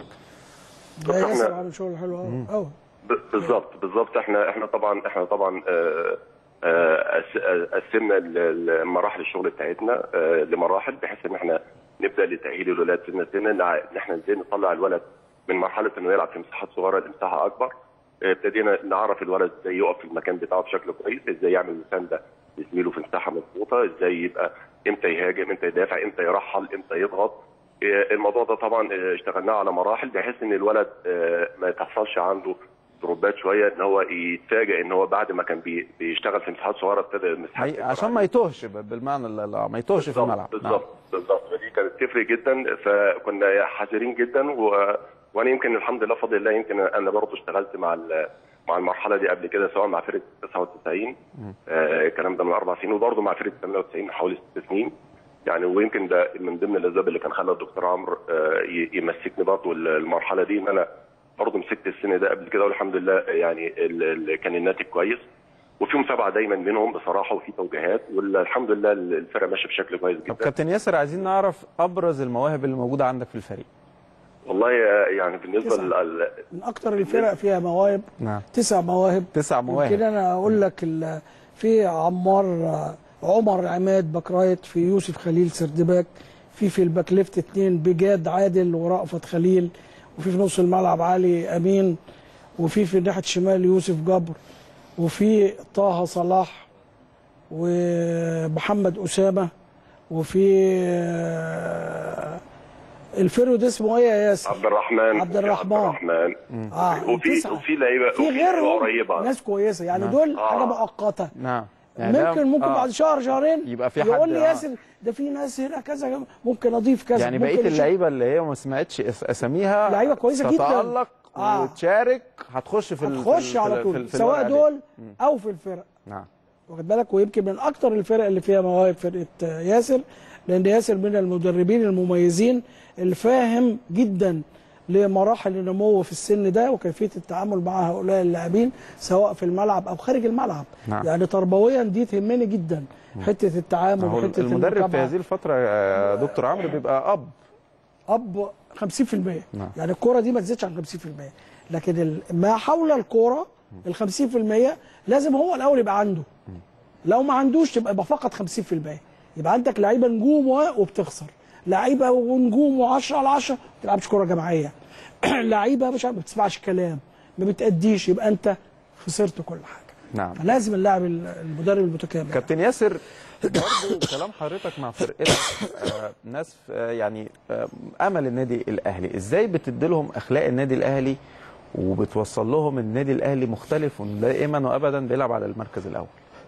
ده إحنا- ياسر عامل شغل حلو قوي قوي ب- بالظبط بالظبط احنا احنا طبعا احنا طبعا آه، آه، قس- آه، قسمنا ال- ال- مراحل الشغل بتاعتنا آه، لمراحل بحيث ان احنا نبدا لتاهيل الولاد سنه سنه نع- ان احنا ازاي نطلع الولد من مرحله انه يلعب في مساحات صغيره لمساحه اكبر آه، ابتدينا نعرف الولد ازاي يقف في المكان بتاعه بشكل كويس ازاي يعمل مسانده لزميله في مساحه مضبوطه ازاي يبقى امتى يهاجم امتى يدافع امتى يرحل امتى يضغط آه، الموضوع ده طبعا آه، اشتغلناه على مراحل بحيث ان الولد آه، ما تحصلش عنده دروبات شويه ان هو يتفاجئ ان هو بعد ما كان بي- بيشتغل في مساحات صغيره ابتدى مساحات هي- تكبر عشان ما يتوهش ب- بالمعنى ال- ال- ما يتوهش في بالظبط الملعب نعم. بالظبط بالظبط فدي كانت تفرق جدا فكنا حذرين جدا و... وانا يمكن الحمد لله بفضل الله يمكن انا برضه اشتغلت مع ال... مع المرحله دي قبل كده سواء مع فرقه 99 آه الكلام ده من اربع سنين وبرضه مع فرقه 98 من حوالي ست سنين يعني ويمكن ده من ضمن الاسباب اللي كان خلى الدكتور عمرو آه ي- يمسكني برضه المرحله دي ان انا برضه مسكت السن ده قبل كده والحمد لله يعني ال... ال... كان الناتج كويس وفي متابعه دايما بينهم بصراحه وفي توجيهات والحمد لله الفرقه ماشيه بشكل كويس طب جدا كابتن ياسر عايزين نعرف ابرز المواهب اللي موجوده عندك في الفريق والله يعني بالنسبه تسعة. لل من اكتر الفرق فيها مواهب نعم تسع مواهب تسع مواهب يمكن انا اقول لك ال- في عمار عمر عماد باك رايت في يوسف خليل سردباك في في الباك ليفت اثنين بجاد عادل ورأفت خليل وفي في نص الملعب علي امين وفي في الناحيه الشمال يوسف جبر وفي طه صلاح ومحمد اسامه وفي آه، الفرود اسمه ايه يا ياسر؟ عبد الرحمن عبد الرحمن. عبد الرحمن اه وفي تسعة. وفي لعيبه في وفي لعيبة غيرهم قريبه ناس كويسه يعني نعم. دول آه. حاجه مؤقته نعم ده- ممكن ممكن آه. بعد شهر شهرين يبقى في يقول حد- لي آه. ياسر ده في ناس هنا كذا ممكن اضيف كذا يعني ممكن بقيه أشيل. اللعيبه اللي هي ما سمعتش اس- اساميها لعيبة كويسة جدا. تتالق آه. وتشارك هتخش في ال- في هتخش ال- على في طول ال- في سواء الورقة دي. دول او في الفرق نعم واخد بالك ويمكن من اكتر الفرق اللي فيها مواهب فرقه آه، ياسر لان ياسر من المدربين المميزين اللي فاهم جدا لمراحل النمو في السن ده وكيفيه التعامل مع هؤلاء اللاعبين سواء في الملعب او خارج الملعب نعم. يعني تربويا دي تهمني جدا حته التعامل هو وحته المدرب في المتابعة. هذه الفتره آه، دكتور عمرو بيبقى اب اب 50% نعم. يعني الكوره دي ما تزيدش عن 50% لكن ال- ما حول الكوره ال 50% لازم هو الاول يبقى عنده لو ما عندوش تبقى يبقى فقط 50% يبقى عندك لعيبه نجوم و- وبتخسر لعيبه ونجوم و10 على 10 ما بتلعبش كوره جماعيه لعيبه مش عارف- ما بتسمعش كلام ما بتأديش يبقى انت خسرت كل حاجه نعم فلازم اللاعب ال- المدرب المتكامل كابتن ياسر برضه كلام حضرتك مع فرقتك آه، ناس آه، يعني آه، امل النادي الاهلي ازاي بتدي لهم اخلاق النادي الاهلي وبتوصل لهم النادي الاهلي مختلف دائما وابدا بيلعب على المركز الاول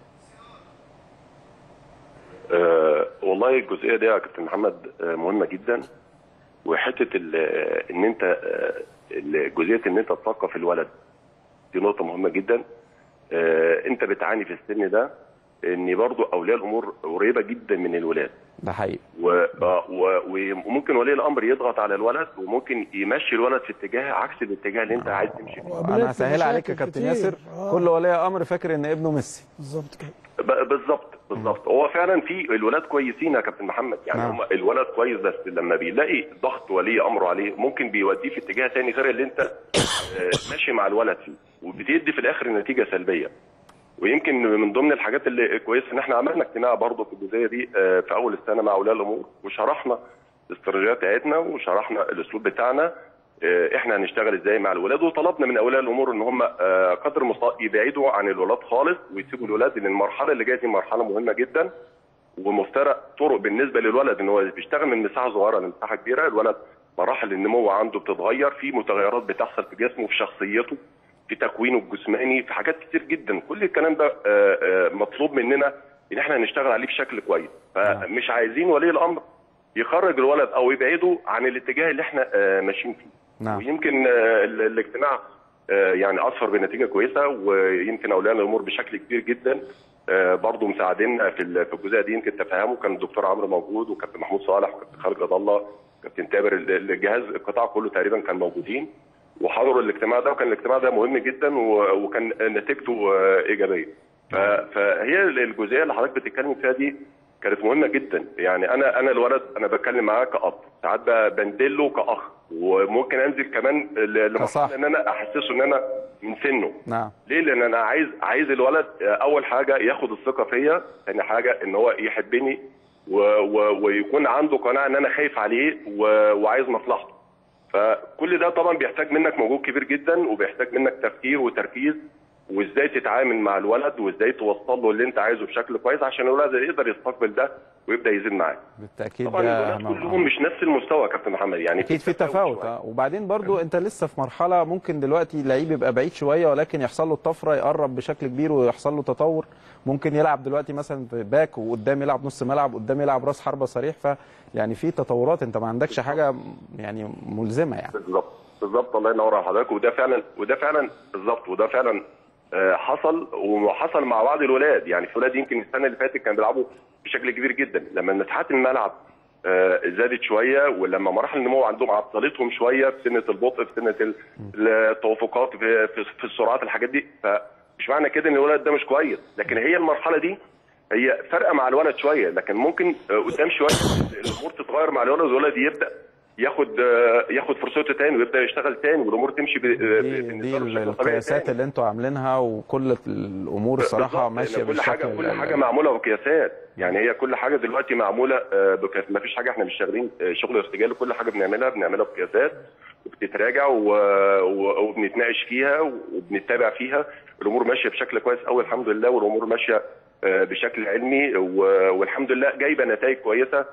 آه والله الجزئيه دي يا كابتن محمد آه مهمه جدا وحته ال- آه، ان انت آه، ال- جزئيه ان انت تثقف الولد دي نقطه مهمه جدا آه انت بتعاني في السن ده ان برضو اولياء الامور قريبه جدا من الولاد ده حقيقي و... آه، و... وممكن ولي الامر يضغط على الولد وممكن يمشي الولد في اتجاه عكس الاتجاه اللي انت عايز تمشي فيه وقابلت انا هسهل عليك يا مشاكل كابتن كتير. ياسر آه. كل ولي امر فاكر ان ابنه ميسي بالظبط كده ب- بالظبط بالظبط هو فعلا في الولاد كويسين يا كابتن محمد يعني نعم. هم الولد كويس بس لما بيلاقي ضغط ولي امره عليه ممكن بيوديه في اتجاه تاني غير اللي انت آه، ماشي مع الولد فيه وبتدي في الاخر نتيجه سلبيه ويمكن من ضمن الحاجات اللي كويسه ان احنا عملنا اجتماع برضه في الجزئيه دي آه، في اول السنه مع اولياء الامور وشرحنا الاستراتيجيات بتاعتنا وشرحنا الاسلوب بتاعنا آه، احنا هنشتغل ازاي مع الولاد وطلبنا من اولياء الامور ان هم آه، قدر المستطاع يبعدوا عن الولاد خالص ويسيبوا الولاد لان المرحله اللي جايه دي مرحله مهمه جدا ومفترق طرق بالنسبه للولد ان هو بيشتغل من مساحه صغيره لمساحه كبيره الولد مراحل النمو عنده بتتغير في متغيرات بتحصل في جسمه في شخصيته في تكوينه الجسماني في حاجات كتير جدا كل الكلام ده آه، آه، مطلوب مننا ان احنا نشتغل عليه بشكل كويس فمش عايزين ولي الامر يخرج الولد او يبعده عن الاتجاه اللي احنا آه، ماشيين فيه نعم ويمكن آه، ال- الاجتماع آه، يعني اثر بنتيجه كويسه ويمكن اولياء الامور بشكل كبير جدا آه، برضه مساعدينا في ال- في الجزئيه دي يمكن تفهموا كان الدكتور عمرو موجود وكابتن محمود صالح وكابتن خالد جد الله كابتن تامر ال- الجهاز القطاع كله تقريبا كان موجودين وحضروا الاجتماع ده وكان الاجتماع ده مهم جدا و- وكان نتيجته آه، ايجابيه ف- فهي الجزئيه اللي حضرتك بتتكلم فيها دي كانت مهمه جدا يعني انا انا الولد انا بتكلم معاه كاب ساعات ب- بندله كاخ وممكن انزل كمان ل- كصاحب. لمرحله ان انا احسسه ان انا من سنه نعم ليه؟ لان انا عايز عايز الولد اول حاجه ياخد الثقه فيا، ثاني حاجه ان هو يحبني و و ويكون عنده قناعه ان انا خايف عليه و وعايز مصلحته. فكل ده طبعا بيحتاج منك مجهود كبير جدا وبيحتاج منك تفكير وتركيز وازاي تتعامل مع الولد وازاي توصل له اللي انت عايزه بشكل كويس عشان الولد يقدر يستقبل ده ويبدا يزيد معاك. بالتاكيد طبعا ده الولاد أهم كلهم مش نفس المستوى يا كابتن محمد يعني اكيد في تفاوت شوية. آه. وبعدين برضو انت لسه في مرحله ممكن دلوقتي لعيب يبقى بعيد شويه ولكن يحصل له الطفره يقرب بشكل كبير ويحصل له تطور ممكن يلعب دلوقتي مثلا في باك وقدام يلعب نص ملعب قدام يلعب راس حربه صريح ف يعني في تطورات انت ما عندكش حاجه يعني ملزمه يعني بالظبط بالظبط الله ينور على حضرتك وده فعلا وده فعلا بالظبط وده فعلا آه، حصل وحصل مع بعض الولاد يعني في ولاد يمكن السنه اللي فاتت كانوا بيلعبوا بشكل كبير جدا لما مساحات الملعب آه، زادت شويه ولما مراحل النمو عندهم عطلتهم شويه في سنه البطء في سنه ال- التوافقات في, في, في السرعات الحاجات دي فمش معنى كده ان الولد ده مش كويس لكن هي المرحله دي هي فارقه مع الولد شويه لكن ممكن آه، قدام شويه الامور تتغير مع الولد والولد يبدا ياخد آه، ياخد فرصته تاني ويبدا يشتغل تاني والامور تمشي ب- ب- دي, بالنسبة دي له بشكل طبيعي القياسات تاني. اللي انتوا عاملينها وكل الامور الصراحه بالظبط، ماشيه لأن كل بالشكل حاجه كل ال- حاجه معموله بقياسات يعني هي كل حاجه دلوقتي معموله آه، بقياس ما فيش حاجه احنا مش شغالين آه، شغل ارتجالي كل حاجه بنعملها بنعملها بقياسات وبتتراجع و... و... وبنتناقش فيها وبنتابع فيها الامور ماشيه بشكل كويس قوي الحمد لله والامور ماشيه آه، بشكل علمي و... والحمد لله جايبه نتائج كويسه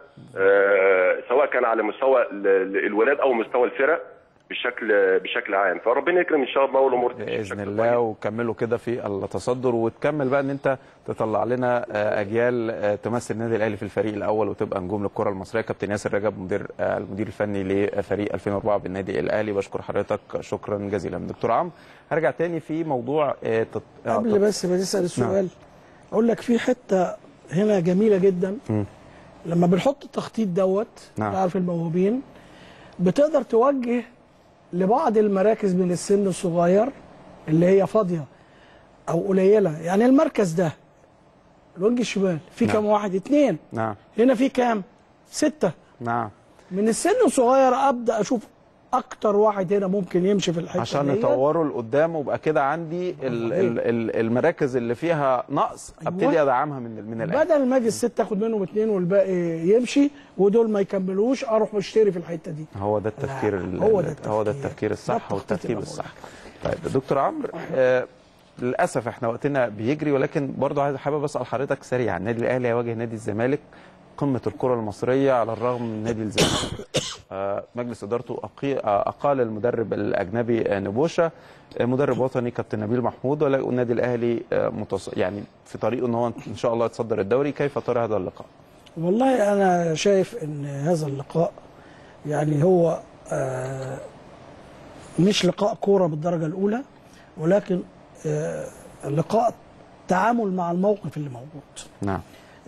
آه، سواء كان على مستوى ال- ال- الولاد او مستوى الفرق بشكل بشكل عام فربنا يكرم ان شاء الله والامور تمشي باذن بشكل الله كويس. وكملوا كده في التصدر وتكمل بقى ان انت تطلع لنا آه، اجيال آه، تمثل النادي الاهلي في الفريق الاول وتبقى نجوم للكره المصريه كابتن ياسر رجب مدير آه، المدير الفني لفريق 2004 بالنادي الاهلي بشكر حضرتك شكرا جزيلا دكتور عمرو هرجع تاني في موضوع آه، تط... آه، قبل تط- بس ما تسال السؤال اقول لك في حته هنا جميله جدا لما بنحط التخطيط دوت نعم. تعرف الموهوبين بتقدر توجه لبعض المراكز من السن الصغير اللي هي فاضيه او قليله يعني المركز ده الوجه الشمال في نعم. كام واحد اتنين نعم هنا في كام سته نعم من السن الصغير ابدا اشوف اكتر واحد هنا ممكن يمشي في الحته عشان ديت. نطوره لقدام ويبقى كده عندي ال ال ال المراكز اللي فيها نقص ابتدي أيوة. ادعمها من من الاهلي بدل ما اجي الست اخد منهم اتنين والباقي يمشي ودول ما يكملوش اروح اشتري في الحته دي هو ده التفكير لا، ال- هو ده هو ده التفكير. التفكير ده الصح التخطيط والترتيب اللي الصح طيب دكتور عمرو آه للاسف احنا وقتنا بيجري ولكن برضه عايز حابب اسال حضرتك سريعا النادي الاهلي هيواجه نادي الزمالك قمه الكره المصريه على الرغم من نادي الزمالك آه مجلس ادارته أقي- آه، اقال المدرب الاجنبي آه، نبوشه آه، مدرب وطني كابتن نبيل محمود ولا- والنادي الاهلي آه متص... يعني في طريقه ان هو ان شاء الله يتصدر الدوري كيف ترى هذا اللقاء؟ والله انا شايف ان هذا اللقاء يعني هو آه مش لقاء كوره بالدرجه الاولى ولكن آه لقاء التعامل مع الموقف اللي موجود نعم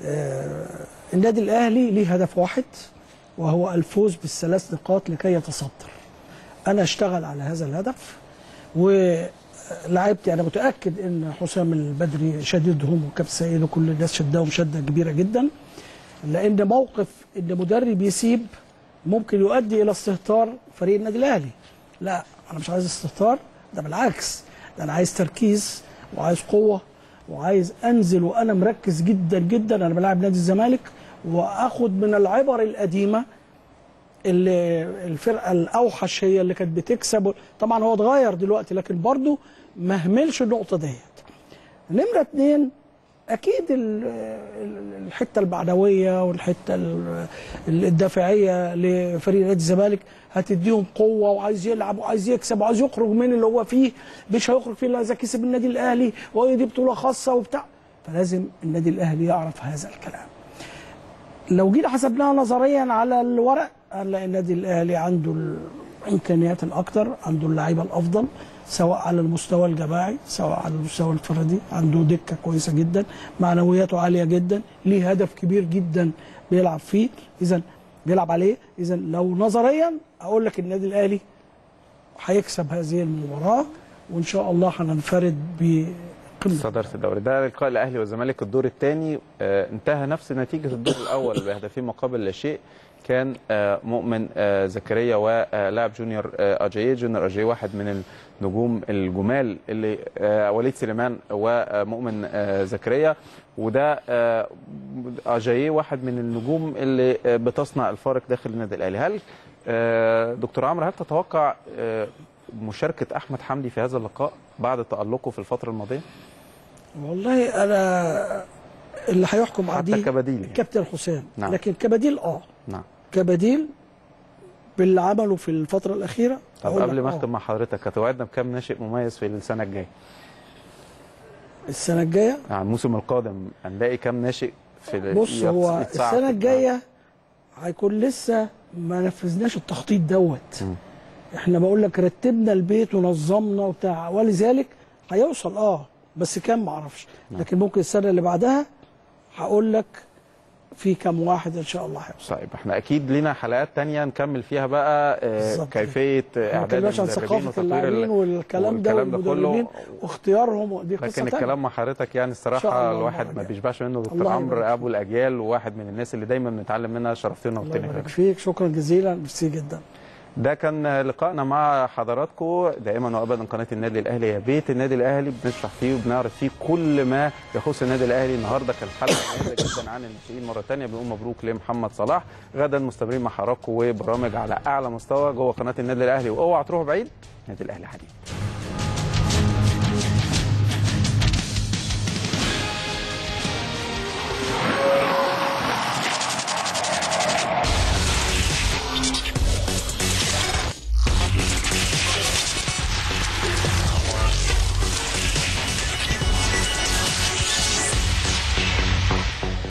النادي الاهلي ليه هدف واحد وهو الفوز بالثلاث نقاط لكي يتصدر انا اشتغل على هذا الهدف ولعبتي انا متاكد ان حسام البدري شديدهم وكابتن سيد وكل الناس شدهم شده كبيره جدا لان موقف ان مدرب يسيب ممكن يؤدي الى استهتار فريق النادي الاهلي لا انا مش عايز استهتار ده بالعكس ده انا عايز تركيز وعايز قوه وعايز انزل وانا مركز جدا جدا انا بلاعب نادي الزمالك واخد من العبر القديمه اللي الفرقه الاوحش هي اللي كانت بتكسب طبعا هو اتغير دلوقتي لكن برضه ما اهملش النقطه ديت نمره اتنين اكيد ال- ال- الحته المعنويه والحته ال- الدافعيه لفريق نادي الزمالك هتديهم قوه وعايز يلعب وعايز يكسب وعايز يخرج من اللي هو فيه مش هيخرج فيه الا اذا كسب النادي الاهلي وهي دي بطوله خاصه وبتاع فلازم النادي الاهلي يعرف هذا الكلام لو جينا حسبناها نظريا على الورق هنلاقي النادي الاهلي عنده الامكانيات الاكثر عنده اللعيبه الافضل سواء على المستوى الجماعي سواء على المستوى الفردي عنده دكه كويسه جدا معنوياته عاليه جدا ليه هدف كبير جدا بيلعب فيه اذا بيلعب عليه اذا لو نظريا اقول لك النادي الاهلي هيكسب هذه المباراه وان شاء الله هننفرد بقمه صدارة الدوري ده لقاء الاهلي والزمالك الدور الثاني انتهى نفس نتيجه الدور الاول بهدفين مقابل لا شيء كان آه، مؤمن آه، زكريا ولاعب جونيور آه، اجاييه جونيور اجاييه واحد من النجوم الجمال اللي آه، وليد سليمان ومؤمن آه، زكريا وده آه، اجاييه واحد من النجوم اللي آه، بتصنع الفارق داخل النادي الاهلي هل آه، دكتور عمرو هل تتوقع آه، مشاركه احمد حمدي في هذا اللقاء بعد تالقه في الفتره الماضيه والله انا اللي هيحكم حتى عليه كبديل يعني. الكابتن حسام نعم. لكن كبديل اه نعم كبديل باللي عمله في الفتره الاخيره طب أقول قبل لك ما آه. اختم مع حضرتك هتوعدنا بكام ناشئ مميز في السنه الجايه السنه الجايه يعني الموسم القادم هنلاقي كام ناشئ في ال- بص يتص- هو يتصعد السنه في- الجايه هيكون لسه ما نفذناش التخطيط دوت مم. احنا بقول لك رتبنا البيت ونظمنا وبتاع ولذلك هيوصل اه بس كام ما اعرفش لكن ممكن السنه اللي بعدها هقول لك في كام واحد ان شاء الله هيوصل طيب احنا اكيد لينا حلقات تانية نكمل فيها بقى آه، بالظبط. كيفيه آه، ما اعداد اتكلمناش عن المدربين ثقافه وتطوير اللاعبين ال- والكلام ده والكلام ده والمدربين كله واختيارهم دي قصه لكن تانية. الكلام مع حضرتك يعني إن الصراحه شاء الله الواحد الله ما يبارك. بيشبعش منه دكتور الله عمرو يبارك ابو الاجيال وواحد من الناس اللي دايما بنتعلم منها شرفتنا الله وقتنا يبارك فيك شكرا جزيلا ميرسي جدا ده كان لقائنا مع حضراتكم دائما وابدا قناه النادي الاهلي هي بيت النادي الاهلي بنشرح فيه وبنعرض فيه كل ما يخص النادي الاهلي النهارده كانت حلقه مميزه جدا عن الناشئين مره ثانيه بنقول مبروك لمحمد صلاح غدا مستمرين مع حضراتكم وبرامج على اعلى مستوى جوه قناه النادي الاهلي واوعى تروحوا بعيد النادي الاهلي حديث